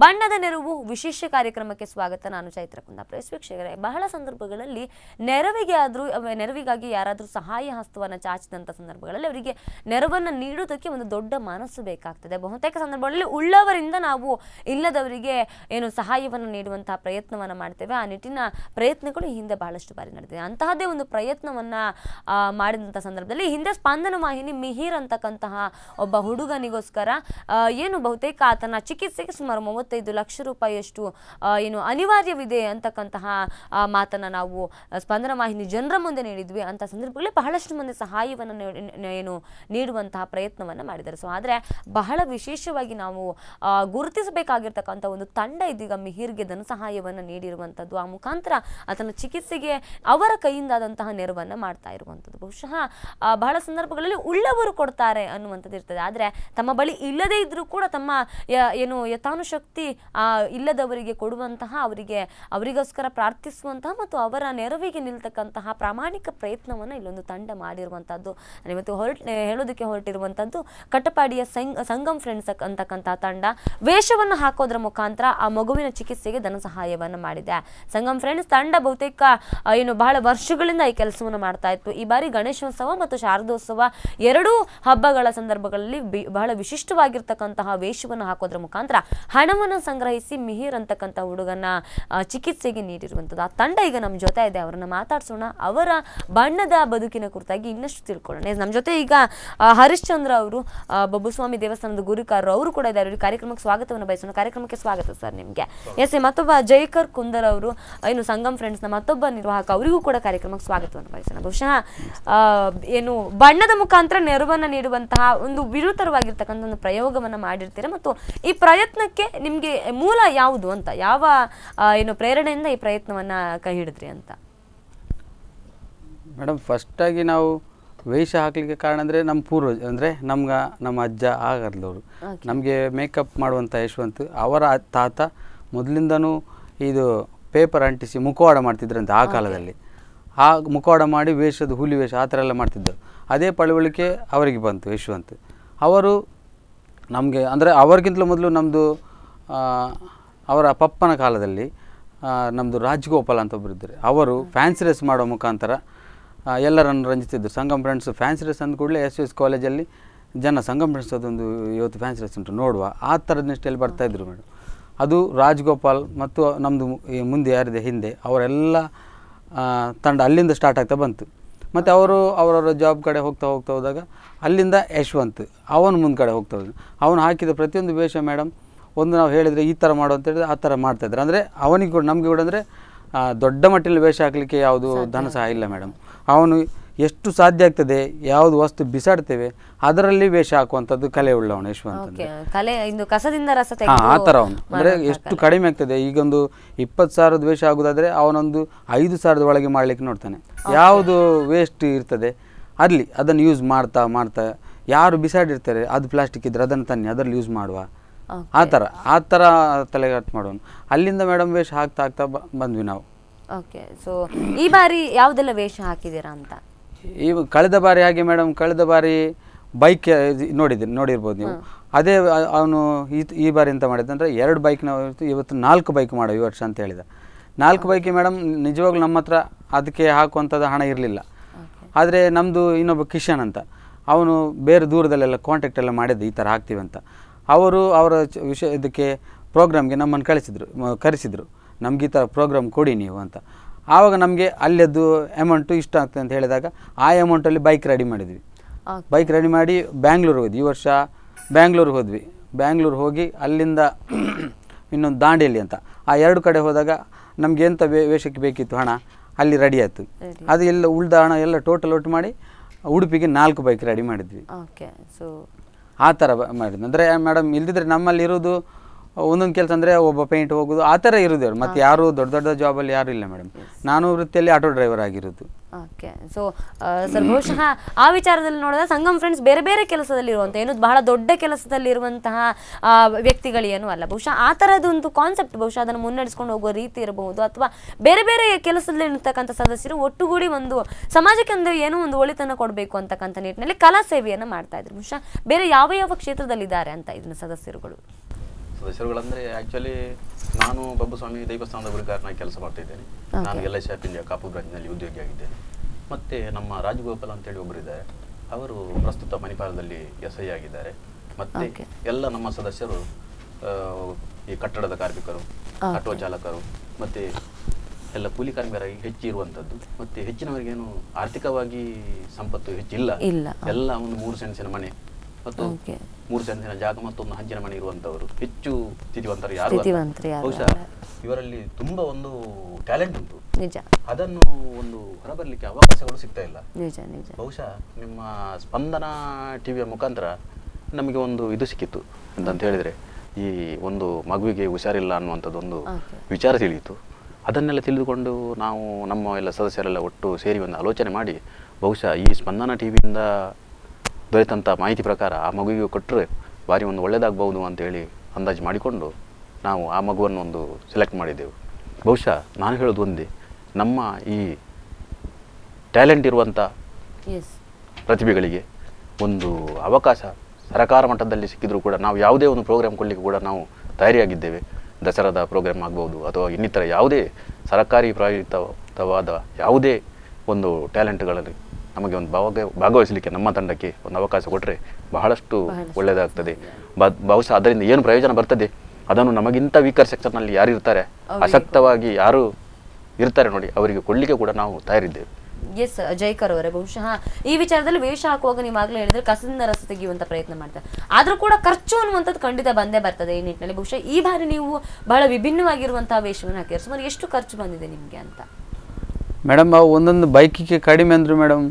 ಬಣ್ಣದ ನೆರವು ವಿಶೇಷ ಕಾರ್ಯಕ್ರಮಕ್ಕೆ ಸ್ವಾಗತ ನಾನು ಚೈತ್ರ ಕುಂದಾಪುರ ಎಸ್ ವೀಕ್ಷಕರೇ ಬಹಳ ಸಂದರ್ಭಗಳಲ್ಲಿ ನೆರವಿಗೆ ಆದರೂ ನೆರವಿಗಾಗಿ ಯಾರಾದರೂ ಸಹಾಯ ಹಸ್ತವನ್ನು ಚಾಚಿದಂಥ ಸಂದರ್ಭಗಳಲ್ಲಿ ಅವರಿಗೆ ನೆರವನ್ನು ನೀಡುವುದಕ್ಕೆ ಒಂದು ದೊಡ್ಡ ಮನಸ್ಸು ಬೇಕಾಗ್ತದೆ ಬಹುತೇಕ ಸಂದರ್ಭಗಳಲ್ಲಿ ಉಳ್ಳವರಿಂದ ನಾವು ಇಲ್ಲದವರಿಗೆ ಏನು ಸಹಾಯವನ್ನು ನೀಡುವಂತಹ ಪ್ರಯತ್ನವನ್ನು ಮಾಡ್ತೇವೆ ಆ ನಿಟ್ಟಿನ ಪ್ರಯತ್ನಗಳು ಈ ಹಿಂದೆ ಬಹಳಷ್ಟು ಬಾರಿ ನಡೆದಿದೆ ಅಂತಹದ್ದೇ ಒಂದು ಪ್ರಯತ್ನವನ್ನ ಆ, ಮಾಡಿದಂಥ ಸಂದರ್ಭದಲ್ಲಿ ಹಿಂದೆ ಸ್ಪಂದನ ವಾಹಿನಿ ಮಿಹಿರ್ ಅಂತಕ್ಕಂತಹ ಒಬ್ಬ ಹುಡುಗನಿಗೋಸ್ಕರ ಆ, ಏನು ಬಹುತೇಕ ಆತನ ಚಿಕಿತ್ಸೆಗೆ ಸುಮಾರು ಮೂವತ್ತೈದು ಲಕ್ಷ ರೂಪಾಯಿಯಷ್ಟು ಆ, ಏನು ಅನಿವಾರ್ಯವಿದೆ ಅಂತಕ್ಕಂತಹ ಆ, ಮಾತನ್ನ ನಾವು ಆ, ಸ್ಪಂದನ ವಾಹಿನಿ ಜನರ ಮುಂದೆ ನೀಡಿದ್ವಿ ಅಂತ ಸಂದರ್ಭಗಳಲ್ಲಿ ಬಹಳಷ್ಟು ಮಂದಿ ಸಹಾಯವನ್ನು ನೀಡಿ- ನ- ಏನು ನೀಡುವಂತಹ ಪ್ರಯತ್ನವನ್ನು ಮಾಡಿದ್ದಾರೆ ಸೊ ಆದರೆ ಬಹಳ ವಿಶೇಷವಾಗಿ ನಾವು ಆ, ಗುರುತಿಸಬೇಕಾಗಿರ್ತಕ್ಕಂಥ ಒಂದು ತಂಡ ಇದೀಗ ಮಿಹಿರ್ಗೆ ಧನ ಸಹಾಯವನ್ನು ನೀಡಿರುವಂಥದ್ದು ಆ ಮುಖಾಂತರ ಆತನ ಚಿಕಿತ್ಸೆಗೆ ಅವರ ಕೈಯಿಂದಾದಂತಹ ನೆರವನ್ನು ಮಾಡ್ತಾ ಇರುವಂಥದ್ದು ಬಹುಶಃ ಆ, ಬಹಳ ಸಂದರ್ಭಗಳಲ್ಲಿ ಉಳ್ಳವರು ಕೊಡ್ತಾರೆ ಅನ್ನುವಂಥದ್ದು ಇರ್ತದೆ ಆದರೆ ತಮ್ಮ ಬಳಿ ಇಲ್ಲದೇ ಇದ್ರೂ ಕೂಡ ತಮ್ಮ ಯ- ಏನು ಯಥಾನುಶಕ್ತಿ ಆ, ಇಲ್ಲದವರಿಗೆ ಕೊಡುವಂತಹ ಅವರಿಗೆ ಅವರಿಗೋಸ್ಕರ ಪ್ರಾರ್ಥಿಸುವಂತಹ ಮತ್ತು ಅವರ ನೆರವಿಗೆ ನಿಲ್ತಕ್ಕಂತಹ ಪ್ರಾಮಾಣಿಕ ಪ್ರಯತ್ನವನ್ನು ಇಲ್ಲೊಂದು ತಂಡ ಮಾಡಿರುವಂಥದ್ದು ನಾನು ಇವತ್ತು ಹೊರಟ ಹೇಳೋದಕ್ಕೆ ಹೊರಟಿರುವಂಥದ್ದು ಕಟ್ಟಪಾಡಿಯ ಸಂಗ್ ಸಂಗಮ್ ಫ್ರೆಂಡ್ಸ್ ಅಂತಕ್ಕಂತಹ ತಂಡ ವೇಷವನ್ನು ಹಾಕೋದ್ರ ಮುಖಾಂತರ ಆ ಮಗುವಿನ ಚಿಕಿತ್ಸೆಗೆ ಧನ ಸಹಾಯವನ್ನು ಮಾಡಿದೆ ಸಂಗಮ್ ಫ್ರೆಂಡ್ಸ್ ತಂಡ ಬಹುತೇಕ ಆ, ಏನು ಬಹಳ ವರ್ಷಗಳಿಂದ ಈ ಕೆಲಸವನ್ನು ಮಾಡ್ತಾ ಇತ್ತು ಈ ಬಾರಿ ಗಣೇಶೋತ್ಸವ ಮತ್ತು ಶಾರದೋತ್ಸವ ಎರಡೂ ಹಬ್ಬಗಳ ಸಂದರ್ಭಗಳಲ್ಲಿ ಬಿ- ಬಹಳ ವಿಶಿಷ್ಟವಾಗಿರ್ತಕ್ಕಂತಹ ವೇಷವನ್ನು ಹಾಕೋದ್ರ ಮುಖಾಂತರ ಹಣವನ್ನು ಸಂಗ್ರಹಿಸಿ ಮಿಹಿರ್ ಅಂತಕ್ಕಂಥ ಹುಡುಗನ ಆ, ಚಿಕಿತ್ಸೆಗೆ ನೀಡಿರುವಂಥದ್ದು ಆ ತಂಡ ಈಗ ನಮ್ಮ ಜೊತೆ ಇದೆ ಅವರನ್ನ ಮಾತಾಡ್ಸೋಣ ಅವರ ಬಣ್ಣದ ಬದುಕಿನ ಕುರಿತಾಗಿ ಇನ್ನಷ್ಟು ತಿಳ್ಕೊಳ್ಳೋಣ ಎಸ್, ನಮ್ಮ ಜೊತೆ ಈಗ ಆ, ಹರಿಶ್ಚಂದ್ರ ಅವರು ಆ, ಬಬ್ಬುಸ್ವಾಮಿ ದೇವಸ್ಥಾನದ ಗುರುಕಾರರು ಅವರು ಕೂಡ ಇದ್ದಾರೆ ಅವ್ರಿಗೆ ಕಾರ್ಯಕ್ರಮಕ್ಕೆ ಸ್ವಾಗತವನ್ನು ಬಯಸೋಣ ಕಾರ್ಯಕ್ರಮಕ್ಕೆ ಸ್ವಾಗತ ಸರ್ ನಿಮಗೆ ಎಸ್ ಮತ್ತೊಬ್ಬ ಜೈಕರ್ ಕುಂದರ್ ಅವರು ಏನು ಸಂಗಮ್ ಫ್ರೆಂಡ್ಸ್ನ ಮತ್ತೊಬ್ಬ ನಿರ್ವಾಹಕ ಅವರಿಗೂ ಕೂಡ ಕಾರ್ಯಕ್ರಮಕ್ಕೆ ಸ್ವಾಗತವನ್ನು ಬಯಸೋಣ ಬಹುಶಃ ಆ, ಏನು ಬಣ್ಣದ ಮುಖಾಂತರ ನೆರವನ್ನು ನೀಡುವಂತಹ ಒಂದು ವಿನೂತನವಾಗಿರ್ತಕ್ಕಂಥ ಒಂದು ಪ್ರಯೋಗವನ್ನು ಮಾಡಿರ್ತೀರ ಮತ್ತು ಈ ಪ್ರಯತ್ನಕ್ಕೆ ನಿಮಗೆ ಮೂಲ ಯಾವುದು ಅಂತ ಯಾವ ಆ, ಏನು ಪ್ರೇರಣೆಯಿಂದ ಈ ಪ್ರಯತ್ನವನ್ನ ಕೈ ಹಿಡಿದ್ರಿ ಅಂತ ಮೇಡಮ್ ಫಸ್ಟಾಗಿ ನಾವು ವೇಷ ಹಾಕಲಿಕ್ಕೆ ಕಾರಣ ಅಂದರೆ ನಮ್ಮ ಪೂರ್ವಜ ಅಂದರೆ ನಮ್ಗೆ ನಮ್ಮ ಅಜ್ಜ ಆಗರ್ದವರು ನಮಗೆ ಮೇಕಪ್ ಮಾಡುವಂಥ ಯಶವಂತ್ ಅವರ ಅ- ತಾತ ಮೊದಲಿಂದನೂ ಇದು ಪೇಪರ್ ಅಂಟಿಸಿ ಮುಖವಾಡ ಮಾಡ್ತಿದ್ರಂತೆ ಆ ಕಾಲದಲ್ಲಿ ಆ ಮುಖವಾಡ ಮಾಡಿ ವೇಷದ ಹುಲಿ ವೇಷ ಆ ಥರ ಎಲ್ಲ ಮಾಡ್ತಿದ್ದರು ಅದೇ ಪಳವಳಿಕೆ ಅವರಿಗೆ ಬಂತು ಯಶವಂತ್ ಅವರು ನಮಗೆ ಅಂದರೆ ಅವರಿಗಿಂತಲೂ ಮೊದಲು ನಮ್ಮದು ಅವರ ಪಪ್ಪನ ಕಾಲದಲ್ಲಿ ನಮ್ಮದು ರಾಜ್ಗೋಪಾಲ್ ಅಂತ ಒಬ್ಬರು ಇದ್ದಾರೆ ಅವರು ಫ್ಯಾನ್ಸಿ ರೇಸ್ ಮಾಡೋ ಮುಖಾಂತರ ಆ, ಎಲ್ಲರನ್ನು ರಂಜಿಸ್ತಿದ್ರು ಸಂಗಮ್ ಫ್ರೆಂಡ್ಸ್ ಫ್ಯಾನ್ಸಿ ರೇಸ್ ಅಂದ ಕೂಡಲೇ ಎಸ್ ಎಸ್ ಕಾಲೇಜಲ್ಲಿ ಜನ ಸಂಗಮ್ ಫ್ರೆಂಡ್ಸ್ ಅದೊಂದು ಇವತ್ತು ಫ್ಯಾನ್ಸಿ ರೇಸ್ ಉಂಟು ನೋಡುವ ಆ ಥರದ ನಿಷ್ಠೆಯಲ್ಲಿ ಬರ್ತಾಯಿದ್ರು ಮೇಡಮ್ ಅದು ರಾಜ್ಗೋಪಾಲ್ ಮತ್ತು ನಮ್ಮದು ಮುಂದೆ ಯಾರಿದೆ ಹಿಂದೆ ಅವರೆಲ್ಲ ಆ, ತಂಡ ಅಲ್ಲಿಂದ ಸ್ಟಾರ್ಟ್ ಆಗ್ತಾ ಬಂತು ಮತ್ತು ಅವರು ಅವರವರ ಜಾಬ್ ಕಡೆ ಹೋಗ್ತಾ ಹೋಗ್ತಾ ಹೋದಾಗ ಅಲ್ಲಿಂದ ಯಶವಂತ್ ಅವನು ಮುಂದೆ ಕಡೆ ಹೋಗ್ತಾ ಹೋದ ಅವನು ಹಾಕಿದ ಪ್ರತಿಯೊಂದು ವೇಷ ಮೇಡಮ್ ಒಂದು ನಾವು ಹೇಳಿದರೆ ಈ ಥರ ಮಾಡು ಅಂತ ಹೇಳಿದ್ರೆ ಆ ಥರ ಮಾಡ್ತಾಯಿದ್ರು ಅಂದರೆ ಅವನಿಗೆ ಕೂಡ ನಮಗೆ ಕೂಡ ಅಂದರೆ ದೊಡ್ಡ ಮಟ್ಟದಲ್ಲಿ ವೇಷ ಹಾಕಲಿಕ್ಕೆ ಯಾವುದು ಧನ ಸಹ ಇಲ್ಲ ಮೇಡಮ್ ಅವನು ಎಷ್ಟು ಸಾಧ್ಯ ಆಗ್ತದೆ ಯಾವುದು ವಸ್ತು ಬಿಸಾಡ್ತೇವೆ ಅದರಲ್ಲಿ ವೇಷ ಹಾಕುವಂಥದ್ದು ಕಲೆ ಉಳ್ಳವನು ಯಶವಂತ್ ಓಕೆ ಕಲೆ ಇಂದು ಕಸದಿಂದ ರಸ ಹಾ ತೆಗೆದು ಆ ಥರ ಅವನು ಅಂದರೆ ಮಾಡುವಂತಹ ಎಷ್ಟು ಕಡಿಮೆ ಆಗ್ತದೆ ಈಗೊಂದು ಇಪ್ಪತ್ತು ಸಾವಿರದ ವೇಷ ಆಗೋದಾದ್ರೆ ಅವನೊಂದು ಐದು ಸಾವಿರದ ಒಳಗೆ ಮಾಡ್ಲಿಕ್ಕೆ ನೋಡ್ತಾನೆ ಯಾವುದು ವೇಸ್ಟ್ ಇರ್ತದೆ ಅಲ್ಲಿ ಅದನ್ನು ಯೂಸ್ ಮಾಡ್ತಾ ಮಾಡ್ತಾ ಯಾರು ಬಿಸಾಡಿರ್ತಾರೆ ಅದು ಪ್ಲಾಸ್ಟಿಕ್ ಇದ್ರೆ ಅದನ್ನು ತನ್ನಿ ಅದರಲ್ಲಿ ಯೂಸ್ ಮಾಡುವ Okay. ಆ ಥರ ಆ ಥರ ತಲೆಗಾಟ್ ಮಾಡೋನು ಅಲ್ಲಿಂದ ಮೇಡಮ್ ವೇಷ ಹಾಕ್ತಾ ಹಾಕ್ತಾ ಬ- ಬಂದ್ವಿ ನಾವು ಓಕೆ ಸೊ ಈ ಬಾರಿ ಯಾವುದೆಲ್ಲ ವೇಷ ಹಾಕಿದ್ದೀರಾ ಅಂತ ಈ ಕಳೆದ ಬಾರಿ ಹಾಗೆ ಮೇಡಮ್ ಕಳೆದ ಬಾರಿ ಬೈಕ್ ನೋಡಿದ್ದೀರಿ ನೋಡಿರ್ಬೋದು ನೀವು ಅದೇ ಅವನು ಈ ಈ ಬಾರಿ ಎಂತ ಮಾಡಿದಂದ್ರೆ ಎರಡು ಬೈಕ್ ನಾವು ಇವತ್ತು- ಇವತ್ತು ನಾಲ್ಕು ಬೈಕ್ ಮಾಡೋ ಈ ವರ್ಷ ಅಂತ ಹೇಳಿದ ನಾಲ್ಕು ಬೈಕ್ ಮೇಡಮ್ ನಿಜವಾಗ್ಲೂ ನಮ್ಮ ಹತ್ರ ಅದಕ್ಕೆ ಹಾಕುವಂಥದ್ದು ಹಣ ಇರಲಿಲ್ಲ ಆದರೆ ನಮ್ಮದು ಇನ್ನೊಬ್ಬ ಕಿಶನ್ ಅಂತ ಅವನು ಬೇರೆ ದೂರದಲ್ಲೆಲ್ಲ ಕಾಂಟ್ಯಾಕ್ಟ್ ಎಲ್ಲ ಮಾಡಿದ್ದ ಈ ಥರ ಹಾಕ್ತೀವಿ ಅಂತ ಅವರು ಅವರ ಚ- ವಿಷಯ ಇದಕ್ಕೆ ಪ್ರೋಗ್ರಾಮ್ಗೆ ನಮ್ಮನ್ನು ಕಳಿಸಿದ್ರು ಮ- ಕರೆಸಿದ್ರು ನಮ್ಗೆ ಈ ಥರ ಪ್ರೋಗ್ರಾಮ್ ಕೊಡಿ ನೀವು ಅಂತ ಆವಾಗ ನಮಗೆ ಅಲ್ಲಿದ್ದು ಅಮೌಂಟು ಇಷ್ಟ ಆಗ್ತದೆ ಅಂತ ಹೇಳಿದಾಗ ಆ ಅಮೌಂಟಲ್ಲಿ ಬೈಕ್ ರೆಡಿ ಮಾಡಿದ್ವಿ ಓಕೆ ಬೈಕ್ ರೆಡಿ ಮಾಡಿ ಬ್ಯಾಂಗ್ಳೂರು ಹೋದ್ವಿ ಈ ವರ್ಷ ಬ್ಯಾಂಗ್ಳೂರು ಹೋದ್ವಿ ಬ್ಯಾಂಗ್ಳೂರು ಹೋಗಿ ಅಲ್ಲಿಂದ ಇನ್ನೊಂದು ದಾಂಡೇಲಿ ಅಂತ ಆ ಎರಡು ಕಡೆ ಹೋದಾಗ ನಮ್ಗೆ ಎಂಥ ವೇ ವೇಷಕ್ಕೆ ಬೇಕಿತ್ತು ಹಣ ಅಲ್ಲಿ ರೆಡಿ ಆಯಿತು Ready. ಅದು ಎಲ್ಲ ಉಳ್ದ ಹಣ ಎಲ್ಲ ಟೋಟಲ್ ಒಟ್ಟು ಮಾಡಿ ಉಡುಪಿಗೆ ನಾಲ್ಕು ಬೈಕ್ ರೆಡಿ ಮಾಡಿದ್ವಿ ಓಕೆ ಸೊ ಆ ಥರ ಬ- ಮಾಡಿದ್ವಿ ಅಂದರೆ ಮೇಡಮ್ ಇಲ್ದಿದ್ರೆ ನಮ್ಮಲ್ಲಿ ಇರೋದು ಒಂದೊಂದು ಕೆಲಸ ಅಂದರೆ ಒಬ್ಬ ಪೇಂಟ್ ಹೋಗೋದು ಆ ಥರ ಇರೋದು ಅವ್ರು ಮತ್ತು ಯಾರು ದೊಡ್ಡ ದೊಡ್ಡ ಜಾಬಲ್ಲಿ ಯಾರೂ ಇಲ್ಲ ಮೇಡಮ್ ನಾನು ವೃತ್ತಿಯಲ್ಲಿ ಆಟೋ ಡ್ರೈವರ್ ಆಗಿರೋದು ಓಕೆ ಸೊ ಸರ್ ಬಹುಶಃ ಆ ವಿಚಾರದಲ್ಲಿ ನೋಡಿದ್ರೆ ಸಂಗಮ್ ಫ್ರೆಂಡ್ಸ್ ಬೇರೆ ಬೇರೆ ಕೆಲಸದಲ್ಲಿ ಇರುವಂಥ ಏನು ಬಹಳ ದೊಡ್ಡ ಕೆಲಸದಲ್ಲಿ ಇರುವಂತಹ ಆ, ವ್ಯಕ್ತಿಗಳೇನೂ ಅಲ್ಲ ಬಹುಶಃ ಆ ಥರದೊಂದು ಕಾನ್ಸೆಪ್ಟ್ ಬಹುಶಃ ಅದನ್ನು ಮುನ್ನಡೆಸ್ಕೊಂಡು ಹೋಗುವ ರೀತಿ ಇರಬಹುದು ಅಥವಾ ಬೇರೆ ಬೇರೆ ಕೆಲಸದಲ್ಲಿ ಇರ್ತಕ್ಕಂಥ ಸದಸ್ಯರು ಒಟ್ಟುಗೂಡಿ ಒಂದು ಸಮಾಜಕ್ಕೆ ಒಂದು ಏನೋ ಒಂದು ಒಳಿತನ್ನು ಕೊಡಬೇಕು ಅಂತಕ್ಕಂಥ ನಿಟ್ಟಿನಲ್ಲಿ ಕಲಾ ಸೇವೆಯನ್ನು ಮಾಡ್ತಾ ಇದ್ರು ಬಹುಶಃ ಬೇರೆ ಯಾವ ಯಾವ ಕ್ಷೇತ್ರದಲ್ಲಿ ಇದ್ದಾರೆ ಅಂತ ಇದನ್ನ ಸದಸ್ಯರುಗಳು ಸದಸ್ಯರುಗಳಂದ್ರೆ ಆಕ್ಚುಲಿ ನಾನು ಬಬ್ಬುಸ್ವಾಮಿ ದೈವಸ್ಥಾನದ ಗುರಿಕಾರನಾಗಿ ಕೆಲಸ ಮಾಡ್ತಿದ್ದೇನೆ ನಾನು L I C of India Kapu ಬ್ರಾಂಚ್ನಲ್ಲಿ ಉದ್ಯೋಗಿಯಾಗಿದ್ದೇನೆ ಮತ್ತೆ ನಮ್ಮ ರಾಜಗೋಪಾಲ್ ಅಂತೇಳಿ ಒಬ್ಬರಿದ್ದಾರೆ ಅವರು ಪ್ರಸ್ತುತ ಮಣಿಪಾಲದಲ್ಲಿ ಎಸ್ ಐ ಆಗಿದ್ದಾರೆ ಮತ್ತೆ Okay. ಎಲ್ಲ ನಮ್ಮ ಸದಸ್ಯರು ಆ, ಈ ಕಟ್ಟಡದ ಕಾರ್ಮಿಕರು ಆಟೋ ಚಾಲಕರು ಮತ್ತೆ ಎಲ್ಲ ಕೂಲಿ ಕಾರ್ಮಿಕರಾಗಿ ಹೆಚ್ಚಿರುವಂಥದ್ದು ಮತ್ತೆ ಹೆಚ್ಚಿನವರಿಗೇನು ಆರ್ಥಿಕವಾಗಿ ಸಂಪತ್ತು ಹೆಚ್ಚಿಲ್ಲ ಇಲ್ಲ. ಎಲ್ಲ ಒಂದು ಮೂರು ಸೆನ್ಸಿನ ಮನೆ ಮತ್ತು Okay. ಮೂರು ಸೆನ್ಸಿನ ಜಾಗ ಮತ್ತೊಂದು ಹಂಚಿನ ಮನೆ ಇರುವಂತವರು ಹೆಚ್ಚು ಸ್ಥಿತಿವಂತರು ಯಾರು ಅಲ್ಲ. ಸ್ಥಿತಿವಂತರು ಯಾರು ಬಹುಶಃ ಅಲ್ಲ. ಇವರಲ್ಲಿ ತುಂಬಾ ಒಂದು ಟ್ಯಾಲೆಂಟ್ ಉಂಟು ನಿಜ ಅದನ್ನು ಒಂದು ಹೊರಬರಲಿಕ್ಕೆ ಅವಕಾಶಗಳು ಸಿಗ್ತಾ ಇಲ್ಲ ನಿಜ ನಿಜ ಬಹುಶಃ ನಿಮ್ಮ ಸ್ಪಂದನ ಟಿವಿಯ ಮುಖಾಂತರ ನಮಗೆ ಒಂದು ಇದು ಸಿಕ್ಕಿತ್ತು ಅಂತಂತ ಹೇಳಿದ್ರೆ ಈ ಒಂದು ಮಗುವಿಗೆ ಹುಷಾರಿಲ್ಲ ಅನ್ನುವಂಥದ್ದು ಒಂದು Okay. ವಿಚಾರ ತಿಳಿಯಿತು ಅದನ್ನೆಲ್ಲ ತಿಳಿದುಕೊಂಡು ನಾವು ನಮ್ಮ ಎಲ್ಲ ಸದಸ್ಯರೆಲ್ಲ ಒಟ್ಟು ಸೇರಿ ಒಂದು ಆಲೋಚನೆ ಮಾಡಿ ಬಹುಶಃ ಈ ಸ್ಪಂದನ ಟಿವಿಯಿಂದ ದೊರೆತಂಥ ಮಾಹಿತಿ ಪ್ರಕಾರ ಆ ಮಗುವಿಗೆ ಕೊಟ್ಟರೆ ಭಾರಿ ಒಂದು ಒಳ್ಳೆಯದಾಗಬಹುದು ಅಂತೇಳಿ ಅಂದಾಜು ಮಾಡಿಕೊಂಡು ನಾವು ಆ ಮಗುವನ್ನು ಒಂದು ಸೆಲೆಕ್ಟ್ ಮಾಡಿದ್ದೆವು ಬಹುಶಃ ನಾನು ಹೇಳೋದು ಒಂದೇ ನಮ್ಮ ಈ ಟ್ಯಾಲೆಂಟ್ ಇರುವಂಥ ಎಸ್ ಪ್ರತಿಭೆಗಳಿಗೆ ಒಂದು ಅವಕಾಶ ಸರಕಾರ ಮಟ್ಟದಲ್ಲಿ ಸಿಕ್ಕಿದರೂ ಕೂಡ ನಾವು ಯಾವುದೇ ಒಂದು ಪ್ರೋಗ್ರಾಮ್ ಕೊಡಲಿಕ್ಕೆ ಕೂಡ ನಾವು ತಯಾರಿಯಾಗಿದ್ದೇವೆ ದಸರಾದ ಪ್ರೋಗ್ರಾಮ್ ಆಗ್ಬೋದು ಅಥವಾ ಇನ್ನಿತರ ಯಾವುದೇ ಸರ್ಕಾರಿ ಪ್ರಾಯೋಜಿತವಾದ ಯಾವುದೇ ಒಂದು ಟ್ಯಾಲೆಂಟ್ಗಳಲ್ಲಿ ನಮಗೆ ಒಂದು ಭಾಗ ಭಾಗವಹಿಸಲಿಕ್ಕೆ ನಮ್ಮ ತಂಡಕ್ಕೆ ಒಂದು ಅವಕಾಶ ಕೊಟ್ಟರೆ ಬಹಳಷ್ಟು ಬಹಳಷ್ಟು. ಒಳ್ಳೆಯದಾಗ್ತದೆ ಬ- ಬಹುಶಃ ಅದರಿಂದ ಏನು ಪ್ರಯೋಜನ ಬರ್ತದೆ ಅದನ್ನು ನಮಗಿಂತ ವೀಕರ್ ಸೆಕ್ಷನ್ನಲ್ಲಿ ಯಾರು ಇರ್ತಾರೆ ಅವರಿಗೆ ಅಸಕ್ತವಾಗಿ ಯಾರು ಇರ್ತಾರೆ ನೋಡಿ ಅವರಿಗೆ ಕೊಡಲಿಕ್ಕೆ ಕೂಡ ನಾವು ತಯಾರಿದ್ದೇವೆ ಎಸ್ ಜೈಕರ್ ಅವರೇ ಬಹುಶಃ ಈ ವಿಚಾರದಲ್ಲಿ ವೇಷ ಹಾಕುವಾಗ ನೀವು ಆಗ್ಲೇ ಹೇಳಿದ್ರೆ ಕಸದಿಂದ ರಸ ತೆಗೆಯುವಂತ ಪ್ರಯತ್ನ ಮಾಡ್ತಾರೆ ಆದ್ರೂ ಕೂಡ ಖರ್ಚು ಅನ್ನುವಂಥದ್ದು ಖಂಡಿತ ಬಂದೇ ಬರ್ತದೆ ಈ ನಿಟ್ಟಿನಲ್ಲಿ ಬಹುಶಃ ಈ ಬಾರಿ ನೀವು ಬಹಳ ವಿಭಿನ್ನವಾಗಿರುವಂತಹ ವೇಷವನ್ನು ಹಾಕಿದ್ರೆ ಸುಮಾರು ಎಷ್ಟು ಖರ್ಚು ಬಂದಿದೆ ನಿಮ್ಗೆ ಅಂತ ಮೇಡಮ್ ಅವು ಒಂದೊಂದು ಬೈಕಿಗೆ ಕಡಿಮೆ ಅಂದರು ಮೇಡಮ್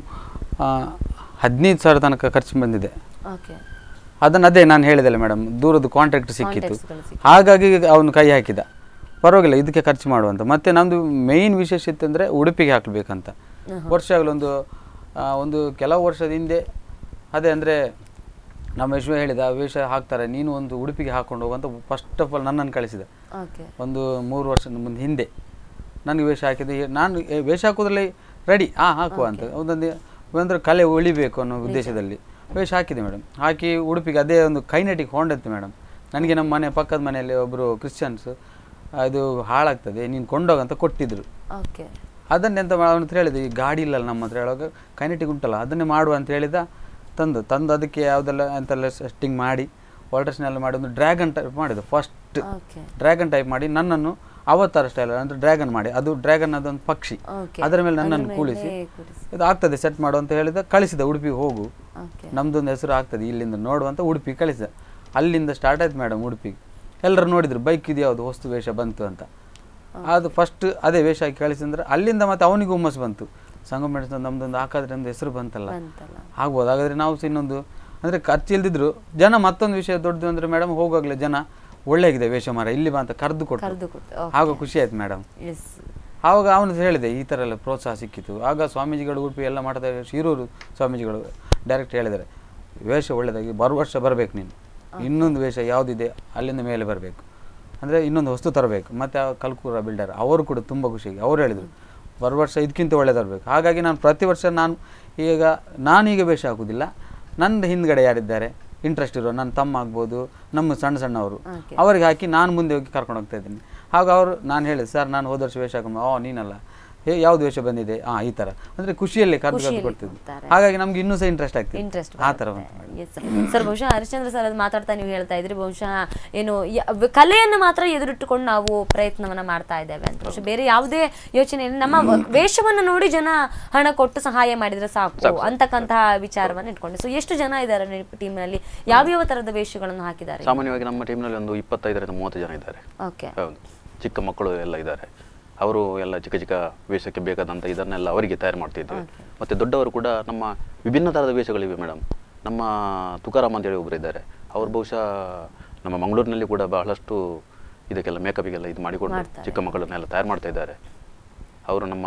ಹದಿನೈದು ಸಾವಿರ ತನಕ ಖರ್ಚು ಬಂದಿದೆ ಓಕೆ ಅದನ್ನು ಅದೇ ನಾನು ಹೇಳಿದಲ್ಲ ಮೇಡಮ್ ದೂರದ ಕಾಂಟ್ರಾಕ್ಟ್ ಸಿಕ್ಕಿತ್ತು Contactsಗಳು ಸಿಕ್ಕಿತ್ತು. ಹಾಗಾಗಿ ಅವನು ಕೈ ಹಾಕಿದ ಪರವಾಗಿಲ್ಲ ಇದಕ್ಕೆ ಖರ್ಚು ಮಾಡುವಂತ ಮತ್ತೆ ನಮ್ಮದು ಮೇಯ್ನ್ ವಿಶೇಷತೆ ಅಂದರೆ ಉಡುಪಿಗೆ ಹಾಕಬೇಕಂತ ವರ್ಷಗಳೊಂದು ಆ, ಒಂದು ಕೆಲವು ವರ್ಷದ ಹಿಂದೆ ಅದೇ ಅಂದರೆ ನಮ್ಮ ವಿಶ್ವ ಹೇಳಿದ ವೇಷ ಹಾಕ್ತಾರೆ ನೀನು ಒಂದು ಉಡುಪಿಗೆ ಹಾಕ್ಕೊಂಡು ಹೋಗುವಂತ ಫಸ್ಟ್ ಆಫ್ ಆಲ್ ನನ್ನನ್ನು ಕಳಿಸಿದ ಓಕೆ ಒಂದು ಮೂರು ವರ್ಷದ ಮುಂದೆ ಹಿಂದೆ ನನಗೆ ವೇಷ ಹಾಕಿದೆ ಈ- ನಾನು ಏ, ವೇಷ ಹಾಕೋದ್ರಲ್ಲಿ ರೆಡಿ ಹಾಂ ಹಾಕುವ ಅಂತ ಒಂದೊಂದು ಅಂದರೆ ಕಲೆ ಉಳಿಬೇಕು ಅನ್ನೋ ಉದ್ದೇಶದಲ್ಲಿ ವೇಷ ಹಾಕಿದೆ ಮೇಡಮ್ ಹಾಕಿ ಉಡುಪಿಗೆ ಅದೇ ಒಂದು ಕೈನೆಟಿಗೆ ಹೊಂಡತ್ತೆ ಮೇಡಮ್ ನನಗೆ ನಮ್ಮ ಮನೆ ಪಕ್ಕದ ಮನೆಯಲ್ಲಿ ಒಬ್ಬರು ಕ್ರಿಶ್ಚಿಯನ್ಸ್ ಅದು ಹಾಳಾಗ್ತದೆ ನೀನು ಕೊಂಡೋಗಂತ ಕೊಟ್ಟಿದ್ರು ಓಕೆ ಅದನ್ನೆಂತ ಅವನ ಹತ್ರ ಹೇಳಿದೆ ಈ ಗಾಡಿ ಇಲ್ಲಲ್ಲ ನಮ್ಮ ಹತ್ರ ಹೇಳುವಾಗ ಕೈನೆಟಿಕ್ ಉಂಟಲ್ಲ ಅದನ್ನೇ ಮಾಡುವ ಅಂತ ಹೇಳಿದ ತಂದು ತಂದು ಅದಕ್ಕೆ ಯಾವುದೆಲ್ಲ ಅಂತೆಲ್ಲ ಸೆಟ್ಟಿಂಗ್ ಮಾಡಿ ವಾಲ್ಟರ್ಸ್ನೆಲ್ಲ ಮಾಡಿ ಒಂದು ಡ್ರ್ಯಾಗನ್ ಟೈಪ್ ಮಾಡಿದ್ದು ಫಸ್ಟ್ ಓಕೆ ಡ್ರ್ಯಾಗನ್ ಟೈಪ್ ಮಾಡಿ ನನ್ನನ್ನು ಅವತಾರ ಸ್ಟೈಲ್ ಅಂದ್ರೆ ಡ್ರ್ಯಾಗನ್ ಮಾಡಿ ಅದು ಡ್ರ್ಯಾಗನ್ ಅದೊಂದು ಪಕ್ಷಿ Okay. ಅದರ ಮೇಲೆ ಅದರ ನನ್ನನ್ನು ಮೇಲೆ ಕೂಳಿಸಿ ಕೂರಿಸಿ. ಇದು ಆಗ್ತದೆ ಸೆಟ್ ಮಾಡು ಅಂತ ಹೇಳಿದ ಕಳಿಸಿದ ಉಡುಪಿಗೆ ಹೋಗು ಓಕೆ ನಮ್ದೊಂದು ಹೆಸರು ಆಗ್ತದೆ ಇಲ್ಲಿಂದ ನೋಡುವಂತ ಉಡುಪಿ ಕಳಿಸಿದ ಅಲ್ಲಿಂದ ಸ್ಟಾರ್ಟ್ ಆಯ್ತು ಮೇಡಮ್ ಉಡುಪಿಗೆ ಎಲ್ಲರೂ ನೋಡಿದ್ರು ಬೈಕ್ ಇದು ಯಾವುದು ಹೊಸ್ತು ವೇಷ ಬಂತು ಅಂತ ಅದು ಫಸ್ಟ್ ಅದೇ ವೇಷ ಹಾಕಿ ಕಳಿಸಿದ್ರೆ ಅಲ್ಲಿಂದ ಮತ್ತೆ ಅವನಿಗೆ ಹುಮ್ಮಸ್ ಬಂತು ಸಂಗಮ ಮೇಡಮ್ ನಮ್ದೊಂದು ಹಾಕಾದ್ರೆ ನಮ್ದು ಹೆಸರು ಬಂತಲ್ಲ ಬಂತಲ್ಲ ಆಗ್ಬೋದು ಹಾಗಾದ್ರೆ ನಾವು ಸಹ ಇನ್ನೊಂದು ಅಂದರೆ ಖರ್ಚು ಇಲ್ದಿದ್ರು ಜನ ಮತ್ತೊಂದು ವಿಷಯ ದೊಡ್ಡದು ಅಂದರೆ ಮೇಡಮ್ ಹೋಗುವಾಗಲೇ ಜನ ಒಳ್ಳೆಗಿದೆ ವೇಷ ಮಾರ ಇಲ್ಲಿ ಬಾ ಅಂತ ಕರೆದು ಕೊಟ್ಟು ಕರೆದು ಕೊಟ್ಟು ಆಗ ಖುಷಿ ಆಯ್ತು ಮೇಡಮ್ ಎಸ್ ಆವಾಗ ಅವನು ಹೇಳಿದೆ ಈ ಥರ ಎಲ್ಲ ಪ್ರೋತ್ಸಾಹ ಸಿಕ್ಕಿತು ಆಗ ಸ್ವಾಮೀಜಿಗಳು ಉಡುಪಿ ಎಲ್ಲ ಮಾಡ್ತಾ ಶಿರೂರು ಸ್ವಾಮೀಜಿಗಳು ಡೈರೆಕ್ಟ್ ಹೇಳಿದ್ದಾರೆ ವೇಷ ಒಳ್ಳೆದಾಗಿ ಬರುವ ವರ್ಷ ಬರಬೇಕು ನೀನು ಇನ್ನೊಂದು ವೇಷ ಯಾವುದಿದೆ ಅಲ್ಲಿಂದ ಮೇಲೆ ಬರಬೇಕು ಅಂದರೆ ಇನ್ನೊಂದು ವಸ್ತು ತರಬೇಕು ಮತ್ತು ಆ ಕಲ್ಕೂರ ಬಿಲ್ಡರ್ ಅವರು ಕೂಡ ತುಂಬ ಖುಷಿ ಅವರು ಹೇಳಿದರು ಬರುವ ವರ್ಷ ಇದಕ್ಕಿಂತ ಒಳ್ಳೆದಿರಬೇಕು ಹಾಗಾಗಿ ನಾನು ಪ್ರತಿ ವರ್ಷ ನಾನು ಈಗ ನಾನೀಗ ವೇಷ ಹಾಕುವುದಿಲ್ಲ ನನ್ನ ಹಿಂದ್ಗಡೆ ಯಾರಿದ್ದಾರೆ ಇಂಟ್ರೆಸ್ಟ್ ಇರೋ ನನ್ನ ತಮ್ಮ ಆಗ್ಬೋದು ನಮ್ಮ ಸಣ್ಣ ಸಣ್ಣವರು Okay. ಅವರಿಗೆ ಹಾಕಿ ನಾನು ಮುಂದೆ ಹೋಗಿ ಕರ್ಕೊಂಡು ಹೋಗ್ತಾ ಇದ್ದೀನಿ ಆಗ ಅವರು ನಾನು ಹೇಳಿದೆ ಸರ್ ನಾನು ಹೋದ ವರ್ಷ ವೇಷ ಹಾಕೊಂಡು ಓ ನೀನಲ್ಲ ಹೇ ಯಾವ್ದು ವೇಷ ಬಂದಿದೆ ಹಾಂ ಈ ಥರ ಅಂದರೆ ಖುಷಿಯಲ್ಲಿ ಕರೆದು ಕರೆದು ಖುಷಿಯಲ್ಲಿ ಕೊಡ್ತಿದ್ದು ಕೊಡ್ತಾರೆ. ಹಾಗಾಗಿ ನಮ್ಗೆ ಇನ್ನೂ ಸಹ ಇಂಟ್ರೆಸ್ಟ್ ಆಗ್ತದೆ ಇಂಟ್ರೆಸ್ಟ್ ಆ ಥರ ಬಂತು madam. ಎಸ್ ಸರ್ ಬಹುಶಃ ಹರಿಶ್ಚಂದ್ರ ಸರ್ ಅದು ಮಾತಾಡ್ತಾ ನೀವು ಹೇಳ್ತಾ ಇದ್ರಿ ಬಹುಶಃ ಏನು ಯ- ವ- ಕಲೆಯನ್ನು ಮಾತ್ರ ಎದುರಿಟ್ಟುಕೊಂಡು ನಾವು ಪ್ರಯತ್ನವನ್ನ ಮಾಡ್ತಾ ಇದ್ದೇವೆ ಅಂತ ಬಹುಶಃ ಬೇರೆ ಯಾವುದೇ ಯೋಚನೆ ಇಲ್ಲ ನಮ್ಮ ವ- ವೇಷವನ್ನ ನೋಡಿ ಜನ ಹಣ ಕೊಟ್ಟು ಸಹಾಯ ಮಾಡಿದ್ರೆ ಸಾಕು ಅಂತಕ್ಕಂತಹ ವಿಚಾರವನ್ನ ಇಟ್ಕೊಂಡು ಸೊ ಎಷ್ಟು ಜನ ಇದ್ದಾರೆ ಟೀಮ್ನಲ್ಲಿ ಯಾವ್ಯಾವ ತರದ ವೇಷಗಳನ್ನು ಹಾಕಿದ್ದಾರೆ ಸಾಮಾನ್ಯವಾಗಿ ನಮ್ಮ ಟೀಮ್ನಲ್ಲಿ ಒಂದು ಇಪ್ಪತ್ತೈದರಿಂದ ಮೂವತ್ತು ಜನ ಇದ್ದಾರೆ ಓಕೆ ಹೌದು ಚಿಕ್ಕ ಮಕ್ಕಳು ಎಲ್ಲ ಇದ್ದಾರೆ ಅವರು ಎಲ್ಲ ಚಿಕ್ಕ ಚಿಕ್ಕ ವೇಷಕ್ಕೆ ಬೇಕಾದಂಥ ಇದನ್ನೆಲ್ಲ ಅವರಿಗೆ ತಯಾರು ಮಾಡ್ತಿದ್ದೇವೆ ಮತ್ತು ದೊಡ್ಡವರು ಕೂಡ ನಮ್ಮ ವಿಭಿನ್ನ ಥರದ ವೇಷಗಳಿವೆ ಮೇಡಮ್ ನಮ್ಮ ತುಕಾರಾಮ್ ಅಂತೇಳಿ ಒಬ್ಬರು ಇದ್ದಾರೆ ಅವರು ಬಹುಶಃ ನಮ್ಮ ಮಂಗಳೂರಿನಲ್ಲಿ ಕೂಡ ಬಹಳಷ್ಟು ಇದಕ್ಕೆಲ್ಲ ಮೇಕಪ್ಗೆಲ್ಲ ಇದು ಮಾಡಿಕೊಂಡು ಮಾಡ್ತಾರೆ. ಚಿಕ್ಕ ಮಕ್ಕಳನ್ನೆಲ್ಲ ತಯಾರು ಮಾಡ್ತಾ ಇದ್ದಾರೆ ಅವರು ನಮ್ಮ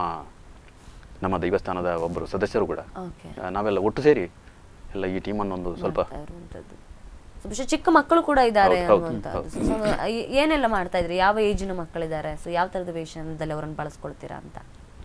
ನಮ್ಮ ದೈವಸ್ಥಾನದ ಒಬ್ಬರು ಸದಸ್ಯರು ಕೂಡ ಓಕೆ ಆ, ನಾವೆಲ್ಲ ಒಟ್ಟು ಸೇರಿ ಎಲ್ಲ ಈ ಟೀಮನ್ನು ಒಂದು ಸ್ವಲ್ಪ ಇರುವಂತದ್ದು ಸೊ ಬಹುಶಃ ಚಿಕ್ಕ ಮಕ್ಕಳು ಕೂಡ ಇದ್ದಾರೆ ಹೌದು, ಹೌದು, ಅನ್ನುವಂಥದ್ದು ಸೊ, ಸೊ, ಏ- ಏನೆಲ್ಲ ಮಾಡ್ತಾ ಇದ್ರಿ ಯಾವ ಏಜಿನ ಮಕ್ಕಳಿದ್ದಾರೆ ಸೊ ಯಾವ ತರದ ವೇಷದಲ್ಲಿ ಅವರನ್ನು ಬಳಸ್ಕೊಳ್ತೀರಾ ಅಂತ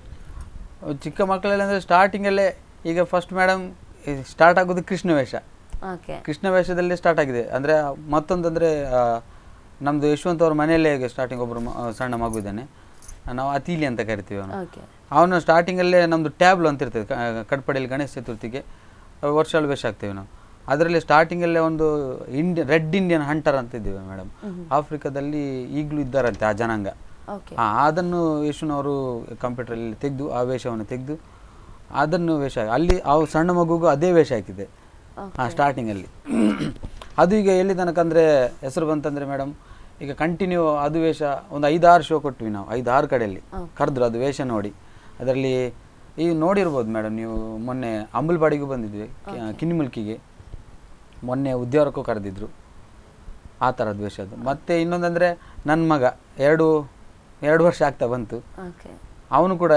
ಚಿಕ್ಕ ಮಕ್ಕಳೆಲ್ಲ ಅಂದರೆ ಸ್ಟಾರ್ಟಿಂಗಲ್ಲೇ ಈಗ ಫಸ್ಟ್ ಮೇಡಮ್ ಸ್ಟಾರ್ಟ್ ಆಗೋದು ಕೃಷ್ಣ ವೇಷ ಓಕೆ ಕೃಷ್ಣ ವೇಷದಲ್ಲಿ ಸ್ಟಾರ್ಟ್ ಆಗಿದೆ ಅಂದರೆ ಮತ್ತೊಂದು ಅಂದರೆ ನಮ್ಮದು ಯಶವಂತ್ ಅವ್ರ ಮನೆಯಲ್ಲೇ ಸ್ಟಾರ್ಟಿಂಗ್ ಒಬ್ಬರು ಮ- ಆ, ಸಣ್ಣ ಮಗು ಇದ್ದಾನೆ ನಾವು ಅತೀಲಿ ಅಂತ ಕರಿತೀವಿ ಅವನು ಓಕೆ ಅವನು ಸ್ಟಾರ್ಟಿಂಗಲ್ಲೇ ನಮ್ಮದು ಟ್ಯಾಬ್ಲು ಅಂತ ಇರ್ತದೆ ಕ- ಕಟ್ಪಡಿಯಲ್ಲಿ ಗಣೇಶ ಚತುರ್ಥಿಗೆ ವರ್ಷಾಳು ವೇಷ ಆಗ್ತೇವೆ ನಾವು ಅದರಲ್ಲಿ ಸ್ಟಾರ್ಟಿಂಗಲ್ಲೇ ಒಂದು ಇಂಡಿಯನ್ ರೆಡ್ ಇಂಡಿಯನ್ ಹಂಟರ್ ಅಂತ ಇದ್ದೀವಿ ಮೇಡಮ್ ಆಫ್ರಿಕಾದಲ್ಲಿ ಈಗಲೂ ಇದ್ದಾರಂತೆ ಆ ಜನಾಂಗ ಓಕೆ ಆ, ಅದನ್ನು ಯಶುನವರು ಕಂಪ್ಯೂಟರಲ್ಲಿ ತೆಗೆದು ಆ ವೇಷವನ್ನು ತೆಗೆದು ಅದನ್ನು ವೇಷ ಅಲ್ಲಿ ಆ ಸಣ್ಣ ಮಗುಗೂ ಅದೇ ವೇಷ ಹಾಕಿದೆ ಆ ಸ್ಟಾರ್ಟಿಂಗಲ್ಲಿ ಅದು ಈಗ ಎಲ್ಲಿ ತನಕ ಅಂದರೆ ಹೆಸರು ಬಂತಂದರೆ ಮೇಡಮ್ ಈಗ ಕಂಟಿನ್ಯೂ ಅದು ವೇಷ ಒಂದು ಐದಾರು ಶೋ ಕೊಟ್ವಿ ನಾವು ಐದಾರು ಕಡೆಯಲ್ಲಿ ಕರೆದ್ರು ಅದು ವೇಷ ನೋಡಿ ಅದರಲ್ಲಿ ಈಗ ನೋಡಿರ್ಬೋದು ಮೇಡಮ್ ನೀವು ಮೊನ್ನೆ ಅಂಬಲ್ಪಾಡಿಗೂ ಬಂದಿದ್ವಿ ಕ- ಕಿನ್ನಿಮುಲ್ಕಿಗೆ ಮೊನ್ನೆ ಉದ್ಯಾವರಕ್ಕೂ ಕರೆದಿದ್ರು ಆ ಥರದ್ದು ವೇಷ ಅದು ಮತ್ತು ಇನ್ನೊಂದಂದರೆ ನನ್ನ ಮಗ ಎರಡು ಎರಡು ವರ್ಷ ಆಗ್ತಾ ಬಂತು ಓಕೆ ಅವನು ಕೂಡ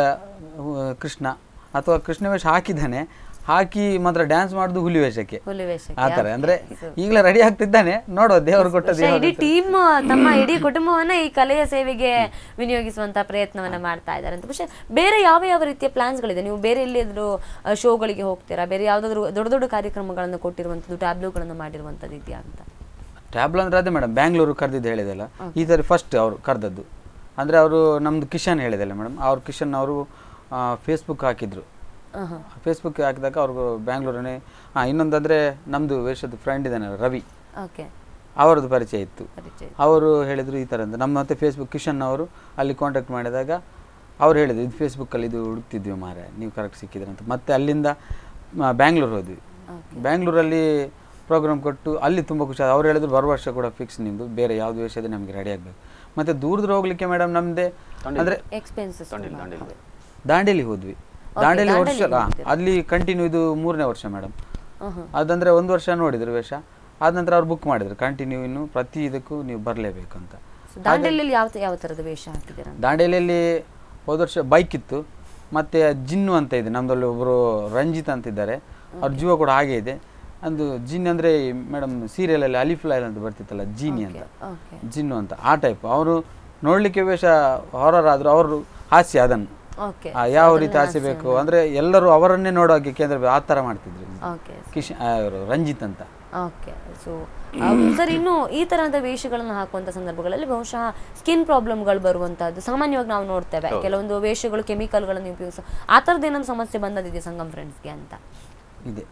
ಆ, ಕೃಷ್ಣ ಅಥವಾ ಕೃಷ್ಣ ವೇಷ ಹಾಕಿದ್ದಾನೆ ಹಾಕಿ ಮಾತ್ರ ಡ್ಯಾನ್ಸ್ ಮಾಡುದು ಹುಲಿ ವೇಷಕ್ಕೆ ಹುಲಿ ವೇಷಕ್ಕೆ, ಆ ಥರ okay. ಅಂದರೆ So- ಈಗಲೇ ರೆಡಿ ಆಗ್ತಿದ್ದಾನೆ ನೋಡೋ ದೇವರು ಕೊಟ್ಟ ಬಹುಶಃ ದೇವರು ಇಡೀ ಟೀಮ್ ತಮ್ಮ ಇಡೀ ಕುಟುಂಬವನ್ನ ಈ ಕಲೆಯ ಸೇವೆಗೆ ವಿನಿಯೋಗಿಸುವಂತ ಪ್ರಯತ್ನವನ್ನ ಮಾಡ್ತಾ ಇದ್ದಾರೆ ಅಂತ ಬಹುಶಃ ಬೇರೆ ಯಾವ ಯಾವ ರೀತಿಯ ಪ್ಲಾನ್ಸ್ಗಳಿದೆ ನೀವು ಬೇರೆ ಎಲ್ಲಿಯಾದ್ರೂ ಶೋಗಳಿಗೆ ಹೋಗ್ತೀರಾ ಬೇರೆ ಯಾವ್ದಾದ್ರು ದೊಡ್ಡ ದೊಡ್ಡ ಕಾರ್ಯಕ್ರಮಗಳನ್ನು ಕೊಟ್ಟಿರುವಂಥದ್ದು ಟ್ಯಾಬ್ಲೂಗಳನ್ನು ಮಾಡಿರುವಂಥದ್ದು ಇದೆಯಾ ಅಂತ ಟ್ಯಾಬ್ಲ್ ಅಂದ್ರೆ ಅದೇ ಮೇಡಮ್ ಬ್ಯಾಂಗ್ಳೂರು ಕರೆದಿದ್ದು ಹೇಳಿದೆಲ್ಲ ಈ ಸರಿ ಫಸ್ಟ್ ಅವರು ಕರೆದದ್ದು ಅಂದರೆ ಅವರು ನಮ್ಮದು ಕಿಶನ್ ಹೇಳಿದೆಲ್ಲ ಮೇಡಮ್ ಅವ್ರು ಕಿಶನ್ ಅವರು ಫೇಸ್ಬುಕ್ ಹಾಕಿದ್ರು ಆಹಾ. ಫೇಸ್ಬುಕ್ ಹಾಕಿದಾಗ ಅವ್ರಿಗೂ ಬ್ಯಾಂಗ್ಳೂರನ್ನೇ ಹಾಂ ಇನ್ನೊಂದಂದರೆ ನಮ್ಮದು ವೇಷದ ಫ್ರೆಂಡ್ ಇದ್ದಾನೆ ರವಿ ಓಕೆ ಅವರದ್ದು ಪರಿಚಯ ಇತ್ತು ಪರಿಚಯ ಅವರು ಹೇಳಿದರು ಈ ಥರ ಅಂತ ನಮ್ಮ ಮತ್ತೆ ಫೇಸ್ಬುಕ್ ಕಿಶನ್ ಅವರು ಅಲ್ಲಿ ಕಾಂಟ್ಯಾಕ್ಟ್ ಮಾಡಿದಾಗ ಅವ್ರು ಹೇಳಿದ್ರು ಇದು ಫೇಸ್ಬುಕ್ಕಲ್ಲಿ ಇದು ಹುಡುಕ್ತಿದ್ವಿ ಮಾರೆ ನೀವು ಕರೆಕ್ಟ್ ಸಿಕ್ಕಿದ್ರೆ ಅಂತ ಮತ್ತೆ ಅಲ್ಲಿಂದ ಮ, ಬ್ಯಾಂಗ್ಳೂರ್ ಹೋದ್ವಿ ಬ್ಯಾಂಗ್ಳೂರಲ್ಲಿ ಪ್ರೋಗ್ರಾಮ್ ಕೊಟ್ಟು ಅಲ್ಲಿ ತುಂಬ ಖುಷಿ ಆಯ್ತು. ಅವ್ರು ಹೇಳಿದ್ರು ಬರುವ ವರ್ಷ ಕೂಡ ಫಿಕ್ಸ್ ನಿಮ್ಮದು ಬೇರೆ ಯಾವುದು ವೇಷ ಇದೆ ನಮಗೆ ರೆಡಿ ಆಗಬೇಕು ಮತ್ತು ದೂರ ದೂರ ಹೋಗ್ಲಿಕ್ಕೆ ಮೇಡಮ್ ನಮ್ಮದೇ ಅಂದರೆ ಎಕ್ಸ್ಪೆನ್ಸಸ್ ದಾಂಡೇಲಿ ದಾಂಡೇಲಿ ದಾಂಡೇಲಿ ಹೋದ್ವಿ ದಾಂಡೇಲಿ ವರ್ಷ ದಾಂಡೇಲಿಗೆ ಹಾ, ಹೋಗ್ತೀರಾ? ಅಲ್ಲಿ ಕಂಟಿನ್ಯೂ ಇದು ಮೂರನೇ ವರ್ಷ ಮೇಡಮ್ ಆಹಾ. ಅದಂದರೆ ಒಂದು ವರ್ಷ ನೋಡಿದ್ರು ವೇಷ ಆದ ನಂತರ ಅವ್ರು ಬುಕ್ ಮಾಡಿದ್ರು ಕಂಟಿನ್ಯೂ ಇನ್ನು ಪ್ರತಿ ಇದಕ್ಕೂ ನೀವು ಬರಲೇಬೇಕು ಅಂತ So, ದಾಂಡೇಲಿಯಲ್ಲಿ ಯಾವ ಯಾವ ತರದ ವೇಷ ಹಾಕಿದ್ದೀರಾ ಅಂತ? ದಾಂಡೇಲಿಯಲ್ಲಿ ಹೋದ ವರ್ಷ ಬೈಕ್ ಇತ್ತು ಮತ್ತು ಜಿನ್ನು ಅಂತ ಇದೆ ನಮ್ಮದಲ್ಲಿ ಒಬ್ಬರು ರಂಜಿತ್ ಅಂತಿದ್ದಾರೆ ಅವ್ರ ಜೀವ ಕೂಡ ಹಾಗೆ ಇದೆ ಒಂದು ಜಿನ್ ಅಂದರೆ ಮೇಡಮ್ ಸೀರಿಯಲಲ್ಲಿ ಅಲಿಫ್ಲೈಲ್ ಅಂತ ಬರ್ತಿತ್ತಲ್ಲ ಜೀನಿ ಅಂತ ಓಕೆ ಜಿನ್ನು ಅಂತ ಆ ಟೈಪ್ ಅವರು ನೋಡಲಿಕ್ಕೆ ವೇಷ ಹಾರರ್ ಆದರೂ ಅವರು ಹಾಸ್ಯ ಅದನ್ನು ಓಕೆ ಆ, ಯಾವ ರೀತಿ ಹಾಸ್ಯ ಬೇಕು ಅಂದರೆ ಎಲ್ಲರೂ ಅವರನ್ನೇ ನೋಡೋಕೆ ಕೇಂದ್ರ ಆ ಥರ ಮಾಡ್ತಿದ್ರು ಓಕೆ ಕಿಶ್ ಅವರು ರಂಜಿತ್ ಅಂತ ಓಕೆ ಸೊ ಸರ್ ಇನ್ನು ಈ ತರಹದ ವೇಷಗಳನ್ನು ಹಾಕುವಂತ ಸಂದರ್ಭಗಳಲ್ಲಿ ಬಹುಶಃ ಸ್ಕಿನ್ ಪ್ರಾಬ್ಲಮ್ಗಳು ಬರುವಂತಹದ್ದು ಸಾಮಾನ್ಯವಾಗಿ ನಾವು ನೋಡ್ತೇವೆ ಕೆಲವೊಂದು ವೇಷಗಳು ಕೆಮಿಕಲ್ಗಳನ್ನು ಉಪಯೋಗಿಸೋ ಆ ಥರದ್ದು ಏನಾದ್ರು ಸಮಸ್ಯೆ ಬಂದದಿದೆ ಸಂಗಮ್ ಫ್ರೆಂಡ್ಸ್ಗೆ ಅಂತ ಇದೆ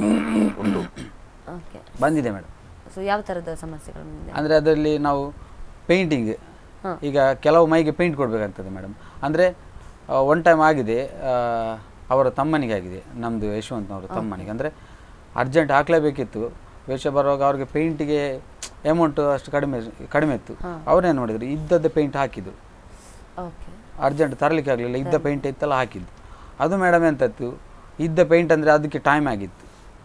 ಉಂಟು ಓಕೆ ಬಂದಿದೆ ಮೇಡಮ್ ಸೊ ಯಾವ ಥರದ ಸಮಸ್ಯೆಗಳು ಬಂದಿದೆ ಅಂದರೆ ಅದರಲ್ಲಿ ನಾವು ಪೇಂಟಿಂಗ್ ಹಾ. ಈಗ ಕೆಲವು ಮೈಗೆ ಪೇಂಟ್ ಕೊಡಬೇಕಾಗ್ತದೆ ಮೇಡಮ್ ಅಂದರೆ ಒನ್ ಟೈಮ್ ಆಗಿದೆ ಆ, ಅವರ ತಮ್ಮನಿಗೆ ಆಗಿದೆ ನಮ್ಮದು ಯಶವಂತನವರ ತಮ್ಮನಿಗೆ ಅಂದರೆ ಅರ್ಜೆಂಟ್ ಹಾಕಲೇಬೇಕಿತ್ತು ವೇಷ ಬರುವಾಗ ಅವ್ರಿಗೆ ಪೇಂಟಿಗೆ ಅಮೌಂಟ್ ಅಷ್ಟು ಕಡಿಮೆ ಕಡಿಮೆ ಇತ್ತು ಅವರೇನು ಮಾಡಿದ್ರು ಇದ್ದದ್ದೇ ಪೇಂಟ್ ಹಾಕಿದ್ರು ಓಕೆ ಅರ್ಜೆಂಟ್ ತರಲಿಕ್ಕೆ ಆಗಲಿಲ್ಲ ಇದ್ದ ಪೇಂಟ್ ಇತ್ತಲ್ಲ ಹಾಕಿದ್ದು ಅದು ಮೇಡಮ್ ಎಂತತ್ತು ಇದ್ದ ಪೇಂಟ್ ಅಂದರೆ ಅದಕ್ಕೆ ಟೈಮ್ ಆಗಿತ್ತು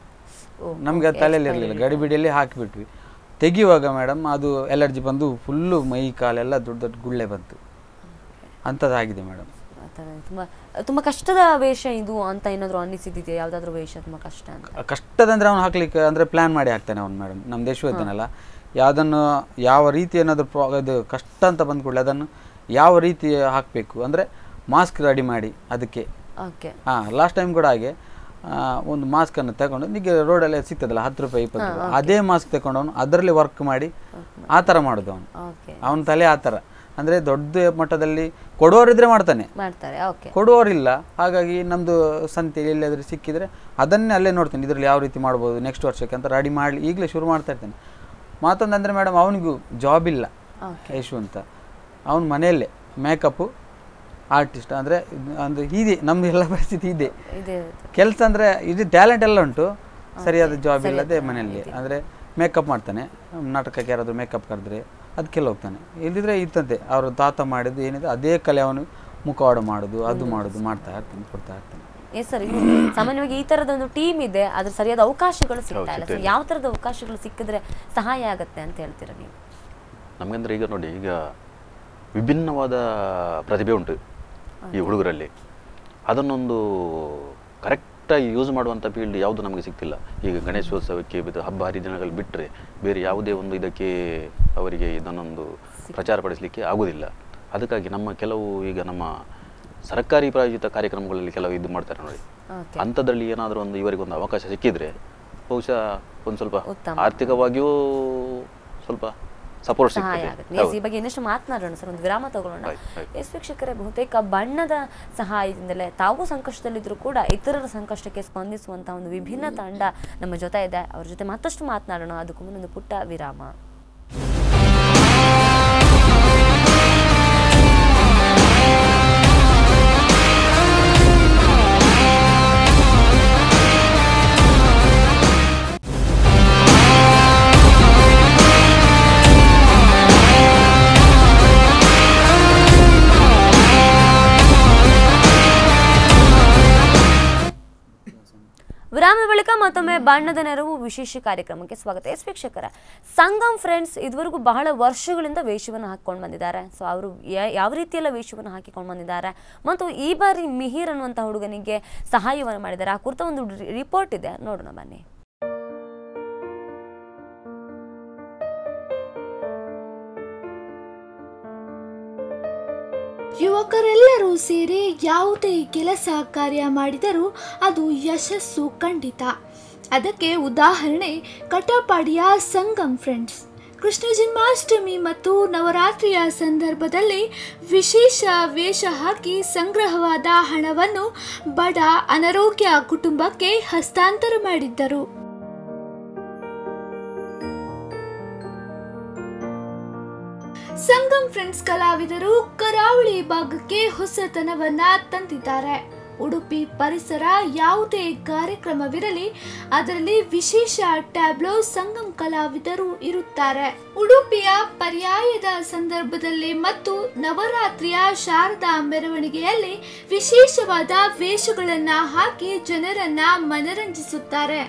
ಓ, ನಮಗೆ ಅದು ತಲೆಯಲ್ಲಿ ಇರಲಿಲ್ಲ ಗಡಿಬಿಡಿಯಲ್ಲಿ ಹಾಕಿಬಿಟ್ವಿ ತೆಗೆಯುವಾಗ ಮೇಡಮ್ ಅದು ಎಲರ್ಜಿ ಬಂದು ಫುಲ್ಲು ಮೈ ಕಾಲೆಲ್ಲ ದೊಡ್ಡ ದೊಡ್ಡ ಗುಳ್ಳೆ ಬಂತು ಅಂಥದ್ದಾಗಿದೆ ಮೇಡಮ್ ಆ ಥರ ತುಂಬ ತುಂಬ ಕಷ್ಟದ ವೇಷ ಇದು ಅಂತ ಏನಾದರೂ ಅನ್ನಿಸಿದ್ದಿದೆ ಯಾವುದಾದ್ರೂ ವೇಷ ತುಂಬ ಕಷ್ಟ ಅಂತ ಕಷ್ಟದಂದ್ರೆ ಅವ್ನು ಹಾಕ್ಲಿಕ್ಕೆ ಅಂದರೆ ಪ್ಲ್ಯಾನ್ ಮಾಡಿ ಹಾಕ್ತಾನೆ ಅವ್ನು ಮೇಡಮ್ ನಮ್ಮ ದೇಶ ಇದ್ದಾನಲ್ಲ ಯಾವುದನ್ನು ಯಾವ ರೀತಿ ಏನಾದರೂ ಪ್ರಾ ಇದು ಕಷ್ಟ ಅಂತ ಬಂದ ಕೂಡಲೇ ಅದನ್ನು ಯಾವ ರೀತಿ ಹಾಕಬೇಕು ಅಂದರೆ ಮಾಸ್ಕ್ ರೆಡಿ ಮಾಡಿ ಅದಕ್ಕೆ ಓಕೆ ಹಾಂ ಲಾಸ್ಟ್ ಟೈಮ್ ಕೂಡ ಹಾಗೆ ಆ, ಒಂದು ಮಾಸ್ಕನ್ನು ತಗೊಂಡು ನಿಮಗೆ ರೋಡಲ್ಲೇ ಸಿಗ್ತದಲ್ಲ ಹತ್ತು ರೂಪಾಯಿ ಇಪ್ಪತ್ತು ರೂಪಾಯಿ ಅದೇ ಮಾಸ್ಕ್ ತಗೊಂಡು ಅವನು ಅದರಲ್ಲಿ ವರ್ಕ್ ಮಾಡಿ ಆ ಥರ ಮಾಡೋದು ಅವನು ಓಕೆ ಅವನ ತಲೆ ಆ ಥರ ಅಂದರೆ ದೊಡ್ಡ ಮಟ್ಟದಲ್ಲಿ ಕೊಡುವವರಿದ್ರೆ ಮಾಡ್ತಾನೆ ಮಾಡ್ತಾರೆ ಓಕೆ ಕೊಡುವವರಿಲ್ಲ ಹಾಗಾಗಿ ನಮ್ಮದು ಸಂತೆ ಎಲ್ಲಾದರೂ ಸಿಕ್ಕಿದರೆ ಅದನ್ನೇ ಅಲ್ಲೇ ನೋಡ್ತೇನೆ ಇದರಲ್ಲಿ ಯಾವ ರೀತಿ ಮಾಡ್ಬೋದು ನೆಕ್ಸ್ಟ್ ವರ್ಷಕ್ಕೆ ಅಂತ ರೆಡಿ ಮಾಡಲಿ ಈಗಲೇ ಶುರು ಮಾಡ್ತಾ ಇರ್ತೇನೆ ಮತ್ತೊಂದು ಅಂದರೆ ಮೇಡಮ್ ಅವನಿಗೂ ಜಾಬ್ ಇಲ್ಲ ಓಕೆ ಯಶು ಅಂತ ಅವನ ಮನೆಯಲ್ಲೇ ಮೇಕಪ್ಪು ಆರ್ಟಿಸ್ಟ್ ಅಂದರೆ ಒಂದು ಇದೆ ನಮ್ಮದು ಎಲ್ಲ ಪರಿಸ್ಥಿತಿ ಇದೆ ಇದೆ ಕೆಲಸ ಅಂದರೆ ಇದು ಟ್ಯಾಲೆಂಟ್ ಎಲ್ಲ ಉಂಟು ಸರಿಯಾದ ಜಾಬ್ ಇಲ್ಲದೆ ಮನೆಯಲ್ಲಿ ಅಂದರೆ ಮೇಕಪ್ ಮಾಡ್ತಾನೆ ನಾಟಕಕ್ಕೆ ಯಾರಾದರೂ ಮೇಕಪ್ ಕರೆದ್ರೆ ಅದಕ್ಕೆಲ್ಲ ಹೋಗ್ತಾನೆ ಇಲ್ಲದಿದ್ರೆ ಇತ್ತಂತೆ ಅವರು ತಾತ ಮಾಡಿದ್ದು ಏನಿದೆ ಅದೇ ಕಲೆ ಅವನು ಮುಖವಾಡ ಮಾಡೋದು ಅದು ಮಾಡೋದು ಮಾಡ್ತಾ ಇರ್ತಾನೆ ಕೊಡ್ತಾ ಇರ್ತಾನೆ ಎಸ್ ಸರ್ ಇದು ಸಾಮಾನ್ಯವಾಗಿ ಈ ತರದ ಒಂದು ಟೀಮ್ ಇದೆ ಅದ್ರ ಸರಿಯಾದ ಅವಕಾಶಗಳು ಸಿಗ್ತಾ ಇಲ್ಲ ಸೊ ಯಾವ ತರದ ಅವಕಾಶಗಳು ಸಿಕ್ಕಿದ್ರೆ ಸಹಾಯ ಆಗತ್ತೆ ಅಂತ ಹೇಳ್ತೀರಾ ನೀವು ನಮಗಂದ್ರೆ ಈಗ ನೋಡಿ ಈಗ ವಿಭಿನ್ನವಾದ ಪ್ರತಿಭೆ ಉಂಟು ಈ ಹುಡುಗರಲ್ಲಿ ಅದನ್ನೊಂದು ಕರೆಕ್ಟಾಗಿ ಯೂಸ್ ಮಾಡುವಂಥ ಫೀಲ್ಡ್ ಯಾವುದು ನಮಗೆ ಸಿಗ್ತಿಲ್ಲ ಈಗ ಗಣೇಶೋತ್ಸವಕ್ಕೆ ಇದು ಹಬ್ಬ ಹರಿದಿನಗಳು ಬಿಟ್ಟರೆ ಬೇರೆ ಯಾವುದೇ ಒಂದು ಇದಕ್ಕೆ ಅವರಿಗೆ ಇದನ್ನೊಂದು ಪ್ರಚಾರಪಡಿಸಲಿಕ್ಕೆ ಆಗೋದಿಲ್ಲ ಅದಕ್ಕಾಗಿ ನಮ್ಮ ಕೆಲವು ಈಗ ನಮ್ಮ ಸರ್ಕಾರಿ ಪ್ರಾಯೋಜಿತ ಕಾರ್ಯಕ್ರಮಗಳಲ್ಲಿ ಕೆಲವು ಇದು ಮಾಡ್ತಾರೆ ನೋಡಿ ಓಕೆ ಅಂಥದ್ರಲ್ಲಿ ಏನಾದರೂ ಒಂದು ಇವರಿಗೆ ಒಂದು ಅವಕಾಶ ಸಿಕ್ಕಿದ್ರೆ ಬಹುಶಃ ಒಂದು ಸ್ವಲ್ಪ ಉತ್ತಮ. ಆರ್ಥಿಕವಾಗಿಯೂ ಸ್ವಲ್ಪ ಸಪೋರ್ಟ್ ಸಹಾಯ ಸಿಗ್ತದೆ ಆಗುತ್ತೆ Yes, ಈ ಬಗ್ಗೆ ಇನ್ನಷ್ಟು ಮಾತನಾಡೋಣ ಸರ್ ಒಂದು ವಿರಾಮ ತಗೊಳ್ಳೋಣ ಆಯ್ತು, ಆಯ್ತು. ಎಸ್ ವೀಕ್ಷಕರೇ ಬಹುತೇಕ ಬಣ್ಣದ ಸಹಾಯದಿಂದಲೇ ತಾವು ಸಂಕಷ್ಟದಲ್ಲಿದ್ದರೂ ಕೂಡ ಇತರರ ಸಂಕಷ್ಟಕ್ಕೆ ಸ್ಪಂದಿಸುವಂತಹ ಒಂದು ವಿಭಿನ್ನ ತಂಡ ನಮ್ಮ ಜೊತೆ ಇದೆ ಅವ್ರ ಜೊತೆ ಮತ್ತಷ್ಟು ಮಾತನಾಡೋಣ ಅದಕ್ಕೂ ಮುನ್ನ ಒಂದು ಪುಟ್ಟ ವಿರಾಮ ವಿರಾಮದ ಬಳಿಕ ಮತ್ತೊಮ್ಮೆ ಬಣ್ಣದ ನೆರವು ವಿಶೇಷ ಕಾರ್ಯಕ್ರಮಕ್ಕೆ ಸ್ವಾಗತ ಎಸ್ ವೀಕ್ಷಕರ ಸಂಗಮ್ ಫ್ರೆಂಡ್ಸ್ ಇದುವರೆಗೂ ಬಹಳ ವರ್ಷಗಳಿಂದ ವೇಷವನ್ನು ಹಾಕಿಕೊಂಡು ಬಂದಿದ್ದಾರೆ ಸೊ ಅವರು ಯಾವ ರೀತಿಯೆಲ್ಲ ವೇಷವನ್ನು ಹಾಕಿಕೊಂಡು ಬಂದಿದ್ದಾರೆ ಮತ್ತು ಈ ಬಾರಿ ಮಿಹಿರ್ ಅನ್ನುವಂಥ ಹುಡುಗನಿಗೆ ಸಹಾಯವನ್ನು ಮಾಡಿದ್ದಾರೆ ಆ ಕುರಿತ ಒಂದು ರಿಪೋರ್ಟ್ ಇದೆ ನೋಡೋಣ ಬನ್ನಿ ಯುವಕರೆಲ್ಲರೂ ಸೇರಿ ಯಾವುದೇ ಕೆಲಸ ಕಾರ್ಯ ಮಾಡಿದರೂ ಅದು ಯಶಸ್ಸು ಖಂಡಿತ ಅದಕ್ಕೆ ಉದಾಹರಣೆ ಕಟಪಾಡಿಯ ಸಂಗಮ್ ಫ್ರೆಂಡ್ಸ್ ಕೃಷ್ಣ ಜನ್ಮಾಷ್ಟಮಿ ಮತ್ತು ನವರಾತ್ರಿಯ ಸಂದರ್ಭದಲ್ಲಿ ವಿಶೇಷ ವೇಷ ಹಾಕಿ ಸಂಗ್ರಹವಾದ ಹಣವನ್ನು ಬಡ ಅನಾರೋಗ್ಯ ಕುಟುಂಬಕ್ಕೆ ಹಸ್ತಾಂತರ ಮಾಡಿದ್ದರು ಸಂಗಮ್ ಫ್ರೆಂಡ್ಸ್ ಕಲಾವಿದರು ಕರಾವಳಿ ಭಾಗಕ್ಕೆ ಹೊಸತನವನ್ನ ತಂದಿದ್ದಾರೆ ಉಡುಪಿ ಪರಿಸರ ಯಾವುದೇ ಕಾರ್ಯಕ್ರಮವಿರಲಿ ಅದರಲ್ಲಿ ವಿಶೇಷ ಟ್ಯಾಬ್ಲೋ ಸಂಗಮ್ ಕಲಾವಿದರು ಇರುತ್ತಾರೆ ಉಡುಪಿಯ ಪರ್ಯಾಯದ ಸಂದರ್ಭದಲ್ಲಿ ಮತ್ತು ನವರಾತ್ರಿಯ ಶಾರದಾ ಮೆರವಣಿಗೆಯಲ್ಲಿ ವಿಶೇಷವಾದ ವೇಷಗಳನ್ನ ಹಾಕಿ ಜನರನ್ನ ಮನರಂಜಿಸುತ್ತಾರೆ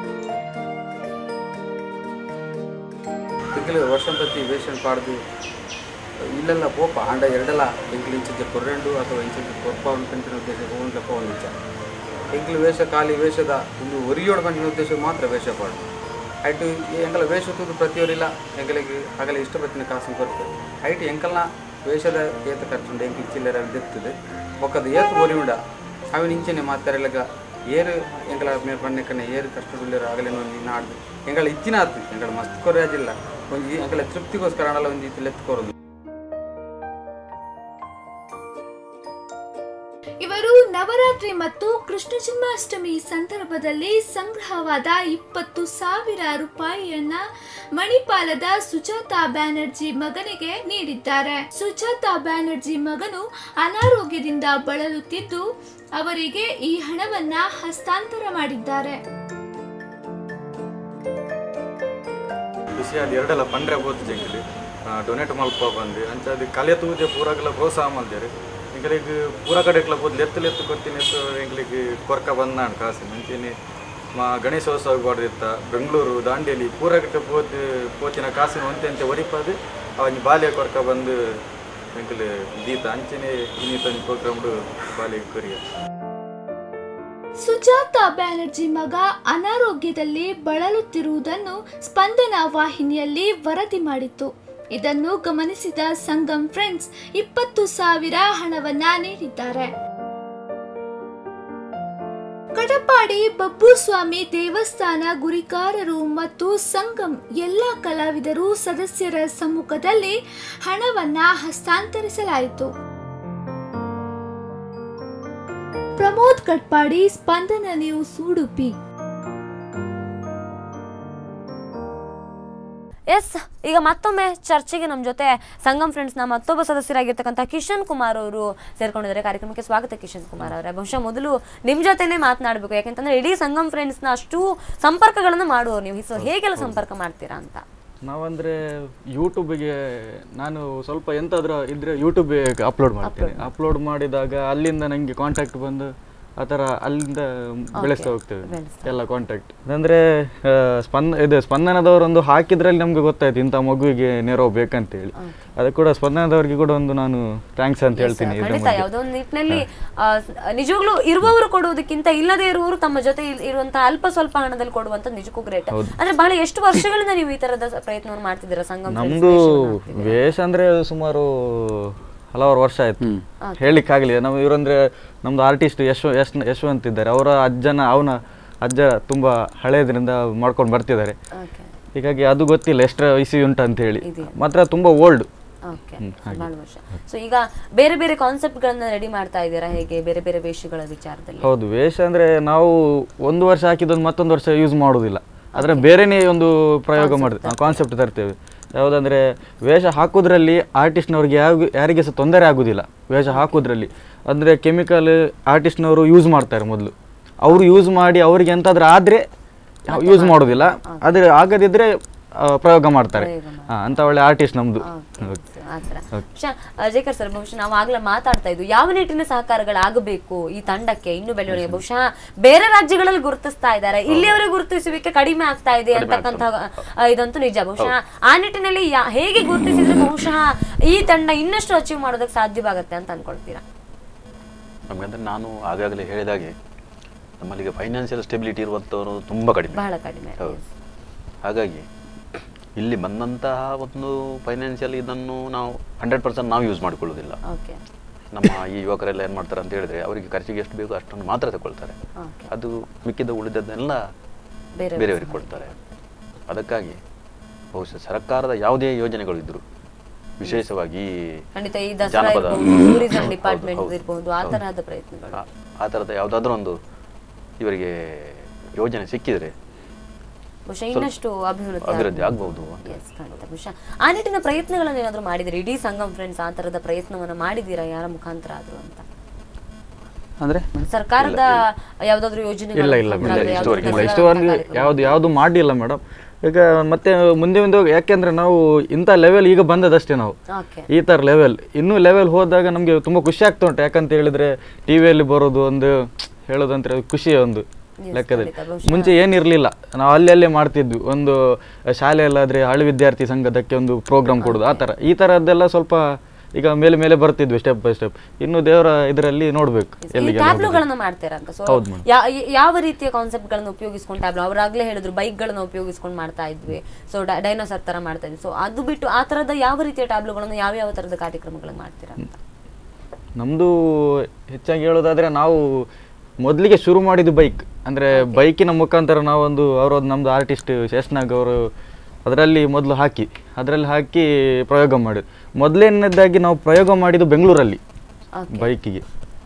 ತಿಂಗಳು ವರ್ಷಂಪತಿ ವೇಷನ್ ಪಾಡ್ದು ಇಲ್ಲೆಲ್ಲ ಪೋಪ ಆಂಡ ಎರಡಲ್ಲ ಎಂಕ್ಲು ಇಂಚಿದ್ದೆ ಕೊರ್ರೆಂಡು ಅಥವಾ ಇಂಚಿದ್ದೆ ಕೊರ್ಪ ಉಂಟಂತಿನ ಉದ್ದೇಶ ಹೋಗ್ಲಪ್ಪ ಒಂದು ಇಂಚ ಎಂಕ್ಲು ವೇಷ ಖಾಲಿ ವೇಷದ ಒಂದು ಒರಿಯೋಡ್ ಬಂದಿನ ಉದ್ದೇಶ ಮಾತ್ರ ವೇಷ ಪಾಡು ಐಟು ಎಂಕಲ ವೇಷ ತೂದು ಪ್ರತಿಯೊರಿಲ್ಲ ಎಂಕಲಿಗೆ ಆಗಲೇ ಇಷ್ಟಪಟ್ಟಿನ ಕಾಸು ಕೊಡ್ತದೆ ಐಟು ಎಂಕಲ್ನ ವೇಷದ ಏತ ಖರ್ಚುಂಡು ಎಂಕಲ್ ಚಿಲ್ಲರೆ ದೆತ್ತದೆ ಒಕ್ಕದ ಏತು ಒರಿಯುಂಡ ಅವಿನ ಇಂಚನೆ ಮಾತಾರೆಲ್ಲಗ ಏರು ಎಂಕಲ ಮೇಲೆ ಪಣ್ಣೆಕ್ಕನೆ ಏರು ಕಷ್ಟದುಳ್ಳೇರು ಆಗಲೇ ಒಂದು ನಾಡ್ದು ಎಂಗಳ ಇಚ್ಚಿನ ಆತು ಎಂಗಳ ಮಸ್ತ್ ಕೊರೆಯಾಜಿಲ್ಲ ಒಂಜಿ ಎಂಕಲ ತೃಪ್ತಿಗೋಸ್ಕರ ಅಣ್ಣಲ್ಲ ಒಂಜಿ ಇತ್ತು ಎತ್ಕೊರೋದು ಇವರು ನವರಾತ್ರಿ ಮತ್ತು ಕೃಷ್ಣ ಜನ್ಮಾಷ್ಟಮಿ ಸಂದರ್ಭದಲ್ಲಿ ಸಂಗ್ರಹವಾದ ಇಪ್ಪತ್ತು ಸಾವಿರ ರೂಪಾಯಿಯನ್ನ ಮಣಿಪಾಲದ ಸುಜಾತಾ ಬ್ಯಾನರ್ಜಿ ಮಗನಿಗೆ ನೀಡಿದ್ದಾರೆ ಸುಜಾತಾ ಬ್ಯಾನರ್ಜಿ ಮಗನು ಅನಾರೋಗ್ಯದಿಂದ ಬಳಲುತ್ತಿದ್ದು ಅವರಿಗೆ ಈ ಹಣವನ್ನ ಹಸ್ತಾಂತರ ಮಾಡಿದ್ದಾರೆ ಖುಷಿ ಅದು ಎರಡೆಲ್ಲ ಪಂಡ್ರೆ ಬೋತ್ ಜಂಗಿಲಿ ಡೊನೇಟ್ ಮಲ್ಪ ಬಂದು ಅಂಚ ಅದು ಕಲೆ ತೂದೆ ಪೂರಾಗೆಲ್ಲ ಪ್ರೋತ್ಸಾಹ ಮಲ್ದೇರಿ ಎಂಗಳಿಗೆ ಪೂರ ಕಡೆಗ್ಲ ಬೋದ್ ಲೆತ್ತು ಲೆತ್ತು ಕೊಡ್ತೀನಿ ಎಂಗಳಿಗೆ ಕೊರ್ಕ ಬಂದಾಣ ಕಾಸು ಮುಂಚೆನೆ ಮಾ ಗಣೇಶೋತ್ಸವ ಬಾಡ್ದಿತ್ತ ಬೆಂಗಳೂರು ದಾಂಡೇಲಿ ಪೂರ ಕಟ್ಟೆ ಪೋತ್ ಪೋತಿನ ಕಾಸಿನ ಒಂತೆ ಅಂತೆ ಒರಿಪದು ಅವನ್ ಬಾಲ್ಯ ಕೊರ್ಕ ಬಂದು ಎಂಕಲು ದೀತ ಅಂಚೆನೆ ಇನ್ನಿತ ಪ್ರೋಗ್ರಾಮ್ ಬಾಲ್ಯ ಕೊರಿಯ ಸುಜಾತಾ ಬ್ಯಾನರ್ಜಿ ಮಗ ಅನಾರೋಗ್ಯದಲ್ಲಿ ಬಳಲುತ್ತಿರುವುದನ್ನು ಸ್ಪಂದನ ವಾಹಿನಿಯಲ್ಲಿ ವರದಿ ಮಾಡಿತ್ತು ಇದನ್ನು ಗಮನಿಸಿದ ಸಂಗಮ್ ಫ್ರೆಂಡ್ಸ್ ಇಪ್ಪತ್ತು ಸಾವಿರ ಹಣವನ್ನ ನೀಡಿದ್ದಾರೆ ಕಡಪಾಡಿ ಬಬ್ಬುಸ್ವಾಮಿ ದೇವಸ್ಥಾನ ಗುರಿಕಾರರು ಮತ್ತು ಸಂಗಮ್ ಎಲ್ಲ ಕಲಾವಿದರು ಸದಸ್ಯರ ಸಮ್ಮುಖದಲ್ಲಿ ಹಣವನ್ನ ಹಸ್ತಾಂತರಿಸಲಾಯಿತು ಪ್ರಮೋದ್ ಕಟ್ಪಾಡಿ ಸ್ಪಂದನ ನ್ಯೂಸ್ ಉಡುಪಿ ಎಸ್ ಈಗ ಮತ್ತೊಮ್ಮೆ ಚರ್ಚೆಗೆ ನಮ್ಮ ಜೊತೆ ಸಂಗಮ್ ಫ್ರೆಂಡ್ಸ್ನ ಮತ್ತೊಬ್ಬ ಸದಸ್ಯರಾಗಿರ್ತಕ್ಕಂಥ ಕಿಶನ್ ಕುಮಾರ್ ಅವರು ಸೇರ್ಕೊಂಡಿದ್ದಾರೆ ಕಾರ್ಯಕ್ರಮಕ್ಕೆ ಸ್ವಾಗತ ಕಿಶನ್ ಕುಮಾರ್ ಅವರೇ ಬಹುಶಃ ಮೊದಲು ನಿಮ್ಮ ಜೊತೆನೇ ಮಾತನಾಡಬೇಕು ಯಾಕೆಂತಂದ್ರೆ ಇಡೀ ಸಂಗಮ್ ಫ್ರೆಂಡ್ಸ್ನ ಅಷ್ಟು ಸಂಪರ್ಕಗಳನ್ನು ಮಾಡುವವರು ನೀವು ಸೊ ಹೇಗೆಲ್ಲ ಸಂಪರ್ಕ ಮಾಡ್ತೀರಾ ಅಂತ ನಾವಂದ್ರೆ ಯೂಟ್ಯೂಬಿಗೆ ನಾನು ಸ್ವಲ್ಪ ಎಂತಾದ್ರೂ ಇದ್ರೆ ಯೂಟ್ಯೂಬ್ಗೆ ಅಪ್ಲೋಡ್ ಮಾಡ್ತೇನೆ ಅಪ್ಲೋಡ್ ಮಾಡಿದಾಗ ಅಲ್ಲಿಂದ ನನಗೆ ಕಾಂಟ್ಯಾಕ್ಟ್ ಬಂದು ಆ ಥರ ಅಲ್ಲಿಂದ ಬೆಳೆಸ್ತಾ ಹೋಗ್ತೇವೆ ಎಲ್ಲ ಕಾಂಟ್ಯಾಕ್ಟ್ ಅಂದ್ರೆ ಆ, ಸ್ಪಂದ ಇದು ಸ್ಪಂದನದವರೊಂದು ಹಾಕಿದ್ರಲ್ಲಿ ನಮ್ಗೆ ಗೊತ್ತಾಯ್ತು ಇಂಥ ಮಗುವಿಗೆ ನೆರವು ಬೇಕಂತೇಳಿ ಅದಕ್ಕೆ ಕೂಡ ಸ್ಪಂದನದವರಿಗೆ ಕೂಡ ಒಂದು ನಾನು ಥ್ಯಾಂಕ್ಸ್ ಅಂತ ಹೇಳ್ತೀನಿ ಇದ್ರ ಖಂಡಿತ ಬಗ್ಗೆ. ಯಾವುದೋ ಒಂದು ನಿಟ್ಟಿನಲ್ಲಿ ಆ, ಸ್- ನಿಜವಾಗ್ಲೂ ಇರುವವರು ಕೊಡುವುದಕ್ಕಿಂತ ಇಲ್ಲದೆ ಇರುವವರು ತಮ್ಮ ಜೊತೆ ಇಲ್- ಇರುವಂತಹ ಅಲ್ಪ ಸ್ವಲ್ಪ ಹಣದಲ್ಲಿ ಕೊಡುವಂತ ನಿಜಕ್ಕೂ ಗ್ರೇಟ್ ಅಂದ್ರೆ ಬಹಳ ಎಷ್ಟು ವರ್ಷಗಳಿಂದ ನೀವು ಈ ತರದ ಸ- ಪ್ರಯತ್ನವನ್ನು ಮಾಡ್ತಿದ್ದೀರಾ ಸಂಗಮ್ ನಮ್ದು ವೇಷ ಅಂದ್ರೆ ಸುಮಾರು ಹಲವಾರು ವರ್ಷ ಆಯ್ತು ಹೇಳಿಕ್ ಆಗ್ಲಿಲ್ಲ ನಾವು ಇವರಂದ್ರೆ ನಮ್ದು ಆರ್ಟಿಸ್ಟ್ ಯಶ್ ಯಶ್ ಯಶವಂತ್ ಇದ್ದಾರೆ ಅವರ ಅಜ್ಜನ ಅವನ ಅಜ್ಜ ತುಂಬಾ ಹಳೆಯದ್ರಿಂದ ಮಾಡ್ಕೊಂಡು ಬರ್ತಿದ್ದಾರೆ ಹೀಗಾಗಿ ಅದು ಗೊತ್ತಿಲ್ಲ ಎಷ್ಟರ ಇಸಿ ಉಂಟು ಅಂತ ಹೇಳಿ ಇದೆಯಾ? ಮಾತ್ರ ತುಂಬ ಓಲ್ಡ್ ಓಕೆ ಬಹಳ ವರ್ಷ ಸೊ ಈಗ ಬೇರೆ ಬೇರೆ ಕಾನ್ಸೆಪ್ಟ್ಗಳನ್ನ ರೆಡಿ ಮಾಡ್ತಾ ಇದ್ದೀರಾ ಹೇಗೆ ಬೇರೆ ಬೇರೆ ವೇಷಗಳ ವಿಚಾರದಲ್ಲಿ ಹೌದು ವೇಷ ಅಂದರೆ ನಾವು ಒಂದು ವರ್ಷ ಹಾಕಿದ್ದೊಂದು ಮತ್ತೊಂದು ವರ್ಷ ಯೂಸ್ ಮಾಡೋದಿಲ್ಲ ಆದರೆ ಬೇರೆನೇ ಒಂದು ಪ್ರಯೋಗ ಮಾಡ್ತೇವೆ ಕಾನ್ಸೆಪ್ಟ್ ತರ್ತೇವೆ ಯಾವುದಂದ್ರೆ ವೇಷ ಹಾಕೋದ್ರಲ್ಲಿ ಆರ್ಟಿಸ್ಟ್ನವ್ರಿಗೆ ಯಾವ ಯಾರಿಗೆ ಸಹ ತೊಂದರೆ ಆಗೋದಿಲ್ಲ ವೇಷ ಹಾಕೋದ್ರಲ್ಲಿ ಅಂದರೆ ಕೆಮಿಕಲ್ ಆರ್ಟಿಸ್ಟ್ನವರು ಯೂಸ್ ಮಾಡ್ತಾರೆ ಮೊದಲು ಅವರು ಯೂಸ್ ಮಾಡಿ ಅವರಿಗೆ ಎಂತಾದ್ರೂ ಆದರೆ ಯೂಸ್ ಮಾಡೋದಿಲ್ಲ ಆದರೆ ಆಗದಿದ್ದರೆ ಆ, ಪ್ರಯೋಗ ಮಾಡ್ತಾರೆ ಹಾಂ ಅಂತ ಒಳ್ಳೆ ಆರ್ಟಿಸ್ಟ್ ನಮ್ಮದು ಆತರ ಬಹುಶಃ ಜೇಕರ್ ಸರ್ ಬಹುಶಃ ನಾವು ಆಗ್ಲೇ ಮಾತಾಡ್ತಾ ಇದ್ವು ಯಾವ ನಿಟ್ಟಿನ ಸಹಕಾರಗಳಾಗಬೇಕು ಈ ತಂಡಕ್ಕೆ ಇನ್ನು ಬೆಳವಣಿಗೆ ಬಹುಶಃ ಬೇರೆ ರಾಜ್ಯಗಳಲ್ಲಿ ಗುರುತಿಸ್ತಾ ಇದ್ದಾರೆ ಇಲ್ಲಿಯವರೆಗೆ ಗುರುತಿಸುವಿಕೆ ಕಡಿಮೆ ಆಗ್ತಾ ಇದೆ ಅಂತಕ್ಕಂಥ ಆ, ಇದಂತೂ ನಿಜ ಬಹುಶಃ ಆ ನಿಟ್ಟಿನಲ್ಲಿ ಯಾ- ಹೇಗೆ ಗುರುತಿಸಿದ್ರೆ ಬಹುಶಃ ಈ ತಂಡ ಇನ್ನಷ್ಟು ಅಚೀವ್ ಮಾಡೋದಕ್ಕೆ ಸಾಧ್ಯವಾಗುತ್ತೆ ಅಂತ ಅನ್ಕೊಳ್ತೀರಾ ನಮಗಂದ್ರೆ ನಾನು ಆಗಾಗಲೇ ಹೇಳಿದಾಗೆ ನಮ್ಮಲ್ಲಿಗೆ ಫೈನಾನ್ಷಿಯಲ್ ಸ್ಟೆಬಿಲಿಟಿ ಇರುವಂಥವರು ತುಂಬ ಕಡಿಮೆ ಬಹಳ ಕಡಿಮೆ ಹೌದು ಹಾಗಾಗಿ ಇಲ್ಲಿ ಬಂದಂತಹ ಒಂದು ಫೈನಾನ್ಷಿಯಲ್ ಇದನ್ನು ನಾವು ಹಂಡ್ರೆಡ್ ಪರ್ಸೆಂಟ್ ನಾವು ಯೂಸ್ ಮಾಡಿಕೊಳ್ಳೋದಿಲ್ಲ ಓಕೆ ನಮ್ಮ ಈ ಯುವಕರೆಲ್ಲ ಏನು ಮಾಡ್ತಾರೆ ಅಂತ ಹೇಳಿದ್ರೆ ಅವರಿಗೆ ಖರ್ಚಿಗೆ ಎಷ್ಟು ಬೇಕೋ ಅಷ್ಟನ್ನು ಮಾತ್ರ ತಗೊಳ್ತಾರೆ ಓಕೆ ಅದು ಮಿಕ್ಕಿದ ಉಳಿದದ್ದನ್ನೆಲ್ಲ ಬೇರೆ ಬೇರೆಯವರಿಗೆ ಕೊಡ್ತಾರೆ ಅದಕ್ಕಾಗಿ ಬಹುಶಃ ಸರ್ಕಾರದ ಯಾವುದೇ ಯೋಜನೆಗಳು ಇದ್ರು ವಿಶೇಷವಾಗಿ ಖಂಡಿತ ಈ ದಸರಾ ಜಾನಪದ ಇರ್ಬೋದು ಟೂರಿಸಂ ಹೌದು, ಡಿಪಾರ್ಟ್ಮೆಂಟ್ ಹೌದು, ಇರ್ಬೋದು ಆ ತರಹದ ಪ್ರಯತ್ನಗಳು ಆ- ಆ ಥರದ ಯಾವುದಾದ್ರೂ ಒಂದು ಇವರಿಗೆ ಯೋಜನೆ ಸಿಕ್ಕಿದ್ರೆ ಬಹುಶಃ ಇನ್ನಷ್ಟು ಅಭಿವೃದ್ಧಿ ಅಭಿವೃದ್ಧಿ ಆಗ್ಬಹುದು ಅಂತ Yes, ಖಂಡಿತ ಬಹುಶಃ ಆ ನಿಟ್ಟಿನ ಪ್ರಯತ್ನಗಳನ್ನು ಏನಾದ್ರು ಮಾಡಿದಿರಿ ಇಡೀ ಸಂಗಮ್ ಫ್ರೆಂಡ್ಸ್ ಆ ತರದ ಪ್ರಯತ್ನವನ್ನ ಮಾಡಿದೀರಾ ಯಾರ ಮುಖಾಂತರ ಆದ್ರೂ ಅಂತ ಅಂದರೆ ಸರ್ಕಾರದ ಯಾವ್ದಾದ್ರು ಯೋಜನೆ ಇಲ್ಲ ಇಲ್ಲ ಮೇಡಮ್ ಇಲ್ಲ ಇಷ್ಟವರೆಗೆ ಯಾವುದು ಯಾವುದು ಮಾಡಿಲ್ಲ ಮೇಡಮ್ ಈಗ ಮತ್ತೆ ಮುಂದೆ ಮುಂದೆ ಹೋಗಿ ಯಾಕೆಂದ್ರೆ ನಾವು ಇಂಥ ಲೆವೆಲ್ ಈಗ ಬಂದದಷ್ಟೇ ನಾವು ಓಕೆ ಈ ಥರ ಲೆವೆಲ್ ಇನ್ನೂ ಲೆವೆಲ್ ಹೋದಾಗ ನಮಗೆ ತುಂಬ ಖುಷಿ ಆಗ್ತಾ ಉಂಟು ಯಾಕಂತ ಹೇಳಿದ್ರೆ ಟಿ ವಿಯಲ್ಲಿ ಬರೋದು ಒಂದು ಹೇಳೋದಂದ್ರೆ ಖುಷಿ ಒಂದು ಲೆಕ್ಕದಲ್ಲಿ ಮುಂಚೆ ಏನಿರಲಿಲ್ಲ ನಾವು ಅಲ್ಲಿ ಅಲ್ಲೇ ಮಾಡ್ತಿದ್ವಿ ಒಂದು ಶಾಲೆಯಲ್ಲಾದರೆ ಹಳೆ ವಿದ್ಯಾರ್ಥಿ ಸಂಘದಕ್ಕೆ ಒಂದು ಪ್ರೋಗ್ರಾಮ್ ಕೊಡೋದು ಆ ಥರ ಈ ಥರದ್ದೆಲ್ಲ ಸ್ವಲ್ಪ ಈಗ ಮೇಲೆ ಮೇಲೆ ಬರ್ತಿದ್ವಿ ಸ್ಟೆಪ್ ಬೈ ಸ್ಟೆಪ್ ಇನ್ನು ದೇವರ ಇದರಲ್ಲಿ ನೋಡ್ಬೇಕು ಎಲ್ಲಿಗೆ ಟ್ಯಾಬ್ಲೋಗಳನ್ನ ಮಾಡ್ತೀರಾ ಅಂತ ಸೊ ಹೌದು madam. ಯಾವ ರೀತಿಯ ಕಾನ್ಸೆಪ್ಟ್ ಗಳನ್ನ ಉಪಯೋಗಿಸ್ಕೊಂಡು ಟ್ಯಾಬ್ಲೋ ಅವ್ರಾಗ್ಲೇ ಹೇಳಿದ್ರು ಬೈಕ್ ಗಳನ್ನ ಉಪಯೋಗಿಸ್ಕೊಂಡು ಮಾಡ್ತಾ ಇದ್ವಿ ಸೊ ಡೈನೋಸರ್ ತರ ಮಾಡ್ತಾ ಇದ್ವಿ ಸೊ ಅದು ಬಿಟ್ಟು ಆ ತರದ ಯಾವ ರೀತಿಯ ಟ್ಯಾಬ್ಲೋಗಳನ್ನ ಯಾವ ಯಾವ ತರದ ಕಾರ್ಯಕ್ರಮಗಳನ್ನ ಮಾಡ್ತೀರಾ ಅಂತ ನಮ್ಮದು ಹೆಚ್ಚಾಗಿ ಹೇಳೋದಾದ್ರೆ ನಾವು ಮೊದಲಿಗೆ ಶುರು ಮಾಡಿದ್ದು ಬೈಕ್ ಅಂದರೆ ಬೈಕಿನ ಮುಖಾಂತರ ನಾವೊಂದು ಅವರೊಂದು ನಮ್ಮದು ಆರ್ಟಿಸ್ಟ್ ಶೇಷನಾಗ್ ಅವರು ಅದರಲ್ಲಿ ಮೊದಲು ಹಾಕಿ ಅದರಲ್ಲಿ ಹಾಕಿ ಪ್ರಯೋಗ ಮಾಡಿದ್ದು ಮೊದಲನೇದಾಗಿ ನಾವು ಪ್ರಯೋಗ ಮಾಡಿದ್ದು ಬೆಂಗಳೂರಲ್ಲಿ ಬೈಕಿಗೆ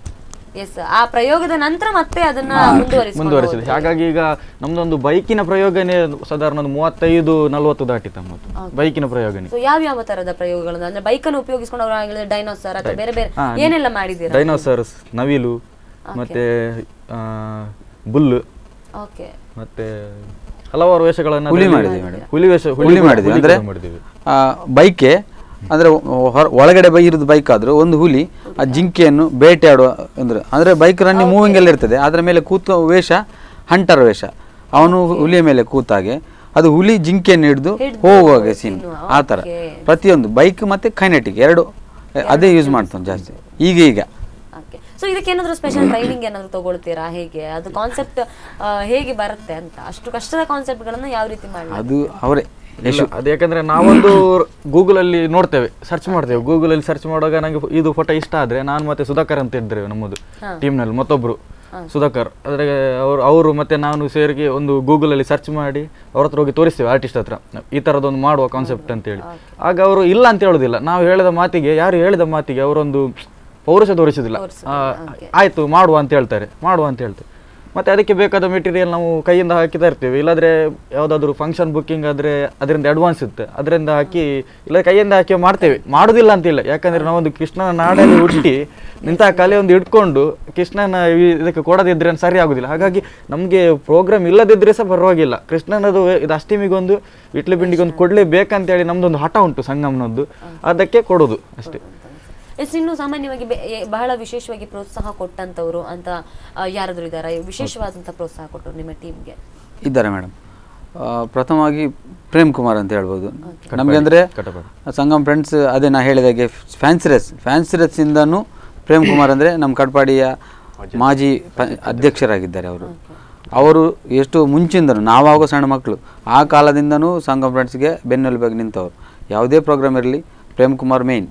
ಎಸ್ ಆ ಪ್ರಯೋಗದ ನಂತರ ಮತ್ತೆ ಅದನ್ನ ಮುಂದುವರಿಸಿ ಮುಂದುವರಿಸಿದೆ ಹಾಗಾಗಿ ಈಗ ನಮ್ದೊಂದು ಬೈಕಿನ ಪ್ರಯೋಗನೇ ಸಾಧಾರಣ ಒಂದು ಮೂವತ್ತೈದು ನಲವತ್ತು ದಾಟಿತ್ತು ನಮ್ಮದು ಬೈಕಿನ ಪ್ರಯೋಗನೇ ಸೊ ಯಾವ ಯಾವ ತರದ ಪ್ರಯೋಗಗಳನ್ನ ಅಂದ್ರೆ ಬೈಕ್ ಅನ್ನು ಉಪಯೋಗಿಸ್ಕೊಂಡು ಅವ್ರು ಡೈನೋಸರ್ ಅಥವಾ ಬೇರೆ ಬೇರೆ ಹಾ, ಏನೆಲ್ಲ ಮಾಡಿದ್ದೀರಾ ಡೈನೋಸರ್ಸ್ ನವಿಲು ಮತ್ತೆ ಆ, ಬುಲ್ಲು ಓಕೆ ಮತ್ತೆ ಹಲವಾರು ವೇಷಗಳನ್ನ ಹುಲಿ ಅದರಲ್ಲಿ- ಮಾಡಿದ್ದೀವಿ ಮೇಡಮ್. ಹುಲಿ ವೇಷ ಹುಲಿ ಮಾಡಿದ್ವಿ ಹುಲಿ ಅಂದರೆ ಕೂಡ ಮಾಡಿದ್ದೀವಿ ಬೈಕೆ ಅಂದರೆ ಒಳಗಡೆ ಬೈ ಇರೋದು ಬೈಕ್ ಆದರೂ ಒಂದು ಹುಲಿ ಆ ಜಿಂಕೆಯನ್ನು ಬೇಟೆಯಾಡುವ ಅಂದ್ರೆ ಅಂದರೆ ಬೈಕ್ ರನ್ನಿಂಗ್ ಮೂವಿಂಗ್ ಎಲ್ಲ ಇರ್ತದೆ ಅದರ ಮೇಲೆ ಕೂತ ವೇಷ ಹಂಟರ್ ವೇಷ ಅವನು ಹುಲಿಯ ಮೇಲೆ ಕೂತಾಗೆ ಅದು ಹುಲಿ ಜಿಂಕೆಯನ್ನು ಹಿಡಿದು ಹೋಗುವಾಗ ಸೀನ್ ಆ ಥರ ಪ್ರತಿಯೊಂದು ಬೈಕ್ ಮತ್ತು ಕೈನೆಟಿಕ್ ಎರಡು ಅದೇ ಯೂಸ್ ಮಾಡ್ತಾನೆ ಜಾಸ್ತಿ ಈಗ ಈಗ ಓಕೆ ಸೊ ಇದಕ್ಕೆ ಏನಾದ್ರು ಸ್ಪೆಷಲ್ ಟ್ರೈನಿಂಗ್ ಏನಾದ್ರು ತಗೊಳ್ತೀರಾ ಹೇಗೆ ಅದು ಕಾನ್ಸೆಪ್ಟ್ ಹೇಗೆ ಬರುತ್ತೆ ಅಂತ ಅಷ್ಟು ಕಷ್ಟದ ಕಾನ್ಸೆಪ್ಟ್ ಗಳನ್ನ ಯಾವ ರೀತಿ ಮಾಡಿ ಅದು ಅವರೇ ಇಲ್ಲ, ಅದು ಯಾಕಂದ್ರೆ ನಾವೊಂದು ಗೂಗಲ್ ಅಲ್ಲಿ ನೋಡ್ತೇವೆ ಸರ್ಚ್ ಮಾಡ್ತೇವೆ ಗೂಗಲ್ ಅಲ್ಲಿ ಸರ್ಚ್ ಮಾಡುವಾಗ ನಂಗೆ ಇದು ಫೋಟೋ ಇಷ್ಟ ಆದ್ರೆ ನಾನು ಮತ್ತೆ ಸುಧಾಕರ್ ಅಂತ ಇದ್ರೆ ನಮ್ಮದು ಟೀಮ್ ನಲ್ಲಿ ಮತ್ತೊಬ್ರು ಸುಧಾಕರ್ ಅದ್ರಾಗ ಅವರು ಅವರು ಮತ್ತೆ ನಾನು ಸೇರಿ ಒಂದು ಗೂಗಲ್ ಅಲ್ಲಿ ಸರ್ಚ್ ಮಾಡಿ ಅವ್ರ ಹತ್ರ ಹೋಗಿ ತೋರಿಸ್ತೇವೆ ಆರ್ಟಿಸ್ಟ್ ಹತ್ರ ಈ ತರದೊಂದು ಮಾಡುವ ಕಾನ್ಸೆಪ್ಟ್ ಅಂತ ಹೇಳಿ ಆಗ ಅವರು ಇಲ್ಲ ಅಂತ ಹೇಳೋದಿಲ್ಲ ನಾವು ಹೇಳಿದ ಮಾತಿಗೆ ಯಾರು ಹೇಳಿದ ಮಾತಿಗೆ ಅವರೊಂದು ಪೌರುಷ ತೋರಿಸುದಿಲ್ಲ ಆ, ಆಯ್ತು ಮಾಡುವ ಅಂತ ಹೇಳ್ತಾರೆ ಮಾಡುವ ಅಂತ ಹೇಳ್ತಾರೆ ಮತ್ತೆ ಅದಕ್ಕೆ ಬೇಕಾದ ಮೆಟೀರಿಯಲ್ ನಾವು ಕೈಯಿಂದ ಹಾಕಿ ತರ್ತೇವೆ ಇಲ್ಲಾಂದ್ರೆ ಯಾವುದಾದ್ರೂ ಫಂಕ್ಷನ್ ಬುಕ್ಕಿಂಗ್ ಆದ್ರೆ ಅದರಿಂದ ಅಡ್ವಾನ್ಸ್ ಇರುತ್ತೆ ಅದರಿಂದ ಹಾಕಿ ಇಲ್ಲ ಕೈಯಿಂದ ಹಾಕಿ ಮಾಡ್ತೇವೆ ಮಾಡುದಿಲ್ಲ ಅಂತಿಲ್ಲ ಯಾಕಂದ್ರೆ ನಾವೊಂದು ಕೃಷ್ಣನ ನಾಡಲ್ಲಿ ಹುಟ್ಟಿ ಇಂತಹ ಕಲೆ ಒಂದು ಇಟ್ಕೊಂಡು ಕೃಷ್ಣನ ಈ- ಇದಕ್ಕೆ ಕೊಡದಿದ್ರೆ ಸರಿ ಆಗುದಿಲ್ಲ ಹಾಗಾಗಿ ನಮಗೆ ಪ್ರೋಗ್ರಾಮ್ ಇಲ್ಲದಿದ್ರೆ ಸಹ ಪರವಾಗಿಲ್ಲ ಕೃಷ್ಣನದು ಇದು ಅಷ್ಟಮಿಗೊಂದು ಇಟ್ಲಿ ಬಿಂಡಿಗೊಂದು ಕೊಡ್ಲೇಬೇಕಂತೇಳಿ ನಮ್ದೊಂದು ಹಠ ಉಂಟು ಸಂಗಮನದ್ದು ಅದಕ್ಕೆ ಕೊಡೋದು ಅಷ್ಟೇ ಎಸ್ ಇನ್ನು ಸಾಮಾನ್ಯವಾಗಿ ಬೆ- ಎ- ಬಹಳ ವಿಶೇಷವಾಗಿ ಪ್ರೋತ್ಸಾಹ ಕೊಟ್ಟಂತವ್ರು ಅಂತ ಆ, ಯಾರಾದ್ರೂ ಇದಾರ ವಿಶೇಷವಾದಂತ ಪ್ರೋತ್ಸಾಹ ಕೊಟ್ಟರು ನಿಮ್ಮ ಟೀಮ್ಗೆ ಇದ್ದಾರೆ ಮೇಡಮ್ ಪ್ರಥಮವಾಗಿ ಪ್ರೇಮ್ ಕುಮಾರ್ ಅಂತ ಹೇಳ್ಬೋದು ನಮಗೆ ಅಂದರೆ ಕಟಪಾಡಿ. ಸಂಗಮ್ ಫ್ರೆಂಡ್ಸ್ ಅದೇ ನಾ ಹೇಳಿದಾಗೆ ಫ್ಯಾನ್ಸಿ ರೆಸ್ ಫ್ಯಾನ್ಸಿ ರೆಸ್ಸಿಂದನೂ ಪ್ರೇಮ್ ಕುಮಾರ್ ಅಂದರೆ ನಮ್ಮ ಕಟ್ಪಾಡಿಯ ಮಾಜಿ ಪ ಅಧ್ಯಕ್ಷರಾಗಿದ್ದಾರೆ ಅವರು ಅವರು ಎಷ್ಟು ಮುಂಚಿಂದನೂ ನಾವಾಗ ಸಣ್ಣ ಮಕ್ಕಳು ಆ ಕಾಲದಿಂದನೂ ಸಂಗಮ್ ಫ್ರೆಂಡ್ಸ್ಗೆ ಬೆನ್ನೆಲುಬಾಗಿ ನಿಂತವರು ಯಾವುದೇ ಪ್ರೋಗ್ರಾಮ್ ಇರಲಿ ಪ್ರೇಮ್ ಕುಮಾರ್ ಮೇಯ್ನ್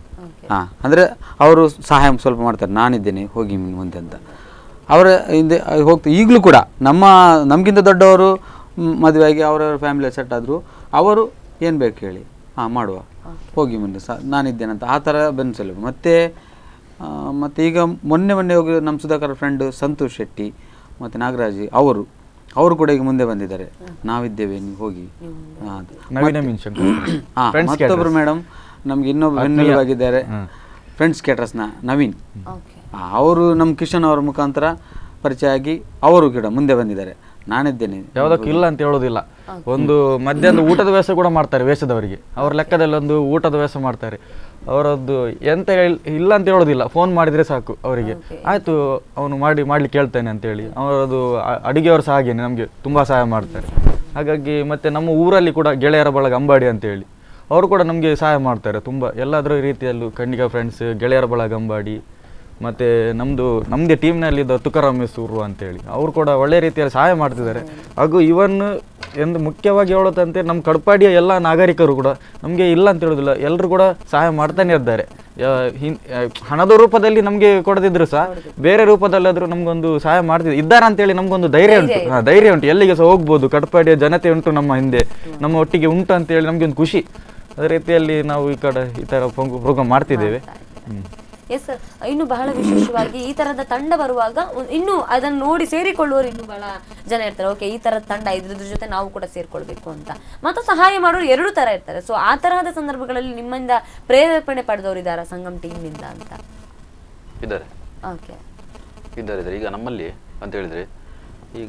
ಹಾಂ ಅಂದರೆ ಅವರು ಸಹಾಯ ಸ್ವಲ್ಪ ಮಾಡ್ತಾರೆ ನಾನಿದ್ದೇನೆ ಹೋಗಿ ಮುಂದೆ ಅಂತ ಅವರ ಹಿಂದೆ ಹೋಗ್ತಾ ಈಗಲೂ ಕೂಡ ನಮ್ಮ ನಮಗಿಂತ ದೊಡ್ಡವರು ಮ್, ಮದುವೆಯಾಗಿ ಅವರವರ ಫ್ಯಾಮಿಲಿ ಸೆಟ್ ಆದರು ಅವರು ಏನು ಬೇಕು ಹೇಳಿ ಹಾಂ ಮಾಡುವ ಹೋಗಿ ಮೊನ್ನೆ ಸ ನಾನಿದ್ದೇನಂತ ಆ ಥರ ಬೆನ್ಸಲು ಮತ್ತು ಮತ್ತು ಈಗ ಮೊನ್ನೆ ಮೊನ್ನೆ ಹೋಗಿ ನಮ್ಮ ಸುಧಾಕರ್ ಫ್ರೆಂಡ್ ಸಂತೋಷ್ ಶೆಟ್ಟಿ ಮತ್ತು ನಾಗರಾಜ್ ಅವರು ಅವರು ಕೂಡ ಈಗ ಮುಂದೆ ಬಂದಿದ್ದಾರೆ ನಾವಿದ್ದೇವೆ ನೀವು ಹೋಗಿ ಹಾ, ಅಂತ. ನವೀನ ಮೀನ್ ಶಂಕರ್ ಹಾ, Friends ಮತ್ತೊಬ್ರು ಮೇಡಮ್ ನಮ್ಗೆ ಇನ್ನೊಬ್ರು ಬೆನ್ನೆಲುಬಾಗಿದ್ದಾರೆ ಫ್ರೆಂಡ್ಸ್ ಕೇಟ್ರಸ್ನ ನವೀನ್ ಓಕೆ ಅವರು ನಮ್ಮ ಕಿಶನ್ ಅವರ ಮುಖಾಂತರ ಪರಿಚಯ ಆಗಿ ಅವರು ಕೂಡ ಮುಂದೆ ಬಂದಿದ್ದಾರೆ ನಾನಿದ್ದೇನೆ ಯಾವುದಕ್ಕೂ ಇಲ್ಲ ಅಂತ ಹೇಳೋದಿಲ್ಲ ಒಂದು ಮಧ್ಯಾಹ್ನದ ಊಟದ ವ್ಯವಸ್ಥೆ ಕೂಡ ಮಾಡ್ತಾರೆ ವೇಷದವರಿಗೆ ಅವ್ರ ಲೆಕ್ಕದಲ್ಲಿ ಒಂದು ಊಟದ ವ್ಯವಸ್ಥೆ ಮಾಡ್ತಾರೆ ಅವರದ್ದು ಎಂತ ಹೇಳ್- ಇಲ್ಲ ಅಂತ ಹೇಳೋದಿಲ್ಲ ಫೋನ್ ಮಾಡಿದ್ರೆ ಸಾಕು ಅವರಿಗೆ ಆಯ್ತು ಅವನು ಮಾಡಿ ಮಾಡ್ಲಿಕ್ಕೆ ಹೇಳ್ತೇನೆ ಅಂತೇಳಿ ಅವರದು ಅ- ಅಡಿಗೆಯವರು ಸಹ ಹಾಗೇನೆ ನಮಗೆ ತುಂಬಾ ಸಹಾಯ ಮಾಡ್ತಾರೆ ಹಾಗಾಗಿ ಮತ್ತೆ ನಮ್ಮ ಊರಲ್ಲಿ ಕೂಡ ಗೆಳೆಯರ ಬಳಗ ಅಂಬಾಡಿ ಅಂತೇಳಿ ಅವರು ಕೂಡ ನಮಗೆ ಸಹಾಯ ಮಾಡ್ತಾರೆ ತುಂಬ ಎಲ್ಲಾದರೂ ರೀತಿಯಲ್ಲೂ ಖಂಡಿಕ ಫ್ರೆಂಡ್ಸ್ ಗೆಳೆಯರ ಬಳಗ ಅಂಬಾಡಿ ಮತ್ತು ನಮ್ಮದು ನಮ್ಮದೇ ಟೀಮ್ನಲ್ಲಿದ್ದ ತುಕಾರಾಮ್ ಮೆಸೂರು ಅಂತೇಳಿ ಅವರು ಕೂಡ ಒಳ್ಳೆ ರೀತಿಯಲ್ಲಿ ಸಹಾಯ ಮಾಡ್ತಿದ್ದಾರೆ ಹಾಗೂ ಇವನ್ ಎಂದು ಮುಖ್ಯವಾಗಿ ಹೇಳೋದಂತೆ ನಮ್ಮ ಕಡ್ಪಾಡಿಯ ಎಲ್ಲ ನಾಗರಿಕರು ಕೂಡ ನಮಗೆ ಇಲ್ಲ ಅಂತ ಹೇಳೋದಿಲ್ಲ ಎಲ್ಲರೂ ಕೂಡ ಸಹಾಯ ಮಾಡ್ತಾನೆ ಇದ್ದಾರೆ ಯಾ- ಹಿನ್- ಆ, ಹಣದ ರೂಪದಲ್ಲಿ ನಮಗೆ ಕೊಡದಿದ್ರು ಸಹ ಬೇರೆ ರೂಪದಲ್ಲಾದರೂ ನಮಗೊಂದು ಸಹಾಯ ಮಾಡ್ತಿದ್ರು ಇದ್ದಾರೆ ಅಂತೇಳಿ ನಮಗೊಂದು ಧೈರ್ಯ ಉಂಟು ಹಾಂ ಧೈರ್ಯ ಉಂಟು ಎಲ್ಲಿಗೆ ಸಹ ಹೋಗ್ಬೋದು ಕಡ್ಪಾಡಿಯ ಜನತೆ ಉಂಟು ನಮ್ಮ ಹಿಂದೆ ನಮ್ಮ ಒಟ್ಟಿಗೆ ಉಂಟು ಅಂತೇಳಿ ನಮಗೆ ಒಂದು ಖುಷಿ ಅದೇ ರೀತಿಯಲ್ಲಿ ನಾವು ಈ ಕಡೆ ಈ ಥರ ಪ್ರೋಗ್ರಾಮ್ ಮಾಡ್ತಿದ್ದೇವೆ ಹ್ಮ್. ಎಸ್ ಸರ್ ಇನ್ನು ಬಹಳ ವಿಶೇಷವಾಗಿ ಈ ತರದ ತಂಡ ಬರುವಾಗ ಉ- ಇನ್ನು ಅದನ್ನು ನೋಡಿ ಸೇರಿಕೊಳ್ಳುವವರು ಇನ್ನು ಬಹಳ ಜನ ಇರ್ತಾರೆ ಓಕೆ ಈ ತರದ ತಂಡ ಇದ್ರ ಜೊತೆ ನಾವು ಕೂಡ ಸೇರ್ಕೊಳ್ಬೇಕು ಅಂತ ಮತ್ತು ಸಹಾಯ ಮಾಡೋರು ಎರಡು ತರ ಇರ್ತಾರೆ ಸೊ ಆ ತರಹದ ಸಂದರ್ಭಗಳಲ್ಲಿ ನಿಮ್ಮಿಂದ ಪ್ರೇರೇಪಣೆ ಪಡೆದವರು ಇದ್ದಾರಾ ಸಂಗಮ್ ಟೀಮ್ನಿಂದ ಅಂತ ಇದ್ದಾರೆ ಓಕೆ ಇದ್ದಾರೆ ಇದ್ದಾರೆ ಈಗ ನಮ್ಮಲ್ಲಿ ಅಂತ ಹೇಳಿದರೆ ಈಗ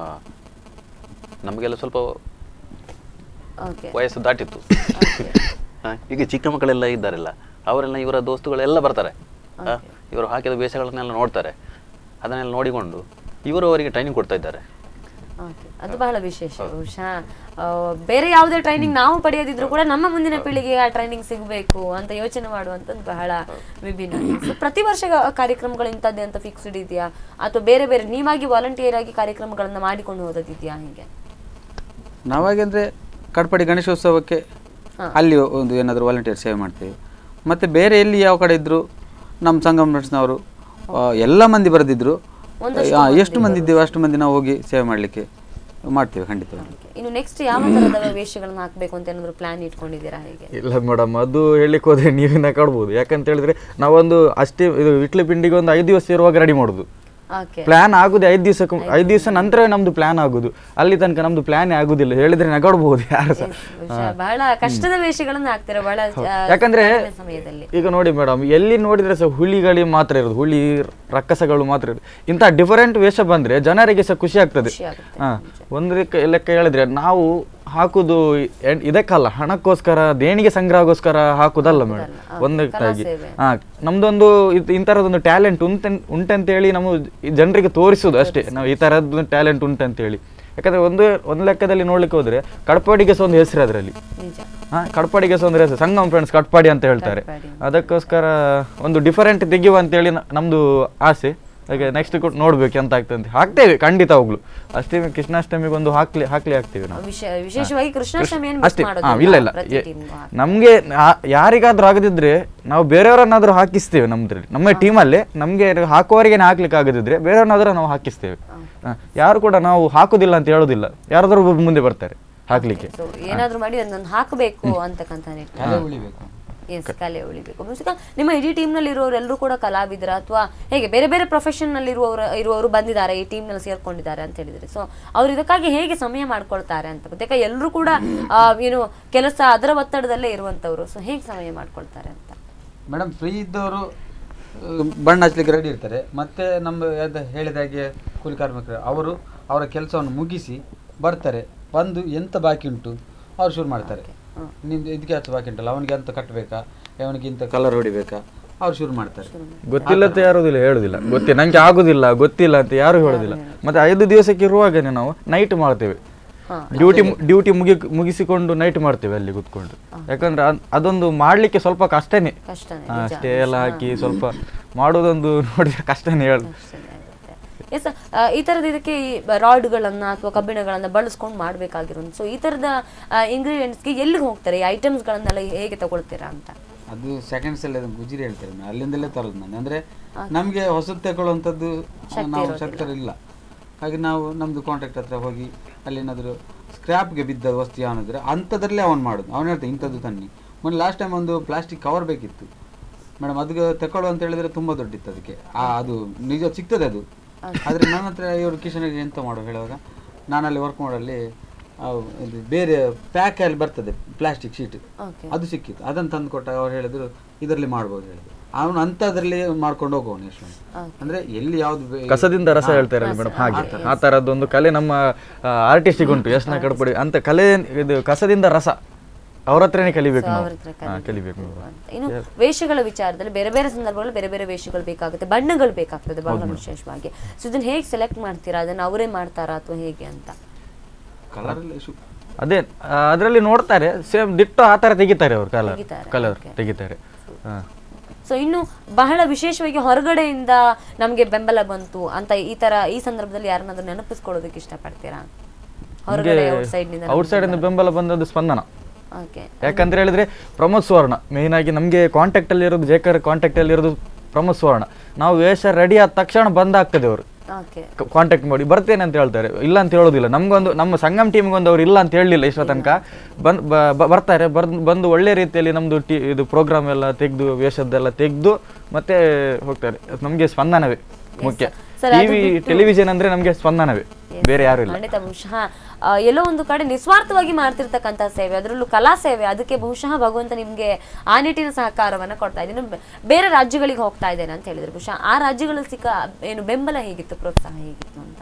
ನಮಗೆಲ್ಲ ಸ್ವಲ್ಪ ಓಕೆ ವಯಸ್ಸು ದಾಟಿತ್ತು ಹಾ, ಈಗ ಚಿಕ್ಕ ಮಕ್ಕಳೆಲ್ಲ ಇದ್ದಾರಲ್ಲ ಅವರೆಲ್ಲ ಇವರ ದೋಸ್ತುಗಳೆಲ್ಲ ಬರ್ತಾರೆ ಹಾ, ಇವರು ಹಾಕಿದ ವೇಷಗಳನ್ನೆಲ್ಲ ನೋಡ್ತಾರೆ ಅದನ್ನೆಲ್ಲ ನೋಡಿಕೊಂಡು ಇವರು ಅವರಿಗೆ ಟ್ರೈನಿಂಗ್ ಕೊಡ್ತಾ ಇದ್ದಾರೆ ಓಕೆ ಅದು ಬಹಳ ವಿಶೇಷ ಬಹುಶಃ ಆ, ಬೇರೆ ಯಾವುದೇ ಟ್ರೈನಿಂಗ್ ನಾವು ಪಡೆಯೋದಿದ್ರು ಕೂಡ ನಮ್ಮ ಮುಂದಿನ ಪೀಳಿಗೆಗೆ ಆ ಟ್ರೈನಿಂಗ್ ಸಿಗಬೇಕು ಅಂತ ಯೋಚನೆ ಮಾಡುವಂಥದ್ದು ಬಹಳ ವಿಭಿನ್ನ So, ಪ್ರತಿ ವರ್ಷ ಗ- ಕಾರ್ಯಕ್ರಮಗಳು ಇಂಥದ್ದೇ ಅಂತ ಫಿಕ್ಸ್ಡ್ ಇದೆಯಾ ಅಥವಾ ಬೇರೆ ಬೇರೆ ನೀವಾಗಿ ವಾಲಂಟಿಯರ್ ಆಗಿ ಕಾರ್ಯಕ್ರಮಗಳನ್ನ ಮಾಡಿಕೊಂಡು ಹೋದದಿದೆಯಾ ಹೀಗೆ ನಾವಾಗಿ ಅಂದರೆ ಕಡ್ಪಡಿ ಗಣೇಶೋತ್ಸವಕ್ಕೆ ಅಲ್ಲಿ ಒಂದು ಏನಾದರೂ ವಾಲಂಟಿಯರ್ ಸೇವೆ ಮಾಡ್ತೇವೆ ಮತ್ತು ಬೇರೆ ಎಲ್ಲಿ ಯಾವ ಕಡೆ ಇದ್ದರೂ ನಮ್ಮ ಸಂಗಮ್ ಫ್ರೆಂಡ್ಸ್ನವರು ಎಲ್ಲ ಮಂದಿ ಬರೆದಿದ್ರು ಆ, ಎಷ್ಟು ಮಂದಿ ಇದ್ದೇವೆ ಅಷ್ಟು ಮಂದಿ ನಾವು ಹೋಗಿ ಸೇವೆ ಮಾಡಲಿಕ್ಕೆ ಮಾಡ್ತೇವೆ ಖಂಡಿತವಾಗಿ Okay. ಇನ್ನು ನೆಕ್ಸ್ಟ್ ಯಾವ ತರದ ವೇಷಗಳನ್ನ ಹಾಕ್ಬೇಕು ಅಂತ ಏನಾದ್ರು ಪ್ಲಾನ್ ಇಟ್ಕೊಂಡಿದ್ದೀರಾ ಹೇಗೆ ಇಲ್ಲ ಮೇಡಮ್ ಅದು ಹೇಳಿಕ್ಕೆ ಹೋದ್ರೆ ನೀವಿನ್ನ ಕಾಡ್ಬೋದು ಯಾಕಂತ ಹೇಳಿದ್ರೆ ನಾವೊಂದು ಅಷ್ಟೇ ಇದು ಇಟ್ಲಿ ಪಿಂಡಿಗೆ ಒಂದು ಐದು ದಿವಸ ಇರುವಾಗ ರೆಡಿ ಮಾಡೋದು ಓಕೆ ಪ್ಲಾನ್ ಆಗುದು ಐದು ದಿವಸಕ್ಕೆ ಐದು ದಿವಸ ನಂತರ ನಮ್ದು ಪ್ಲಾನ್ ಆಗುದು ಅಲ್ಲಿ ತನಕ ನಮ್ದು ಪ್ಲಾನ್ ಆಗುದಿಲ್ಲ ಹೇಳಿದ್ರೆ ನಗಾಡ್ಬೋದು ಯಾರು ಸಹ ಬಹಳ ಕಷ್ಟದ ವೇಷಗಳನ್ನ ಹಾಕ್ತೀರಾ ಬಹಳ ಆ, ಯಾಕಂದ್ರೆ ಕಡಿಮೆ ಸಮಯದಲ್ಲಿ ಈಗ ನೋಡಿ ಮೇಡಮ್ ಎಲ್ಲಿ ನೋಡಿದ್ರೆ ಸಹ ಹುಲಿಗಳಿಗೆ ಮಾತ್ರ ಇರೋದು ಹುಲಿ ರಕ್ಕಸಗಳು ಮಾತ್ರ ಇರೋದು ಇಂಥ ಡಿಫರೆಂಟ್ ವೇಷ ಬಂದ್ರೆ ಜನರಿಗೆ ಸಹ ಖುಷಿ ಆಗ್ತದೆ ಖುಷಿ ಆಗುತ್ತೆ, ಹಾ ಒಂದು ಲೆಕ್ಕ ಲೆಕ್ಕ ಹೇಳಿದ್ರೆ ನಾವು ಹಾಕುದು ಎನ್- ಇದಕ್ಕಲ್ಲ ಹಣಕ್ಕೋಸ್ಕರ ದೇಣಿಗೆ ಸಂಗ್ರಹಗೋಸ್ಕರ ಹಾಕುದಲ್ಲ ಮೇಡಮ್ ಒಂದಕ್ಕಾಗಿ ಹಾ ನಮ್ದೊಂದು ಇದ್- ಇಂಥರದೊಂದು ಟ್ಯಾಲೆಂಟ್ ಉಂಟನ್ ಉಂಟಂತೇಳಿ ನಾವು ಈ ಜನರಿಗೆ ತೋರಿಸುದು ಅಷ್ಟೇ ನಾವು ಈ ಥರದ್ದು ಟ್ಯಾಲೆಂಟ್ ಉಂಟಂತೇಳಿ ಯಾಕಂದ್ರೆ ಒಂದು ಒಂದು ಲೆಕ್ಕದಲ್ಲಿ ನೋಡ್ಲಿಕ್ಕೆ ಹೋದ್ರೆ ಕಡಪಾಡಿಗೆ ಸಹ ಒಂದು ಹೆಸರು ಅದರಲ್ಲಿ ನಿಜ ಹಾ ಕಡ್ಪಾಡಿಗೆ ಸಹ ಒಂದು ಹೆಸರು ಸಂಗಮ್ ಫ್ರೆಂಡ್ಸ್ ಕಟ್ಪಾಡಿ ಅಂತ ಹೇಳ್ತಾರೆ ಅದಕ್ಕೋಸ್ಕರ ಒಂದು ಡಿಫರೆಂಟ್ ತೆಗೆಯುವ ಅಂತೇಳಿ ನ- ನಮ್ದು ಆಸೆ ಹಾಗೆ ನೆಕ್ಸ್ಟ್ ನೋಡ್ಬೇಕು ಎಂತ ಆಗ್ತದೆ ಅಂತ ಹಾಕ್ತೇವೆ ಖಂಡಿತ ಹೋಗ್ಲು ಅಷ್ಟೇ ಕೃಷ್ಣಾಷ್ಟಮಿಗೆ ಒಂದು ಹಾಕ್ಲಿ ಹಾಕ್ಲಿ ಹಾಕ್ತೇವೆ ನಾವು ವಿಶೇ- ವಿಶೇಷವಾಗಿ ಕೃಷ್ಣಾಷ್ಟಮಿಯನ್ನು miss ಅಷ್ಟೇ ಮಾಡೋದಿಲ್ಲ ಹಾ ಇಲ್ಲ ಇಲ್ಲ ಪ್ರತಿ ಎ- team ಗೂ ಹಾಕಿ. ನಮ್ಗೆ ಆ- ಯಾರಿಗಾದ್ರೂ ಆಗದಿದ್ರೆ ನಾವು ಬೇರೆಯವರನ್ನಾದ್ರೂ ಹಾಕಿಸ್ತೇವೆ ನಮ್ದ್ರಲ್ಲಿ ನಮ್ಮ ಟೀಮಲ್ಲಿ ನಮ್ಗೆ ಹಾಕುವವರಿಗೆ ಹಾಕ್ಲಿಕ್ಕೆ ಆಗದಿದ್ರೆ ಬೇರೆಯವ್ರನ್ನಾದ್ರೂ ನಾವು ಹಾಕಿಸ್ತೇವೆ ಹಾ, ಯಾರು ಕೂಡ ನಾವು ಹಾಕುದಿಲ್ಲ ಅಂತ ಹೇಳೋದಿಲ್ಲ ಯಾರಾದ್ರೂ ಒಬ್ಬರು ಮುಂದೆ ಬರ್ತಾರೆ ಹಾಕ್ಲಿಕ್ಕೆ So, ಏನಾದ್ರೂ ಮಾಡಿ ಅದನ್ನು ಹಾಕಬೇಕು ಅಂತಕ್ಕಂಥ ಕಲೆ ಉಳಿಬೇಕು ಎಸ್ ಕಲೆ ಉಳಿಬೇಕು ಬಹುಶಃ ನಿಮ್ಮ ಇಡೀ ಟೀಮ್ ನಲ್ಲಿ ಇರುವವರು ಎಲ್ಲರೂ ಕೂಡ ಕಲಾವಿದರ ಅಥವಾ ಹೇಗೆ ಬೇರೆ ಬೇರೆ ಪ್ರೊಫೆಷನ್ ನಲ್ಲಿ ಇರುವವರು ಇರುವವರು ಬಂದಿದ್ದಾರೆ ಈ ಟೀಮ್ ನಲ್ಲಿ ಸೇರ್ಕೊಂಡಿದ್ದಾರೆ ಅಂತ ಹೇಳಿದ್ರೆ ಸೊ ಅವ್ರು ಇದಕ್ಕಾಗಿ ಹೇಗೆ ಸಮಯ ಮಾಡ್ಕೊಳ್ತಾರೆ ಅಂತ ಪ್ರತ್ಯೇಕ ಎಲ್ಲರೂ ಕೂಡ ಆ, ಏನು ಕೆಲಸ ಅದರ ಒತ್ತಡದಲ್ಲೇ ಇರುವಂತವ್ರು ಸೊ ಹೇಗೆ ಸಮಯ ಮಾಡ್ಕೊಳ್ತಾರೆ ಅಂತ ಮೇಡಮ್ ಫ್ರೀ ಇದ್ದವರು ಬಣ್ಣ ಹಚ್ಚಲಿಕ್ಕೆ ರೆಡಿ ಇರ್ತಾರೆ ಮತ್ತೆ ನಮ್ಮ ಅದು ಹೇಳಿದ ಹಾಗೆ ಕೂಲಿ ಕಾರ್ಮಿಕರು ಅವರು ಅವರ ಕೆಲಸವನ್ನು ಮುಗಿಸಿ ಬರ್ತಾರೆ ಬಂದು ಎಂತ ಬಾಕಿ ಉಂಟು ಅವ್ರು ಶುರು ಮಾಡ್ತಾರೆ ನಿಂದು ಇದಕ್ಕೆ ಹತ್ತು ಬಾಕಿ ಉಂಟಲ್ಲ ಅವನಿಗೆ ಅಂತ ಕಟ್ಟಬೇಕಾ ಅವನಿಗೆ ಇಂಥ ಕಲರ್ ಹೊಡಿಬೇಕಾ ಅವ್ರು ಶುರು ಮಾಡ್ತಾರೆ ಗೊತ್ತಿಲ್ಲ ಅಂತ ಯಾರುದಿಲ್ಲ ಹೇಳುದಿಲ್ಲ ಗೊತ್ತಿ ನಂಗೆ ಆಗುದಿಲ್ಲ ಗೊತ್ತಿಲ್ಲ ಅಂತ ಯಾರು ಹೇಳುದಿಲ್ಲ ಮತ್ತೆ ಐದು ದಿವಸಕ್ಕೆ ಇರುವಾಗನೇ ನಾವು ನೈಟ್ ಮಾಡ್ತೇವೆ ಡ್ಯೂಟಿ ಡ್ಯೂಟಿ ಮುಗಿ ಮುಗಿಸಿಕೊಂಡು ನೈಟ್ ಮಾಡ್ತೇವೆ ಅಲ್ಲಿ ಕುತ್ಕೊಂಡು ಯಾಕಂದ್ರೆ ಅದ್- ಅದೊಂದು ಮಾಡ್ಲಿಕ್ಕೆ ಸ್ವಲ್ಪ ಕಷ್ಟನೇ ಕಷ್ಟನೇ ಹಾ, ಸ್ಟೇ ಎಲ್ಲ ಹಾಕಿ ಸ್ವಲ್ಪ ಮಾಡೋದೊಂದು ನೋಡಿದ್ರೆ ಕಷ್ಟನೇ ಹೇಳು ಎಸ್ ಈ ತರದ ಇದಕ್ಕೆ ಈ ರಾಡ್ಗಳನ್ನ ಅಥವಾ ಕಬ್ಬಿಣಗಳನ್ನ ಬಳಸ್ಕೊಂಡು ಮಾಡ್ಬೇಕಾಗಿರೋದು ಸೊ ಈ ತರದ ಇಂಗ್ರೀಡಿಯೆಂಟ್ಸ್ಗೆ ಎಲ್ಲಿಗೆ ಹೋಗ್ತಾರೆ ಈ ಐಟಮ್ಸ್ಗಳನ್ನೆಲ್ಲ ಹೇಗೆ ತಗೊಳ್ತೀರಾ ಅಂತ ಅದು ಸೆಕೆಂಡ್ಸ್ ಎಲ್ಲ ಅದನ್ನ ಗುಜಿರಿ ಹೇಳ್ತಾರೆ ನಾನು ಅಲ್ಲಿಂದಲೇ ತರೋದು ನಾನು ಅಂದರೆ ನಮಗೆ ಹೊಸದು ತಗೊಳ್ಳುವಂಥದ್ದು ನಾವು ಶಕ್ತರು ಇಲ್ಲ ಹಾಗೆ ನಾವು ನಮ್ಮದು ಕಾಂಟ್ಯಾಕ್ಟ್ ಹತ್ರ ಹೋಗಿ ಅಲ್ಲಿ ಏನಾದರೂ ಸ್ಕ್ರ್ಯಾಪ್ಗೆ ಬಿದ್ದ ವಸ್ತು ಯಾವನಿದ್ರೆ ಅಂಥದ್ರಲ್ಲೇ ಅವನು ಮಾಡೋದು ಅವನು ಹೇಳ್ತಾನೆ ಇಂಥದ್ದು ತನ್ನಿ ಮೊನ್ನೆ ಲಾಸ್ಟ್ ಟೈಮ್ ಒಂದು ಪ್ಲಾಸ್ಟಿಕ್ ಕವರ್ ಬೇಕಿತ್ತು ಮೇಡಮ್ ಅದಕ್ಕೆ ತಗೊಳ್ಳು ಅಂತ ಹೇಳಿದ್ರೆ ತುಂಬ ದೊಡ್ಡಿತ್ತು ಅದಕ್ಕೆ ಆ ಅದು ನಿಜ ಸಿಗ್ತದೆ ಅದು ಆದರೆ ನನ್ನ ಹತ್ರ ಇವರು ಕಿಶನಿಗೆ ಎಂತ ಮಾಡೋ ಹೇಳುವಾಗ ನಾನಲ್ಲಿ ವರ್ಕ್ ಮಾಡಲ್ಲಿ ಆ, ಇದು ಬೇರೆ ಪ್ಯಾಕ್ ಅಲ್ಲಿ ಬರ್ತದೆ ಪ್ಲಾಸ್ಟಿಕ್ ಶೀಟ್ ಓಕೆ ಅದು ಸಿಕ್ಕಿತ್ತು ಅದನ್ನು ತಂದು ಕೊಟ್ಟಾಗ ಅವ್ರು ಹೇಳಿದ್ರು ಇದರಲ್ಲಿ ಮಾಡ್ಬೋದು ಹೇಳಿದ್ರು ಅವನು ಅಂಥದ್ರಲ್ಲಿ ಮಾಡ್ಕೊಂಡು ಹೋಗುವನು ಯಶವಂತ್ ಅಂದ್ರೆ ಎಲ್ಲಿ ಯಾವ್ದು ಬೇ- ಕಸದಿಂದ ರಸ ಹೇಳ್ತಾರಲ್ಲ ಮೇಡಮ್ ಹಾಗೆ ಆ ಥರದ್ದೊಂದು ಕಲೆ ನಮ್ಮ ಆರ್ಟಿಸ್ಟಿಗೆ ಉಂಟು ಯಶ್ನ ಕಡ್ಪಡಿ ಅಂತ ಕಲೆ ಇದು ಕಸದಿಂದ ರಸ ಅವ್ರ ಹತ್ರನೇ ಕಲಿಬೇಕು ನಾವು ಅವ್ರ ಹತ್ರ ಹಾ, ಕಲಿಬೇಕು ಅಂತ. ಇನ್ನು ವೇಷಗಳ ವಿಚಾರದಲ್ಲಿ ಬೇರೆ ಬೇರೆ ಸಂದರ್ಭಗಳಲ್ಲಿ ಬೇರೆ ಬೇರೆ ವೇಷಗಳು ಬೇಕಾಗುತ್ತೆ ಬಣ್ಣಗಳು ಬೇಕಾಗ್ತದೆ ಬಹಳ ವಿಶೇಷವಾಗಿ ಸೊ ಇದನ್ನ ಹೇಗೆ ಸೆಲೆಕ್ಟ್ ಮಾಡ್ತೀರಾ ಅದನ್ನ ಅವರೇ ಮಾಡ್ತಾರಾ ಅಥವಾ ಹೇಗೆ ಅಂತ ಕಲರ್ ಇಶ್ಯೂ ಅದೇ ಅದರಲ್ಲಿ ನೋಡ್ತಾರೆ ಸೇಮ್ ದಿಟ್ಟು ಆ ಥರ ತೆಗಿತಾರೆ ಅವ್ರು ಕಲರ್ ತೆಗಿತಾರೆ, ಕಲರ್ okay. ತೆಗಿತಾರೆ ಹಾ ಸೊ ಇನ್ನು ಬಹಳ ವಿಶೇಷವಾಗಿ ಹೊರಗಡೆಯಿಂದ ನಮಗೆ ಬೆಂಬಲ ಬಂತು ಅಂತ ಈ ತರ ಈ ಸಂದರ್ಭದಲ್ಲಿ ಯಾರನ್ನಾದ್ರೂ ನೆನಪಿಸ್ಕೊಳ್ಳೋದಕ್ಕೆ ಇಷ್ಟಪಡ್ತೀರಾ ಹೊರಗಡೆ ಔಟ್ಸೈಡ್ ನಿಂದ ಔಟ್ಸೈಡ್ ಇಂದ ಬೆಂಬಲ ಬಂದದ್ದು ಸ್ಪಂದನ ಓಕೆ ಯಾಕಂತ ಹೇಳಿದ್ರೆ ಪ್ರಮೋದ್ ಸುವರ್ಣ ಮೇನ್ ಆಗಿ ನಮಗೆ ಕಾಂಟ್ಯಾಕ್ಟ್ ಅಲ್ಲಿ ಇರೋದು ಜೇಕರ್ ಕಾಂಟ್ಯಾಕ್ಟ್ ಅಲ್ಲಿ ಇರೋದು ಪ್ರಮೋದ್ ಸುವರ್ಣ ನಾವು ವೇಷ ರೆಡಿ ಆದ ತಕ್ಷಣ ಬಂದಾಗ್ತದೆ ಅವರು ಓಕೆ ಕಾಂಟ್ಯಾಕ್ಟ್ ಮಾಡಿ ಬರ್ತೇನೆ ಅಂತ ಹೇಳ್ತಾರೆ ಇಲ್ಲ ಅಂತ ಹೇಳೋದಿಲ್ಲ ನಮ್ಗೊಂದು ನಮ್ಮ ಸಂಗಮ್ ಟೀಮ್ಗೆ ಒಂದು ಅವ್ರು ಇಲ್ಲ ಅಂತ ಹೇಳಲಿಲ್ಲ ಇಷ್ಟೋ ತನಕ ಬಂದ್ ಬ- ಬ- ಬರ್ತಾರೆ ಬಂದು ಬಂದು ಒಳ್ಳೆ ರೀತಿಯಲ್ಲಿ ನಮ್ದು ಟಿ ಇದು ಪ್ರೋಗ್ರಾಮ್ ಎಲ್ಲ ತೆಗೆದು ವೇಷದ್ದೆಲ್ಲ ತೆಗೆದು ಮತ್ತೆ ಹೋಗ್ತಾರೆ ನಮಗೆ ಸ್ಪಂದನವೇ ಮುಖ್ಯ Sir, ಅದು ಟಿವಿ ಟೆಲಿವಿಷನ್ ಅಂದ್ರೆ ನಮಗೆ ಸ್ಪಂದನವೇ ಬೇರೆ ಯಾರು ಇಲ್ಲ ಖಂಡಿತ ಬಹುಶಃ ಆ, ಎಲ್ಲೋ ಒಂದು ಕಡೆ ನಿಸ್ವಾರ್ಥವಾಗಿ ಮಾಡ್ತಿರ್ತಕ್ಕಂಥ ಸೇವೆ ಅದರಲ್ಲೂ ಕಲಾ ಸೇವೆ ಅದಕ್ಕೆ ಬಹುಶಃ ಭಗವಂತ ನಿಮ್ಗೆ ಆ ನಿಟ್ಟಿನ ಸಹಕಾರವನ್ನ ಕೊಡ್ತಾ ಇದ್ದೀನಿ ಬೆ- ಬೇರೆ ರಾಜ್ಯಗಳಿಗೆ ಹೋಗ್ತಾ ಇದ್ದೇನೆ ಅಂತ ಹೇಳಿದ್ರು ಬಹುಶಃ ಆ ರಾಜ್ಯಗಳಲ್ಲಿ ಸಿಕ್ಕ ಏನು ಬೆಂಬಲ ಹೇಗಿತ್ತು ಪ್ರೋತ್ಸಾಹ ಹೇಗಿತ್ತು ಅಂತ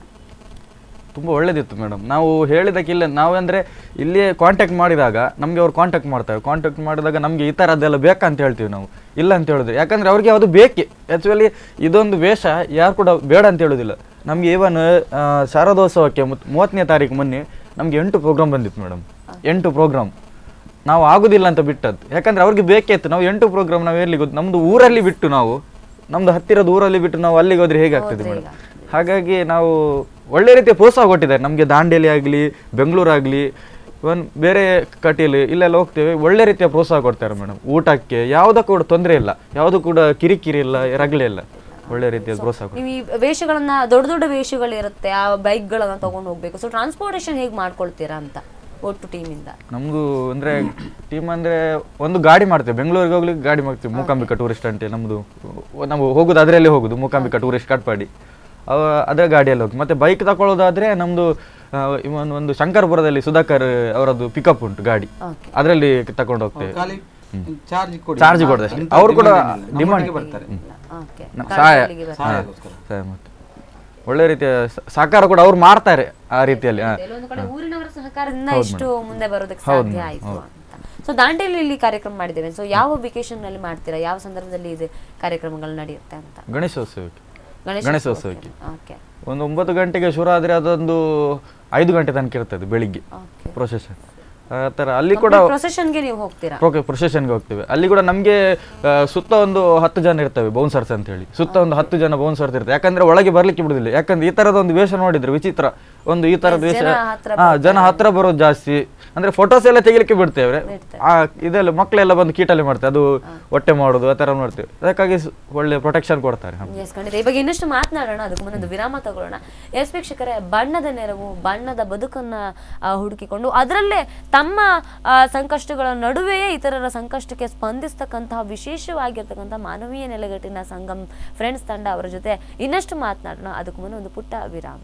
ತುಂಬ ಒಳ್ಳೇದಿತ್ತು ಮೇಡಮ್ ನಾವು ಹೇಳಿದಕ್ಕಿಲ್ಲ ನಾವಂದ್ರೆ ಇಲ್ಲಿ ಕಾಂಟ್ಯಾಕ್ಟ್ ಮಾಡಿದಾಗ ನಮಗೆ ಅವ್ರು ಕಾಂಟ್ಯಾಕ್ಟ್ ಮಾಡ್ತಾರೆ ಕಾಂಟ್ಯಾಕ್ಟ್ ಮಾಡಿದಾಗ ನಮಗೆ ಈ ಥರದ್ದೆಲ್ಲ ಬೇಕಂತ ಹೇಳ್ತೀವಿ ನಾವು ಇಲ್ಲ ಅಂತ ಹೇಳಿದ್ರೆ ಯಾಕಂದ್ರೆ ಅವ್ರಿಗೆ ಅದು ಬೇಕೇ ಆ್ಯಕ್ಚುಲಿ ಇದೊಂದು ವೇಷ ಯಾರು ಕೂಡ ಬೇಡ ಅಂತ ಹೇಳೋದಿಲ್ಲ ನಮಗೆ ಇವನ್ ಶಾರದೋತ್ಸವಕ್ಕೆ ಮುತ್- ಮೂವತ್ತನೇ ತಾರೀಕು ಮೊನ್ನೆ ನಮಗೆ ಎಂಟು ಪ್ರೋಗ್ರಾಮ್ ಬಂದಿತ್ತು ಮೇಡಮ್ ಎಂಟು ಪ್ರೋಗ್ರಾಮ್ ನಾವು ಆಗುದಿಲ್ಲ ಅಂತ ಬಿಟ್ಟದ್ದು ಯಾಕಂದ್ರೆ ಅವ್ರಿಗೆ ಬೇಕೇ ಇತ್ತು ನಾವು ಎಂಟು ಪ್ರೋಗ್ರಾಮ್ ನಾವು ಎಲ್ಲಿ ಗೊತ್ತು ನಮ್ದು ಊರಲ್ಲಿ ಬಿಟ್ಟು ನಾವು ನಮ್ದು ಹತ್ತಿರದ ಊರಲ್ಲಿ ಬಿಟ್ಟು ನಾವು ಅಲ್ಲಿಗೆ ಹೋದ್ರೆ ಹೇಗೆ ಆಗ್ತದೆ ಮೇಡಮ್ ಹಾಗಾಗಿ ನಾವು ಒಳ್ಳೆ ರೀತಿಯ ಪ್ರೋತ್ಸಾಹ ಕೊಟ್ಟಿದ್ದಾರೆ ನಮಗೆ ದಾಂಡೇಲಿ ಆಗಲಿ ಬೆಂಗಳೂರು ಆಗಲಿ ಇವನ್ ಬೇರೆ ಕಟೀಲು ಇಲ್ಲೆಲ್ಲ ಹೋಗ್ತೇವೆ ಒಳ್ಳೆ ರೀತಿಯ ಪ್ರೋತ್ಸಾಹ ಕೊಡ್ತಾರೆ ಮೇಡಮ್ ಊಟಕ್ಕೆ ಯಾವುದಕ್ಕೂ ಕೂಡ ತೊಂದರೆ ಇಲ್ಲ ಯಾವುದು ಕೂಡ ಕಿರಿಕಿರಿ ಇಲ್ಲ ರಗಳೆ ಇಲ್ಲ ಒಳ್ಳೆ ರೀತಿಯ ಪ್ರೋತ್ಸಾಹ ಕೊಡ್ತಾರೆ ನೀವು ಈ ವೇಷಗಳನ್ನ ದೊಡ್ಡ ದೊಡ್ಡ ವೇಷಗಳಿರುತ್ತೆ ಆ ಬೈಕ್ಗಳನ್ನ ತಗೊಂಡು ಹೋಗ್ಬೇಕು ಸೊ ಟ್ರಾನ್ಸ್ಪೋರ್ಟೇಷನ್ ಹೇಗೆ ಮಾಡ್ಕೊಳ್ತೀರಾ ಅಂತ ಒಟ್ಟು ಟೀಮಿಂದ ನಮ್ದು ಅಂದ್ರೆ ಟೀಮ್ ಅಂದ್ರೆ ಒಂದು ಗಾಡಿ ಮಾಡ್ತೇವೆ ಬೆಂಗಳೂರಿಗೆ ಹೋಗ್ಲಿಕ್ಕೆ ಗಾಡಿ ಮಾಡ್ತೇವೆ ಮೂಕಾಂಬಿಕಾ ಟೂರಿಸ್ಟ್ ಅಂತೇಳಿ ನಮ್ದು ನಾವು ಹೋಗುದು ಅದರಲ್ಲೇ ಹೋಗುದು ಮೂಕಾಂಬಿಕಾ ಟೂರಿಸ್ಟ್ ಕಟ್ಪಾಡಿ ಅವ ಅದರ ಗಾಡಿಯಲ್ಲಿ ಹೋಗಿ ಮತ್ತೆ ಬೈಕ್ ತಗೊಳ್ಳೋದಾದ್ರೆ ನಮ್ದು ಆ, ಇವನ್ ಒಂದು ಶಂಕರಪುರದಲ್ಲಿ ಸುಧಾಕರ್ ಅವರದ್ದು ಪಿಕಪ್ ಉಂಟು ಗಾಡಿ Okay. ಅದರಲ್ಲಿ ತಕೊಂಡು ಹೋಗ್ತೇವೆ ಖಾಲಿ ಚಾರ್ಜ್ ಕೊಡಿ ಚಾರ್ಜ್ ಕೊಡೋದಷ್ಟೇ ಇಂಥ ಅವ್ರು ಕೂಡ demand ಏನಿಲ್ಲ. ನಮ್ಮ ಡಿಮಾಂಡ್ ಮನೆಗೆ ಬರ್ತಾರೆ ಓಕೆ ನ- ಸಹಾಯ ಸಹಾಯಕ್ಕೋಸ್ಕರ. ಸಹಾಯ ಮತ್ತೆ ಒಳ್ಳೆ ರೀತಿಯ ಸ- ಸಹಕಾರ ಕೂಡ ಅವ್ರು ಮಾಡ್ತಾರೆ ಆ ರೀತಿಯಲ್ಲಿ ಹಾ. ಕೆಲವೊಂದು ಕಡೆ ಊರಿನವರ ಸಹಕಾರದಿಂದ ಇಷ್ಟು ಮುಂದೆ ಬರೋದಕ್ಕೆ ಸಾಧ್ಯ ಆಯ್ತು ಅಂತ ಸೊ ದಾಂಡೇಲಿಯಲ್ಲಿ ಕಾರ್ಯಕ್ರಮ ಮಾಡಿದ್ದೇವೆ ಸೊ ಯಾವ ವೆಕೇಶನ್ ನಲ್ಲಿ ಮಾಡ್ತೀರಾ ಯಾವ ಸಂದರ್ಭದಲ್ಲಿ ಇದು ಕಾರ್ಯಕ್ರಮಗಳು ನಡೆಯುತ್ತೆ ಅಂತ ಗಣೇಶೋತ್ಸವಕ್ಕೆ ಗಣೇಶ ಗಣೇಶೋತ್ಸವಕ್ಕೆ ಓಕೆ ಒಂದು ಒಂಬತ್ತು ಗಂಟೆಗೆ ಶುರು ಆದರೆ ಅದೊಂದು ಐದು ಗಂಟೆ ತನಕ ಇರ್ತದೆ ಬೆಳಿಗ್ಗೆ ಓಕೆ ಪ್ರೊಸೆಷನ್ ಆ ಥರ ಅಲ್ಲಿ ಕೂಡ ಪ್ರೊಸೆಷನ್ಗೆ ನೀವು ಹೋಗ್ತೀರಾ ಪ್ರೊಸೆಷನ್ಗೆ ಹೋಗ್ತೇವೆ ಅಲ್ಲಿ ಕೂಡ ನಮಗೆ ಸುತ್ತ ಒಂದು ಹತ್ತು ಜನ ಇರ್ತವೆ ಬೌನ್ಸರ್ಸ್ ಅಂತ ಹೇಳಿ ಸುತ್ತ ಒಂದು ಹತ್ತು ಜನ ಬೌನ್ಸರ್ಸ್ ಇರ್ತವೆ ಯಾಕಂದ್ರೆ ಒಳಗೆ ಬರ್ಲಿಕ್ಕೆ ಬಿಡುದಿಲ್ಲ ಯಾಕಂದ್ರೆ ಈ ತರದ ಒಂದು ವೇಷ ನೋಡಿದ್ರೆ ವಿಚಿತ್ರ ಒಂದು ಈ ತರದ ವೇಷ ಜನ ಹತ್ರ ಹಾ ಜನ ಹತ್ರ ಬರೋದು ಜಾಸ್ತಿ ಅಂದ್ರೆ ಫೋಟೋಸ್ ಎಲ್ಲ ತೆಗಿಲಿಕ್ಕೆ ಬಿಡ್ತೇವೆ ಆ ಇದೆಲ್ಲ ಮಕ್ಕಳೆಲ್ಲ ಬಂದು ಕೀಟಲೆ ಮಾಡ್ತೇವೆ ಅದು ಹೊಟ್ಟೆ ಮಾಡೋದು ಆ ಥರ ಮಾಡ್ತೇವೆ ಅದಕ್ಕಾಗಿ ಸ್- ಒಳ್ಳೆ ಪ್ರೊಟೆಕ್ಷನ್ ಕೊಡ್ತಾರೆ ಹ. ಎಸ್ ಖಂಡಿತ ಈ ಬಗ್ಗೆ ಇನ್ನಷ್ಟು ಮಾತನಾಡೋಣ ಅದಕ್ಕೆ ಮುನ್ನೊಂದು ವಿರಾಮ ತಗೊಳ್ಳೋಣ ಎಸ್ ವೀಕ್ಷಕರೇ ಬಣ್ಣದ ನೆರವು ಬಣ್ಣದ ಬದುಕನ್ನ ಆ, ಹುಡುಕಿಕೊಂಡು ಅದರಲ್ಲೇ ತಮ್ಮ ಆ, ಸಂಕಷ್ಟಗಳ ನಡುವೆಯೇ ಇತರರ ಸಂಕಷ್ಟಕ್ಕೆ ಸ್ಪಂದಿಸ್ತಕ್ಕಂತಹ ವಿಶೇಷವಾಗಿರ್ತಕ್ಕಂಥ ಮಾನವೀಯ ನೆಲೆಗಟ್ಟಿನ ಸಂಗಮ್ ಫ್ರೆಂಡ್ಸ್ ತಂಡ ಅವರ ಜೊತೆ ಇನ್ನಷ್ಟು ಮಾತನಾಡೋಣ ಅದಕ್ಕೂ ಮುನ್ನ ಒಂದು ಪುಟ್ಟ ವಿರಾಮ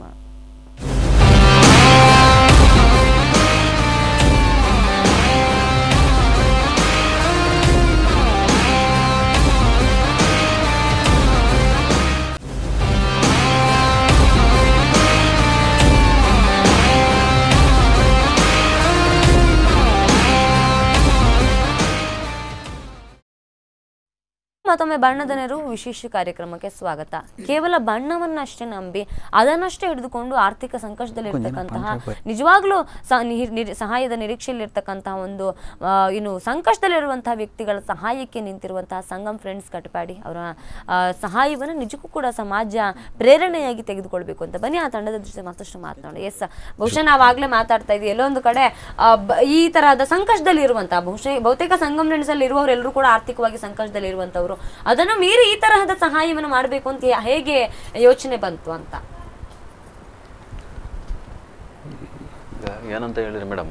ಮತ್ತೊಮ್ಮೆ ಬಣ್ಣದ ನೆರವು ವಿಶೇಷ ಕಾರ್ಯಕ್ರಮಕ್ಕೆ ಸ್ವಾಗತ ಕೇವಲ ಬಣ್ಣವನ್ನಷ್ಟೇ ನಂಬಿ ಅದನ್ನಷ್ಟೇ ಹಿಡಿದುಕೊಂಡು ಆರ್ಥಿಕ ಸಂಕಷ್ಟದಲ್ಲಿರ್ತಕ್ಕಂತಹ ನಿಜವಾಗ್ಲೂ ಸ- ನಿ- ನಿರಿ- ಸಹಾಯದ ನಿರೀಕ್ಷೆಯಲ್ಲಿರ್ತಕ್ಕಂತಹ ಒಂದು ಆ, ಏನು ಸಂಕಷ್ಟದಲ್ಲಿರುವಂತಹ ವ್ಯಕ್ತಿಗಳ ಸಹಾಯಕ್ಕೆ ನಿಂತಿರುವಂತಹ ಸಂಗಮ್ ಫ್ರೆಂಡ್ಸ್ ಕಟಪಾಡಿ ಅವರ ಆ, ಸಹಾಯವನ್ನು ನಿಜಕ್ಕೂ ಕೂಡ ಸಮಾಜ ಪ್ರೇರಣೆಯಾಗಿ ತೆಗೆದುಕೊಳ್ಬೇಕು ಅಂತ ಬನ್ನಿ ಆ ತಂಡದ ಜೊತೆ ಮತ್ತಷ್ಟು ಮಾತನಾಡೋಣ ಎಸ್ ಬಹುಶಃ ನಾವಾಗಲೇ ಮಾತಾಡ್ತಾ ಇದ್ವಿ ಎಲ್ಲೋ ಒಂದು ಕಡೆ ಆ, ಬ- ಈ ತರಹದ ಸಂಕಷ್ಟದಲ್ಲಿ ಇರುವಂತಹ ಬಹುಶಃ ಬಹುತೇಕ ಸಂಗಮ್ ಫ್ರೆಂಡ್ಸ್ ಇರುವವರು ಎಲ್ಲರೂ ಕೂಡ ಆರ್ಥಿಕವಾಗಿ ಸಂಕಷ್ಟದಲ್ಲಿ ಇರುವಂತವರು ಅದನ್ನು ಮೀರಿ ಈ ತರಹದ ಸಹಾಯವನ್ನು ಮಾಡಬೇಕು ಅಂತ ಯಾ- ಹೇಗೆ ಯೋಚನೆ ಬಂತು ಅಂತ ಏನಂತ ಹೇಳಿದ್ರೆ ಮೇಡಮ್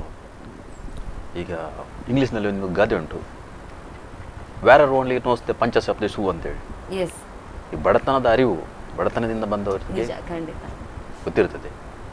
ಈಗ ಇಂಗ್ಲೀಷ್ನಲ್ಲಿ ಒಂದು ಗಾದೆ ಉಂಟು ವ್ಯಾರರ್ ಓನ್ಲಿ ನೋಸ್ ದ ಪಂಚಶಬ್ದ ಶೂ ಅಂತೇಳಿ ಎಸ್ ಈ ಬಡತನದ ಅರಿವು ಬಡತನದಿಂದ ಬಂದವರಿಗೆ ನಿಜ ಖಂಡಿತ ಗೊತ್ತಿರ್ತದೆ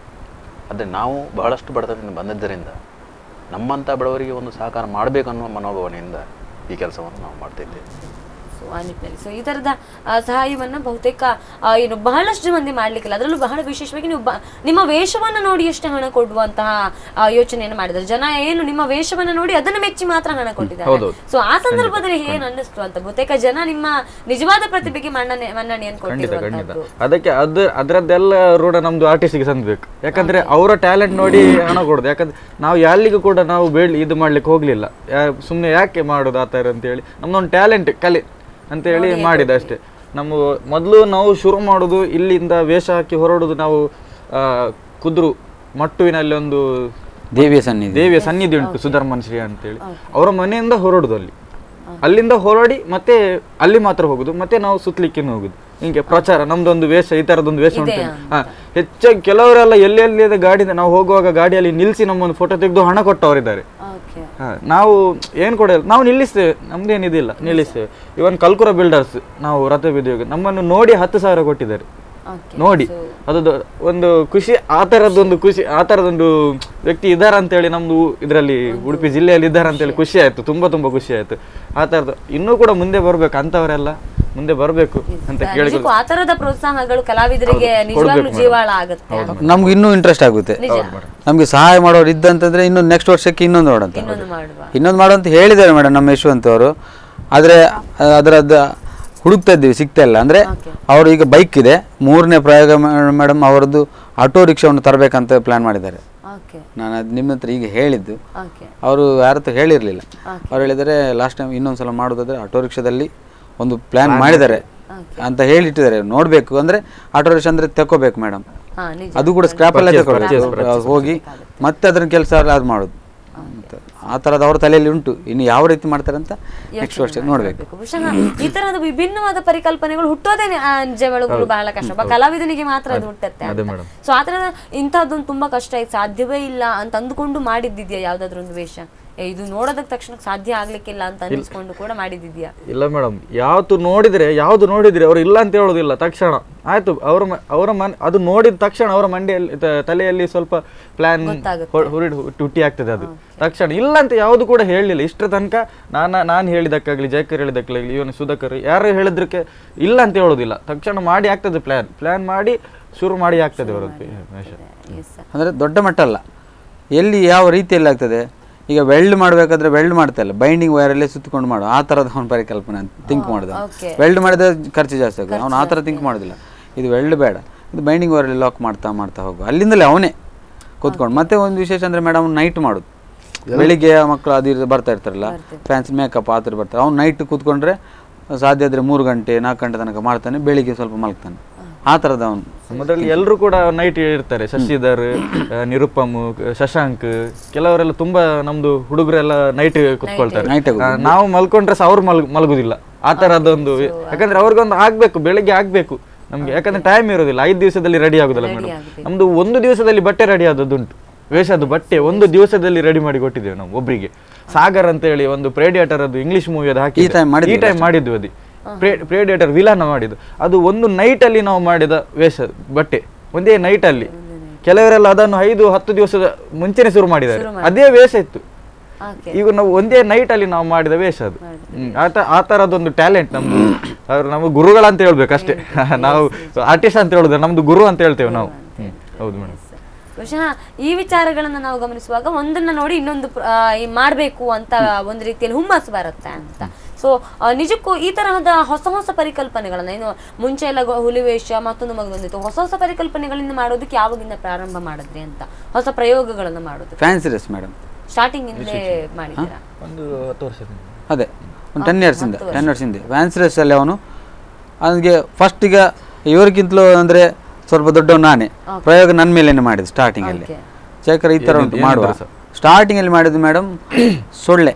ಆದರೆ ನಾವು ಬಹಳಷ್ಟು ಬಡತನದಿಂದ ಬಂದಿದ್ದರಿಂದ ನಮ್ಮಂಥ ಬಡವರಿಗೆ ಒಂದು ಸಹಕಾರ ಮಾಡಬೇಕನ್ನುವ ಮನೋಭಾವನೆಯಿಂದ ಈ ಕೆಲಸವನ್ನು ನಾವು ಮಾಡ್ತಾ ಇದ್ದೇವೆ ಸೊ ಆ ನಿಟ್ಟಿನಲ್ಲಿ ಸೊ ಈ ತರದ ಆ, ಸಹಾಯವನ್ನ ಬಹುತೇಕ ಆ, ಏನು ಬಹಳಷ್ಟು ಮಂದಿ ಮಾಡ್ಲಿಕ್ಕಿಲ್ಲ ಅದರಲ್ಲೂ ಬಹಳ ವಿಶೇಷವಾಗಿ ನೀವು ಬ- ನಿಮ್ಮ ವೇಷವನ್ನ ನೋಡಿ ಎಷ್ಟು ಹಣ ಕೊಡುವಂತಹ ಆ, ಯೋಚನೆಯನ್ನು ಮಾಡಿದ್ದಾರೆ ಜನ ಏನು ನಿಮ್ಮ ವೇಷವನ್ನ ನೋಡಿ ಅದನ್ನ ಮೆಚ್ಚಿ ಮಾತ್ರ ಹಣ ಕೊಟ್ಟಿದ್ದಾರೆ ಹೌದೌದು. ಸೊ ಆ ಸಂದರ್ಭದಲ್ಲಿ ಏನ್ ಅನ್ನಿಸ್ತು ಅಂತ ಬಹುತೇಕ ಜನ ನಿಮ್ಮ ನಿಜವಾದ ಪ್ರತಿಭೆಗೆ ಮನ್ನಣೆ ಮನ್ನಣೆಯನ್ನು ಖಂಡಿತ ಖಂಡಿತ ಕೊಟ್ಟಿರುವಂತದ್ದು ಅದಕ್ಕೆ ಅದು ಅದರದ್ದೆಲ್ಲ ಋಣ ನಮ್ದು ಆರ್ಟಿಸ್ಟ್ಗೆ ಸಂದ್ಬೇಕು ಯಾಕಂದ್ರೆ ಅವರ ಟ್ಯಾಲೆಂಟ್ ನೋಡಿ ಹಣ ಕೊಡೋದು ಯಾಕಂದ್ರೆ ನಾವು ಯಾರಿಗೂ ಕೂಡ ನಾವು ಬೇಡ ಇದು ಮಾಡ್ಲಿಕ್ಕೆ ಹೋಗ್ಲಿಲ್ಲ ಸುಮ್ಮನೆ ಯಾಕೆ ಮಾಡೋದು ಆ ಥರ ಅಂತೇಳಿ ನಮ್ದೊಂದು ಟ್ಯಾಲೆಂಟ್ ಕಲೆ ಅಂತೇಳಿ ಮಾಡಿದ ಅಷ್ಟೇ ನಮ್ಮ ಮೊದಲು ನಾವು ಶುರು ಮಾಡೋದು ಇಲ್ಲಿಂದ ವೇಷ ಹಾಕಿ ಹೊರಡೋದು ನಾವು ಆ, ಕುದ್ರು ಮಟ್ಟುವಿನಲ್ಲಿ ಒಂದು ದೇವಿಯ ಸನ್ನಿಧಿ ದೇವಿಯ ಸನ್ನಿಧಿ ಉಂಟು ಸುಧರ್ಮನ್ ಶ್ರೀ ಅಂತೇಳಿ ಅವರ ಮನೆಯಿಂದ ಹೊರಡುದು ಅಲ್ಲಿ ಅಲ್ಲಿಂದ ಹೊರಡಿ ಮತ್ತೆ ಅಲ್ಲಿ ಮಾತ್ರ ಹೋಗುದು ಮತ್ತೆ ನಾವು ಸುತ್ತಲಿಕ್ಕೆ ಹೋಗುದು ಹಿಂಗೆ ಪ್ರಚಾರ ನಮ್ದೊಂದು ವೇಷ ಈ ತರದೊಂದು ವೇಷ ಉಂಟು ಹಾ ಹೆಚ್ಚಾಗಿ ಕೆಲವರೆಲ್ಲ ಎಲ್ಲಿ ಎಲ್ಲಿ ಗಾಡಿ ನಾವು ಹೋಗುವಾಗ ಗಾಡಿಯಲ್ಲಿ ನಿಲ್ಲಿಸಿ ನಮ್ಮೊಂದು ಫೋಟೋ ತೆಗೆದು ಹಣ ಕೊಟ್ಟವರಿದ್ದಾರೆ ಓಕೆ ಹಾ, ನಾವು ಏನ್ ಕೊಡಲ್ಲ ನಾವು ನಿಲ್ಲಿಸ್ತೇವೆ ನಮ್ದೇನಿದಿಲ್ಲ ನಿಲ್ಲಿಸ್ತೇವೆ ಇವನ್ ಕಲ್ಕುರ ಬಿಲ್ಡರ್ಸ್ ನಾವು ರಥ ಬಿದ್ದಾಗ ನಮ್ಮನ್ನು ನೋಡಿ ಹತ್ತು ಸಾವಿರ ಕೊಟ್ಟಿದ್ದಾರೆ ಓಕೆ ನೋಡಿ ಅದು ದೊ- ಒಂದು ಖುಷಿ ಆ ಥರದ್ದೊಂದು ಖುಷಿ ಆ ಥರದೊಂದು ವ್ಯಕ್ತಿ ಇದ್ದಾರೆ ಅಂತೇಳಿ ನಮ್ದು ಇದರಲ್ಲಿ ಉಡುಪಿ ಜಿಲ್ಲೆಯಲ್ಲಿ ಇದ್ದಾರೆ ಅಂತೇಳಿ ಖುಷಿ ಆಯ್ತು ತುಂಬಾ ತುಂಬಾ ಖುಷಿ ಆಯ್ತು ಆ ಥರದ್ದು ಇನ್ನೂ ಕೂಡ ಮುಂದೆ ಬರ್ಬೇಕು ಅಂತವರೆಲ್ಲ ಮುಂದೆ ಬರಬೇಕು ಅಂತ ಕೇಳಿ ನಿಜಕ್ಕೂ ಆ ತರದ ಪ್ರೋತ್ಸಾಹಗಳು ಕಲಾವಿದರಿಗೆ ನಿಜವಾಗ್ಲೂ ಜೀವಾಳ ಆಗುತ್ತೆ ನಮ್ಗೆ ಇನ್ನೂ ಇಂಟ್ರೆಸ್ಟ್ ಆಗುತ್ತೆ ನಮಗೆ ಸಹಾಯ ಮಾಡೋರು ಇದ್ದಂತಂದ್ರೆ ಇನ್ನು ನೆಕ್ಸ್ಟ್ ವರ್ಷಕ್ಕೆ ಇನ್ನೊಂದು ನೋಡಂತ ಇನ್ನೊಂದು ಮಾಡುವ ಇನ್ನೊಂದು ಮಾಡುವಂತ ಹೇಳಿದ್ದಾರೆ ಮೇಡಮ್ ನಮ್ಮ ಯಶವಂತ್ ಅವರು ಆದರೆ ಅದರದ್ದು ಹುಡುಕ್ತಾ ಇದ್ದೀವಿ ಸಿಗ್ತಾ ಇಲ್ಲ ಅಂದರೆ ಅವರು ಈಗ ಬೈಕ್ ಇದೆ ಮೂರನೇ ಪ್ರಯೋಗ ಮೇಡಮ್ ಅವರದ್ದು ಆಟೋ ರಿಕ್ಷಾವನ್ನು ತರಬೇಕಂತ ಪ್ಲಾನ್ ಮಾಡಿದ್ದಾರೆ ಓಕೆ ನಾನು ಅದು ನಿಮ್ಮ ಹತ್ರ ಈಗ ಹೇಳಿದ್ದು ಓಕೆ ಅವರು ಯಾರ ಹತ್ರ ಹೇಳಿರಲಿಲ್ಲ ಅವ್ರು ಹೇಳಿದರೆ ಲಾಸ್ಟ್ ಟೈಮ್ ಇನ್ನೊಂದ್ಸಲ ಮಾಡೋದಾದ್ರೆ ಆಟೋ ರಿಕ್ಷಾದಲ್ಲಿ ಒಂದು ಪ್ಲಾನ್ ಮಾಡಿದ್ದಾರೆ ಅಂತ ಹೇಳಿಟ್ಟಿದ್ದಾರೆ ನೋಡಬೇಕು ಅಂದರೆ ಆಟೋ ರಿಕ್ಷಾ ಅಂದರೆ ತಗೋಬೇಕು ಮೇಡಮ್ ಹಾ ನಿಜ ಅದು ಕೂಡ ಸ್ಕ್ರಾಪ್ ಅಲ್ಲೇ ತಗೊಳ್ಬೇಕು ಹೋಗಿ ಮತ್ತೆ ಅದನ್ನ ಕೆಲಸ ಅದು ಮಾಡೋದು ಅಂತ ಆ ಥರದ್ದು ಅವ್ರ ತಲೆಯಲ್ಲಿ ಉಂಟು ಇನ್ನು ಯಾವ ರೀತಿ ಮಾಡ್ತಾರೆ ಅಂತ ನೆಕ್ಸ್ಟ್ ವರ್ಷ ನೋಡಬೇಕು ಬೇಕು. ಬಹುಶಃ ಈ ತರಹದ ವಿಭಿನ್ನವಾದ ಪರಿಕಲ್ಪನೆಗಳು ಹುಟ್ಟೋದೇ ನಿ- ಆ ನಿಜವಾಗ್ಲೂ ಬಹಳ ಕಷ್ಟ ಒಬ್ಬ ಕಲಾವಿದನಿಗೆ ಮಾತ್ರ ಅದು ಹುಟ್ಟತ್ತೆ ಅದೇ ಅಂತ. madam. ಸೊ ಆ ತರದ ಇಂಥದ್ದೊಂದು ತುಂಬಾ ಕಷ್ಟ ಆಯ್ತು ಸಾಧ್ಯವೇ ಇಲ್ಲ ಅಂತ ಅಂದುಕೊಂಡು ಮಾಡಿದ್ದಿದ್ಯಾ ಯಾವ್ದಾದ್ರು ಒಂದು ವೇಷ ಏ, ಇದು ನೋಡೋದಕ್ಕೆ ತಕ್ಷಣ ಸಾಧ್ಯ ಆಗ್ಲಿಕ್ಕಿಲ್ಲ ಅಂತ ಅನಿಸ್ಕೊಂಡು ಕೂಡ ಮಾಡಿದ್ದಿದ್ಯಾ ಇಲ್ಲ ಮೇಡಮ್ ಯಾವ್ದು ನೋಡಿದ್ರೆ ಯಾವ್ದು ನೋಡಿದ್ರೆ ಅವ್ರು ಇಲ್ಲ ಅಂತ ಹೇಳೋದಿಲ್ಲ ತಕ್ಷಣ ಆಯ್ತು ಅವರ ಮ- ಅವರ ಮನ್ ಅದು ನೋಡಿದ ತಕ್ಷಣ ಅವರ ಮಂಡಿಯಲ್ಲಿ ತ- ತಲೆಯಲ್ಲಿ ಸ್ವಲ್ಪ ಪ್ಲಾನ್ ಹುರಿಡ್ ಹುಟ್ಟಿ ಆಗ್ತದೆ ಅದು ತಕ್ಷಣ ಇಲ್ಲ ಅಂತ ಯಾವುದು ಕೂಡ ಹೇಳಲಿಲ್ಲ ಇಷ್ಟರ ತನಕ ನಾನು ನಾನು ಹೇಳಿದಕ್ಕಾಗ್ಲಿ ಜಯಕರ್ ಹೇಳಿದಕ್ಕಾಗ್ಲಿ ಇವನು ಸುಧಾಕರ್ ಯಾರು ಹೇಳಿದ್ರಕ್ಕೆ ಇಲ್ಲ ಅಂತ ಹೇಳೋದಿಲ್ಲ ತಕ್ಷಣ ಮಾಡಿ ಆಗ್ತದೆ ಪ್ಲಾನ್ ಪ್ಲಾನ್ ಮಾಡಿ ಶುರು ಮಾಡಿ ಆಗ್ತದೆ ಅವರದ್ದು ವೇಷ ಎಸ್ ಅಂದರೆ ದೊಡ್ಡ ಮಟ್ಟ ಅಲ್ಲ ಎಲ್ಲಿ ಯಾವ ರೀತಿಯಲ್ಲಿ ಆಗ್ತದೆ ಈಗ ವೆಲ್ಡ್ ಮಾಡಬೇಕಾದ್ರೆ ವೆಲ್ಡ್ ಮಾಡ್ತಾ ಇಲ್ಲ ಬೈಂಡಿಂಗ್ ವೈರಲ್ಲೇ ಸುತ್ತಕೊಂಡು ಮಾಡು ಆ ಥರದ ಅವನ ಪರಿಕಲ್ಪನೆ ಅಂತ ಥಿಂಕ್ ಮಾಡಿದ okay. ವೆಲ್ಡ್ ಮಾಡಿದ್ರೆ ಖರ್ಚು ಜಾಸ್ತಿ ಆಗುತ್ತೆ ಅವನು ಆ ಥರ ಥಿಂಕ್ ಮಾಡೋದಿಲ್ಲ ಇದು ವೆಲ್ಡ್ ಬೇಡ ಇದು ಬೈಂಡಿಂಗ್ ವೈರಲ್ಲಿ ಲಾಕ್ ಮಾಡ್ತಾ ಮಾಡ್ತಾ ಹೋಗು ಅಲ್ಲಿಂದಲೇ ಅವನೇ ಕೂತ್ಕೊಂಡು ಮತ್ತೆ ಒಂದು ವಿಶೇಷ ಅಂದರೆ ಮೇಡಮ್ ನೈಟ್ ಮಾಡೋದು ಬೆಳಿಗ್ಗೆ ಮಕ್ಕಳು ಅದು ಇದು ಬರ್ತಾ ಇರ್ತಾರಲ್ಲ ಫ್ಯಾನ್ಸಿ ಮೇಕಪ್ ಆ ಥರ ಬರ್ತಾರೆ ಅವ್ನು ನೈಟ್ ಕೂತ್ಕೊಂಡ್ರೆ ಸಾಧ್ಯ ಆದರೆ ಮೂರು ಗಂಟೆ ನಾಲ್ಕು ಗಂಟೆ ತನಕ ಮಾಡ್ತಾನೆ ಬೆಳಿಗ್ಗೆ ಸ್ವಲ್ಪ ಮಲ್ಗ್ತಾನೆ ಆ ಥರದ ಅವನು ನಮ್ಮದ್ರಲ್ಲಿ ಎಲ್ಲರೂ ಕೂಡ ನೈಟ್ ಇರ್ತಾರೆ ಶಶಿಧರ್ ಆ, ನಿರುಪಮ್ ಶಶಾಂಕ್ ಕೆಲವರೆಲ್ಲ ತುಂಬಾ ನಮ್ದು ಹುಡುಗರೆಲ್ಲ ನೈಟ್ ಕುತ್ಕೊಳ್ತಾರೆ Night ಆಗೋದು. ಆ, ನಾವು ಮಲ್ಕೊಂಡ್ರೆ ಸಹ ಅವ್ರು ಮಲ್ ಮಲಗುದಿಲ್ಲ ಆ ತರದೊಂದು ಯಾಕಂದ್ರೆ ಅವ್ರಿಗೊಂದು ಆಗ್ಬೇಕು ಬೆಳಿಗ್ಗೆ ಆಗ್ಬೇಕು ನಮ್ಗೆ ಯಾಕಂದ್ರೆ ಟೈಮ್ ಇರೋದಿಲ್ಲ ಐದು ದಿವಸದಲ್ಲಿ ರೆಡಿ ಆಗುದಿಲ್ಲ ಮೇಡಮ್ ನಮ್ದು ಒಂದು ದಿವಸದಲ್ಲಿ ಬಟ್ಟೆ ರೆಡಿ ಆದದ್ದುಂಟು ವೇಷದ್ದು ಬಟ್ಟೆ ಒಂದು ದಿವಸದಲ್ಲಿ ರೆಡಿ ಮಾಡಿ ಕೊಟ್ಟಿದ್ದೇವೆ ನಾವು ಒಬ್ರಿಗೆ ಸಾಗರ್ ಅಂತ ಹೇಳಿ ಒಂದು ಪ್ರೇಡಿಯೇಟರ್ ಅದು ಇಂಗ್ಲಿಷ್ ಮೂವಿ ಅದು ಹಾಕಿ time ಮಾಡಿದ್ವಿ ಈ ಟೈಮ್ ಮಾಡಿದ್ವಿ ಅದು ಪ್ರೇಡಿಯೇಟರ್ ವಿಲನ್ ಮಾಡಿದ್ದು ಅದು ಒಂದು night ಅಲ್ಲಿ ನಾವು ಮಾಡಿದ ವೇಷ ಬಟ್ಟೆ ಒಂದೇ night ಅಲ್ಲಿ ಕೆಲವರೆಲ್ಲ ಅದನ್ನು ಐದು ಹತ್ತು ದಿವಸದ ಮುಂಚೆನೆ ಶುರು ಮಾಡಿದ್ದಾರೆ ಅದೇ ವೇಷ ಇತ್ತು ಓಕೆ ಈಗ ನಾವು ಒಂದೇ ನೈಟ್ ಅಲ್ಲಿ ನಾವು ಮಾಡಿದ ವೇಷ ಅದು ಹ್ಮ್. ಆ ತ- ಆ ತರದೊಂದು ಟ್ಯಾಲೆಂಟ್ ನಮ್ದು ಅವ್ರು ನಮ್ಮ ಗುರುಗಳಂತ ಹೇಳ್ಬೇಕು ಅಷ್ಟೇ ನಾವು ಆರ್ಟಿಸ್ಟ್ ಅಂತ ಹೇಳುದು ನಮ್ದು ಗುರು ಅಂತ ಹೇಳ್ತೇವೆ ನಾವು ಹ್ಮ್. ಹೌದು ಮೇಡಮ್ ಬಹುಶಃ ಈ ವಿಚಾರಗಳನ್ನ ನಾವು ಗಮನಿಸುವಾಗ ಒಂದನ್ನ ನೋಡಿ ಇನ್ನೊಂದು ಪ್ರ- ಆ, ಈ ಮಾಡ್ಬೇಕು ಅಂತ ಒಂದು ರೀತಿಯಲ್ಲಿ ಹುಮ್ಮಸ್ಸು ಬರುತ್ತೆ ಅಂತ ಸೊ ನಿಜಕ್ಕೂ ಈ ತರಹದ ಹೊಸ ಹೊಸ ಪರಿಕಲ್ಪನೆಗಳನ್ನ ಏನು ಮುಂಚೆ ಎಲ್ಲ ಗೊ- ಹುಲಿವೇಷ ಮತ್ತೊಂದು ಮಗು ಬಂದಿತ್ತು ಹೊಸ ಹೊಸ ಪರಿಕಲ್ಪನೆಗಳಿಂದ ಮಾಡೋದಕ್ಕೆ ಯಾವಾಗಿಂದ ಪ್ರಾರಂಭ ಮಾಡಿದ್ರಿ ಅಂತ ಹೊಸ ಪ್ರಯೋಗಗಳನ್ನ ಮಾಡೋದು ಫ್ಯಾನ್ಸಿ ಡ್ರೆಸ್ ಮೇಡಮ್ ಸ್ಟಾರ್ಟಿಂಗ್ ಇಂದಲೇ ಮಾಡಿದ್ದೀರಾ ಒಂದು ಹತ್ತು ವರ್ಷದಿಂದ ಅದೇ ಒಂದು ಟೆನ್ ಇಯರ್ಸಿಂದ ಟೆನ್ ಇಯರ್ಸ್ ಹಿಂದೆ ವ್ಯಾನ್ಸ್ ರೇಸಲ್ಲಿ ಅವನು ಅವನಿಗೆ ಫಸ್ಟ್ ಈಗ ಇವರಿಗಿಂತಲೂ ಅಂದರೆ ಸ್ವಲ್ಪ ದೊಡ್ಡವನು ನಾನೇ ಪ್ರಯೋಗ ನನ್ನ ಮೇಲೇನೆ ಮಾಡಿದ್ದು ಸ್ಟಾರ್ಟಿಂಗಲ್ಲಿ Okay. ಶೇಖರ್ ಈ ಥರ ಉಂಟು ಮಾಡುವ ಸ್ಟಾರ್ಟಿಂಗಲ್ಲಿ ಮಾಡಿದ್ದು ಮೇಡಮ್ ಸೊಳ್ಳೆ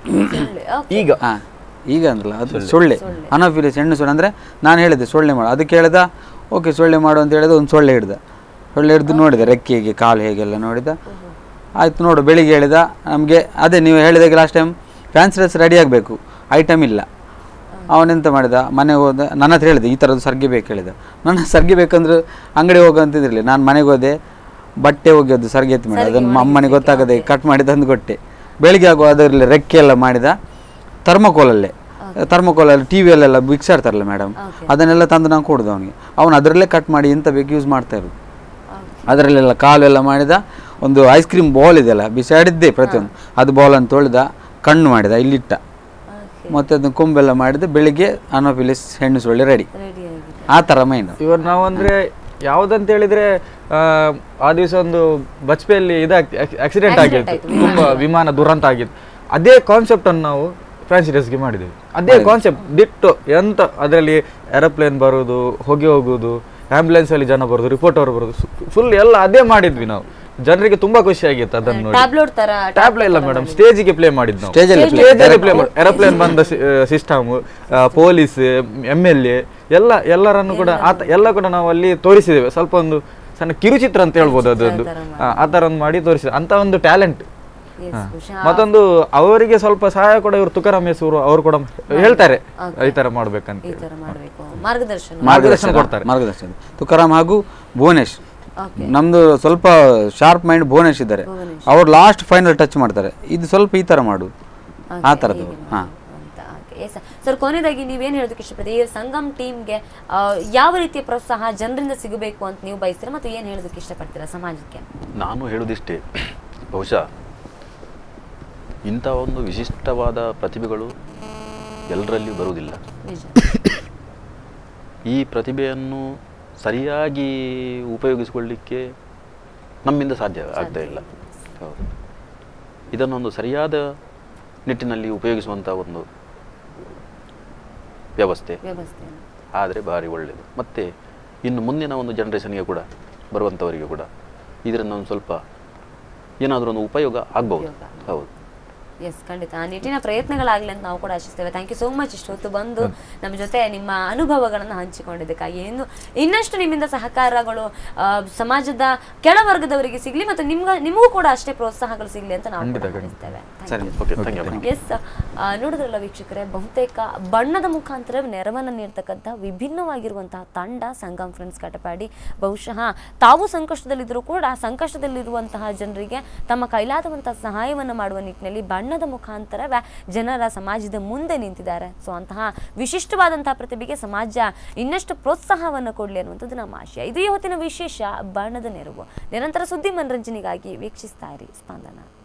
ಈಗ ಹಾಂ ಈಗ ಅಂದ್ರಲ್ಲ ಅದು ಸೊಳ್ಳೆ ಅನಫಿಲಿಯಸ್ ಹೆಣ್ಣು ಸೊಳ್ಳೆ ಅಂದರೆ ನಾನು ಹೇಳಿದೆ ಸೊಳ್ಳೆ ಮಾಡು ಅದಕ್ಕೆ ಹೇಳ್ದ ಓಕೆ ಸೊಳ್ಳೆ ಮಾಡು ಅಂತ ಹೇಳಿದ ಒಂದು ಸೊಳ್ಳೆ ಹಿಡ್ದ ಸೊಳ್ಳೆ ಹಿಡಿದು ನೋಡಿದ ರೆಕ್ಕೆಗೆ ಕಾಲು ಹೇಗೆಲ್ಲ ನೋಡಿದ ಆಯ್ತು ನೋಡು ಬೆಳಿಗ್ಗೆ ಹೇಳಿದ ನಮಗೆ ಅದೇ ನೀವು ಹೇಳಿದಾಗೆ last time fancy dress ready ಆಗಬೇಕು ಐಟಮ್ ಇಲ್ಲ ಅವನೆಂತ ಮಾಡಿದ ಮನೆಗೆ ಹೋದ ನನ್ನ ಹತ್ರ ಹೇಳಿದೆ ಈ ಥರದ್ದು ಸರ್ಗೆ ಬೇಕು ಹೇಳಿದ ನನ್ನ ಸರ್ಗೆ ಬೇಕಂದ್ರೆ ಅಂಗಡಿ ಹೋಗು ಅಂತಿದ್ರಲಿ ನಾನು ಮನೆಗೆ ಹೋದೆ ಬಟ್ಟೆ ಹೋಗ್ಯದ್ದು ಸರ್ಗೆ ಎತ್ತಿ ಮಾಡಿ ಅದನ್ನು ಅಮ್ಮನಿಗೆ ಗೊತ್ತಾಗದೆ ಕಟ್ ಮಾಡಿ ತಂದು ಕೊಟ್ಟೆ ಬೆಳಿಗ್ಗೆ ಆಗೋ ಅದರಲ್ಲಿ ರೆಕ್ಕೆ ಎಲ್ಲ ಮಾಡಿದ ಥರ್ಮಕೋಲಲ್ಲೇ ಥರ್ಮಕೋಲಲ್ಲಿ ಟಿ ವಿಯಲ್ಲೆಲ್ಲ ಬಿಕ್ಸಾಡ್ತಾರಲ್ಲ ಮೇಡಮ್ ಅದನ್ನೆಲ್ಲ ತಂದು ನಾನು ಕೊಡುದು ಅವನಿಗೆ ಅವನು ಅದರಲ್ಲೇ ಕಟ್ ಮಾಡಿ ಎಂತ ಬೇಕು ಯೂಸ್ ಮಾಡ್ತಾ ಇರೋದು ಅದರಲ್ಲೆಲ್ಲ ಕಾಲು ಎಲ್ಲ ಮಾಡಿದ ಒಂದು ಐಸ್ ಕ್ರೀಮ್ ಬಾಲ್ ಇದೆಯಲ್ಲ ಬಿಸಾಡಿದ್ದೆ ಪ್ರತಿಯೊಂದು ಅದು ಬಾಲ್ ಅಂತ ತೊಳೆದ ಕಣ್ಣು ಮಾಡಿದ ಇಲ್ಲಿಟ್ಟ ಮತ್ತೆ ಅದನ್ನ ಕೊಂಬೆಲ್ಲ ಮಾಡಿದ ಬೆಳಿಗ್ಗೆ ಅನೋಫಿಲಿಸ್ ಹೆಣ್ಣು ಸೊಳ್ಳೆ ರೆಡಿ ರೆಡಿ ಆಗಿದೆ ಆ ಥರ ಮೈನ್ ಇವರು ನಾವು ಅಂದ್ರೆ ಯಾವ್ದಂತ ಹೇಳಿದ್ರೆ ಆ, ಆ ದಿವಸ ಒಂದು ಬಚ್ಪೆಯಲ್ಲಿ ಇದಾಗ್ತಿ ಆಕ್ಸಿಡೆಂಟ್ ಆಗಿತ್ತು ತುಂಬಾ ವಿಮಾನ ದುರಂತ ಆಗಿತ್ತು ಅದೇ ಕಾನ್ಸೆಪ್ಟ್ ಅನ್ನು ನಾವು ಫ್ಯಾನ್ಸಿ ಡ್ರೆಸ್ಗೆ ಮಾಡಿದ್ದೇವೆ ಅದೇ ಕಾನ್ಸೆಪ್ಟ್ ದಿಟ್ಟು ಎಂತ ಅದರಲ್ಲಿ ಏರೋಪ್ಲೇನ್ ಬರೋದು ಹೊಗೆ ಹೋಗುದು ಆಂಬ್ಯುಲೆನ್ಸ್ ಅಲ್ಲಿ ಜನ ಬರೋದು ರಿಪೋರ್ಟರ್ ಬರೋದು ಫುಲ್ ಎಲ್ಲ ಅದೇ ಮಾಡಿದ್ವಿ ನಾವು ಜನರಿಗೆ ತುಂಬಾ ಖುಷಿ ಆಗಿತ್ತು ಅದನ್ನು ನೋಡಿ ಟ್ಯಾಬ್ಲೆಟ್ ತರ ಟ್ಯಾಬ್ಲ ಇಲ್ಲ ಮೇಡಮ್ ಸ್ಟೇಜಿಗೆ ಪ್ಲೇ ಮಾಡಿದ್ದು ನಾವು ಸ್ಟೇಜಲ್ಲಿ ಸ್ಟೇಜಲ್ಲಿ ಪ್ಲೇ ಮಾಡಿ ಏರೋಪ್ಲೇನ್ ಬಂದ system police M L A ಎಲ್ಲ ಎಲ್ಲರನ್ನು ಕೂಡ ಆತ ಎಲ್ಲ ಕೂಡ ನಾವು ಅಲ್ಲಿ ತೋರಿಸಿದ್ದೇವೆ ಸ್ವಲ್ಪ ಒಂದು ಸಣ್ಣ ಕಿರುಚಿತ್ರ ಅಂತ ಹೇಳ್ಬೋದು ಅದೊಂದು ಆ, ಆ ಥರ ಒಂದು ಮಾಡಿ ತೋರಿಸಿದೆ ಅಂತ ಒಂದು ಟ್ಯಾಲೆಂಟ್ Yes, ಖುಷಿ. ಮತ್ತೊಂದು ಅವರಿಗೆ ಸ್ವಲ್ಪ ಸಹಾಯ ಕೂಡ ಇವರು ತುಕಾರಾಮ್ ಹೆಸರು ಅವರು ಕೂಡ ಹೇಳ್ತಾರೆ ಈ ತರ ಮಾಡ್ಬೇಕಂತ ಈ ತರ ಮಾಡ್ಬೇಕು ಮಾರ್ಗದರ್ಶನ ಮಾರ್ಗದರ್ಶನ ಕೊಡ್ತಾರೆ ಮಾರ್ಗದರ್ಶನ ತುಕಾರಾಮ್ ಹಾಗೂ ಭುವನೇಶ್ Okay. ನಮ್ದು ಸ್ವಲ್ಪ ಶಾರ್ಪ್ ಮೈಂಡ್ ಭುವನೇಶ್ ಇದ್ದಾರೆ ಅವ್ರು ಲಾಸ್ಟ್ ಫೈನಲ್ ಟಚ್ ಮಾಡ್ತಾರೆ ಇದು ಸ್ವಲ್ಪ ಈ ಥರ ಮಾಡು ಆ ಥರದ್ದು ಹಾಂ ಸರ್ ಕೊನೆಯದಾಗಿ ನೀವೇನು ಹೇಳೋದಕ್ಕೆ ಇಷ್ಟಪಡ್ತೀರಿ ಈ ಸಂಗಮ್ ಟೀಮ್ಗೆ ಯಾವ ರೀತಿಯ ಪ್ರೋತ್ಸಾಹ ಜನರಿಂದ ಸಿಗಬೇಕು ಅಂತ ನೀವು ಬಯಸ್ತೀರಾ ಮತ್ತು ಏನು ಹೇಳೋದಕ್ಕೆ ಇಷ್ಟಪಡ್ತೀರಾ ಸಮಾಜಕ್ಕೆ ನಾನು ಹೇಳುವುದಿಷ್ಟೇ ಬಹುಶಃ ಇಂಥ ಒಂದು ವಿಶಿಷ್ಟವಾದ ಪ್ರತಿಭೆಗಳು ಎಲ್ಲರಲ್ಲಿಯೂ ಬರುವುದಿಲ್ಲ ನಿಜ ಈ ಪ್ರತಿಭೆಯನ್ನು ಸರಿಯಾಗಿ ಉಪಯೋಗಿಸಿಕೊಳ್ಳಿಕ್ಕೆ ನಮ್ಮಿಂದ ಸಾಧ್ಯ ಆಗ್ತಾ ಇಲ್ಲ ಹೌದು ಇದನ್ನೊಂದು ಸರಿಯಾದ ನಿಟ್ಟಿನಲ್ಲಿ ಉಪಯೋಗಿಸುವಂಥ ಒಂದು ವ್ಯವಸ್ಥೆ ವ್ಯವಸ್ಥೆ ಆದರೆ ಭಾರಿ ಒಳ್ಳೆಯದು ಮತ್ತು ಇನ್ನು ಮುಂದಿನ ಒಂದು ಜನ್ರೇಷನ್ಗೆ ಕೂಡ ಬರುವಂಥವರಿಗೆ ಕೂಡ ಇದರಿಂದ ಒಂದು ಸ್ವಲ್ಪ ಏನಾದರೂ ಒಂದು ಉಪಯೋಗ ಆಗ್ಬೋದು ಉಪಯೋಗ. ಹೌದು ಎಸ್ ಖಂಡಿತ ಆ ನಿಟ್ಟಿನ ಪ್ರಯತ್ನಗಳಾಗಲಿ ಅಂತ ನಾವು ಕೂಡ ಆಶಿಸ್ತೇವೆ ಥ್ಯಾಂಕ್ ಯು ಸೋ ಮಚ್ ಇಷ್ಟೊತ್ತು ಬಂದು ನಮ್ಮ ಜೊತೆ ನಿಮ್ಮ ಅನುಭವಗಳನ್ನು ಹಂಚಿಕೊಂಡಿದ್ದಕ್ಕಾಗಿ ಇನ್ನು ಇನ್ನಷ್ಟು ನಿಮ್ಮಿಂದ ಸಹಕಾರಗಳು ಆ, ಸಮಾಜದ ಕೆಳವರ್ಗದವರಿಗೆ ಸಿಗಲಿ ಮತ್ತು ನಿಮ್ಗ ನಿಮಗೂ ಕೂಡ ಅಷ್ಟೇ ಪ್ರೋತ್ಸಾಹಗಳು ಸಿಗಲಿ ಅಂತ ನಾವು ಕೂಡ ಹಾರೈಸ್ತೇವೆ ಸರಿ okay thank you madam yes ನೋಡಿದ್ರಲ್ಲ ವೀಕ್ಷಕರೇ ಬಹುತೇಕ ಬಣ್ಣದ ಮುಖಾಂತರ ನೆರವನ್ನು ನೀಡ್ತಕ್ಕಂಥ ವಿಭಿನ್ನವಾಗಿರುವಂತಹ ತಂಡ ಸಂಗಮ್ ಫ್ರೆಂಡ್ಸ್ ಕಟಪಾಡಿ ಬಹುಶಃ ತಾವು ಸಂಕಷ್ಟದಲ್ಲಿದ್ದರೂ ಕೂಡ ಸಂಕಷ್ಟದಲ್ಲಿರುವಂತಹ ಜನರಿಗೆ ತಮ್ಮ ಕೈಲಾದವಂತಹ ಸಹಾಯವನ್ನು ಮಾಡುವ ನಿಟ್ಟಿನಲ್ಲಿ ಬಣ್ಣದ ಮುಖಾಂತರವೇ ಜನರ ಸಮಾಜದ ಮುಂದೆ ನಿಂತಿದ್ದಾರೆ ಸೊ ಅಂತಹ ವಿಶಿಷ್ಟವಾದಂತಹ ಪ್ರತಿಭೆಗೆ ಸಮಾಜ ಇನ್ನಷ್ಟು ಪ್ರೋತ್ಸಾಹವನ್ನು ಕೊಡಲಿ ಅನ್ನುವಂಥದ್ದು ನಮ್ಮ ಆಶಯ ಇದು ಈ ಹೊತ್ತಿನ ವಿಶೇಷ ಬಣ್ಣದ ನೆರವು ನಿರಂತರ ಸುದ್ದಿ ಮನರಂಜನೆಗಾಗಿ ವೀಕ್ಷಿಸ್ತಾ ಇರಿ ಸ್ಪಂದನ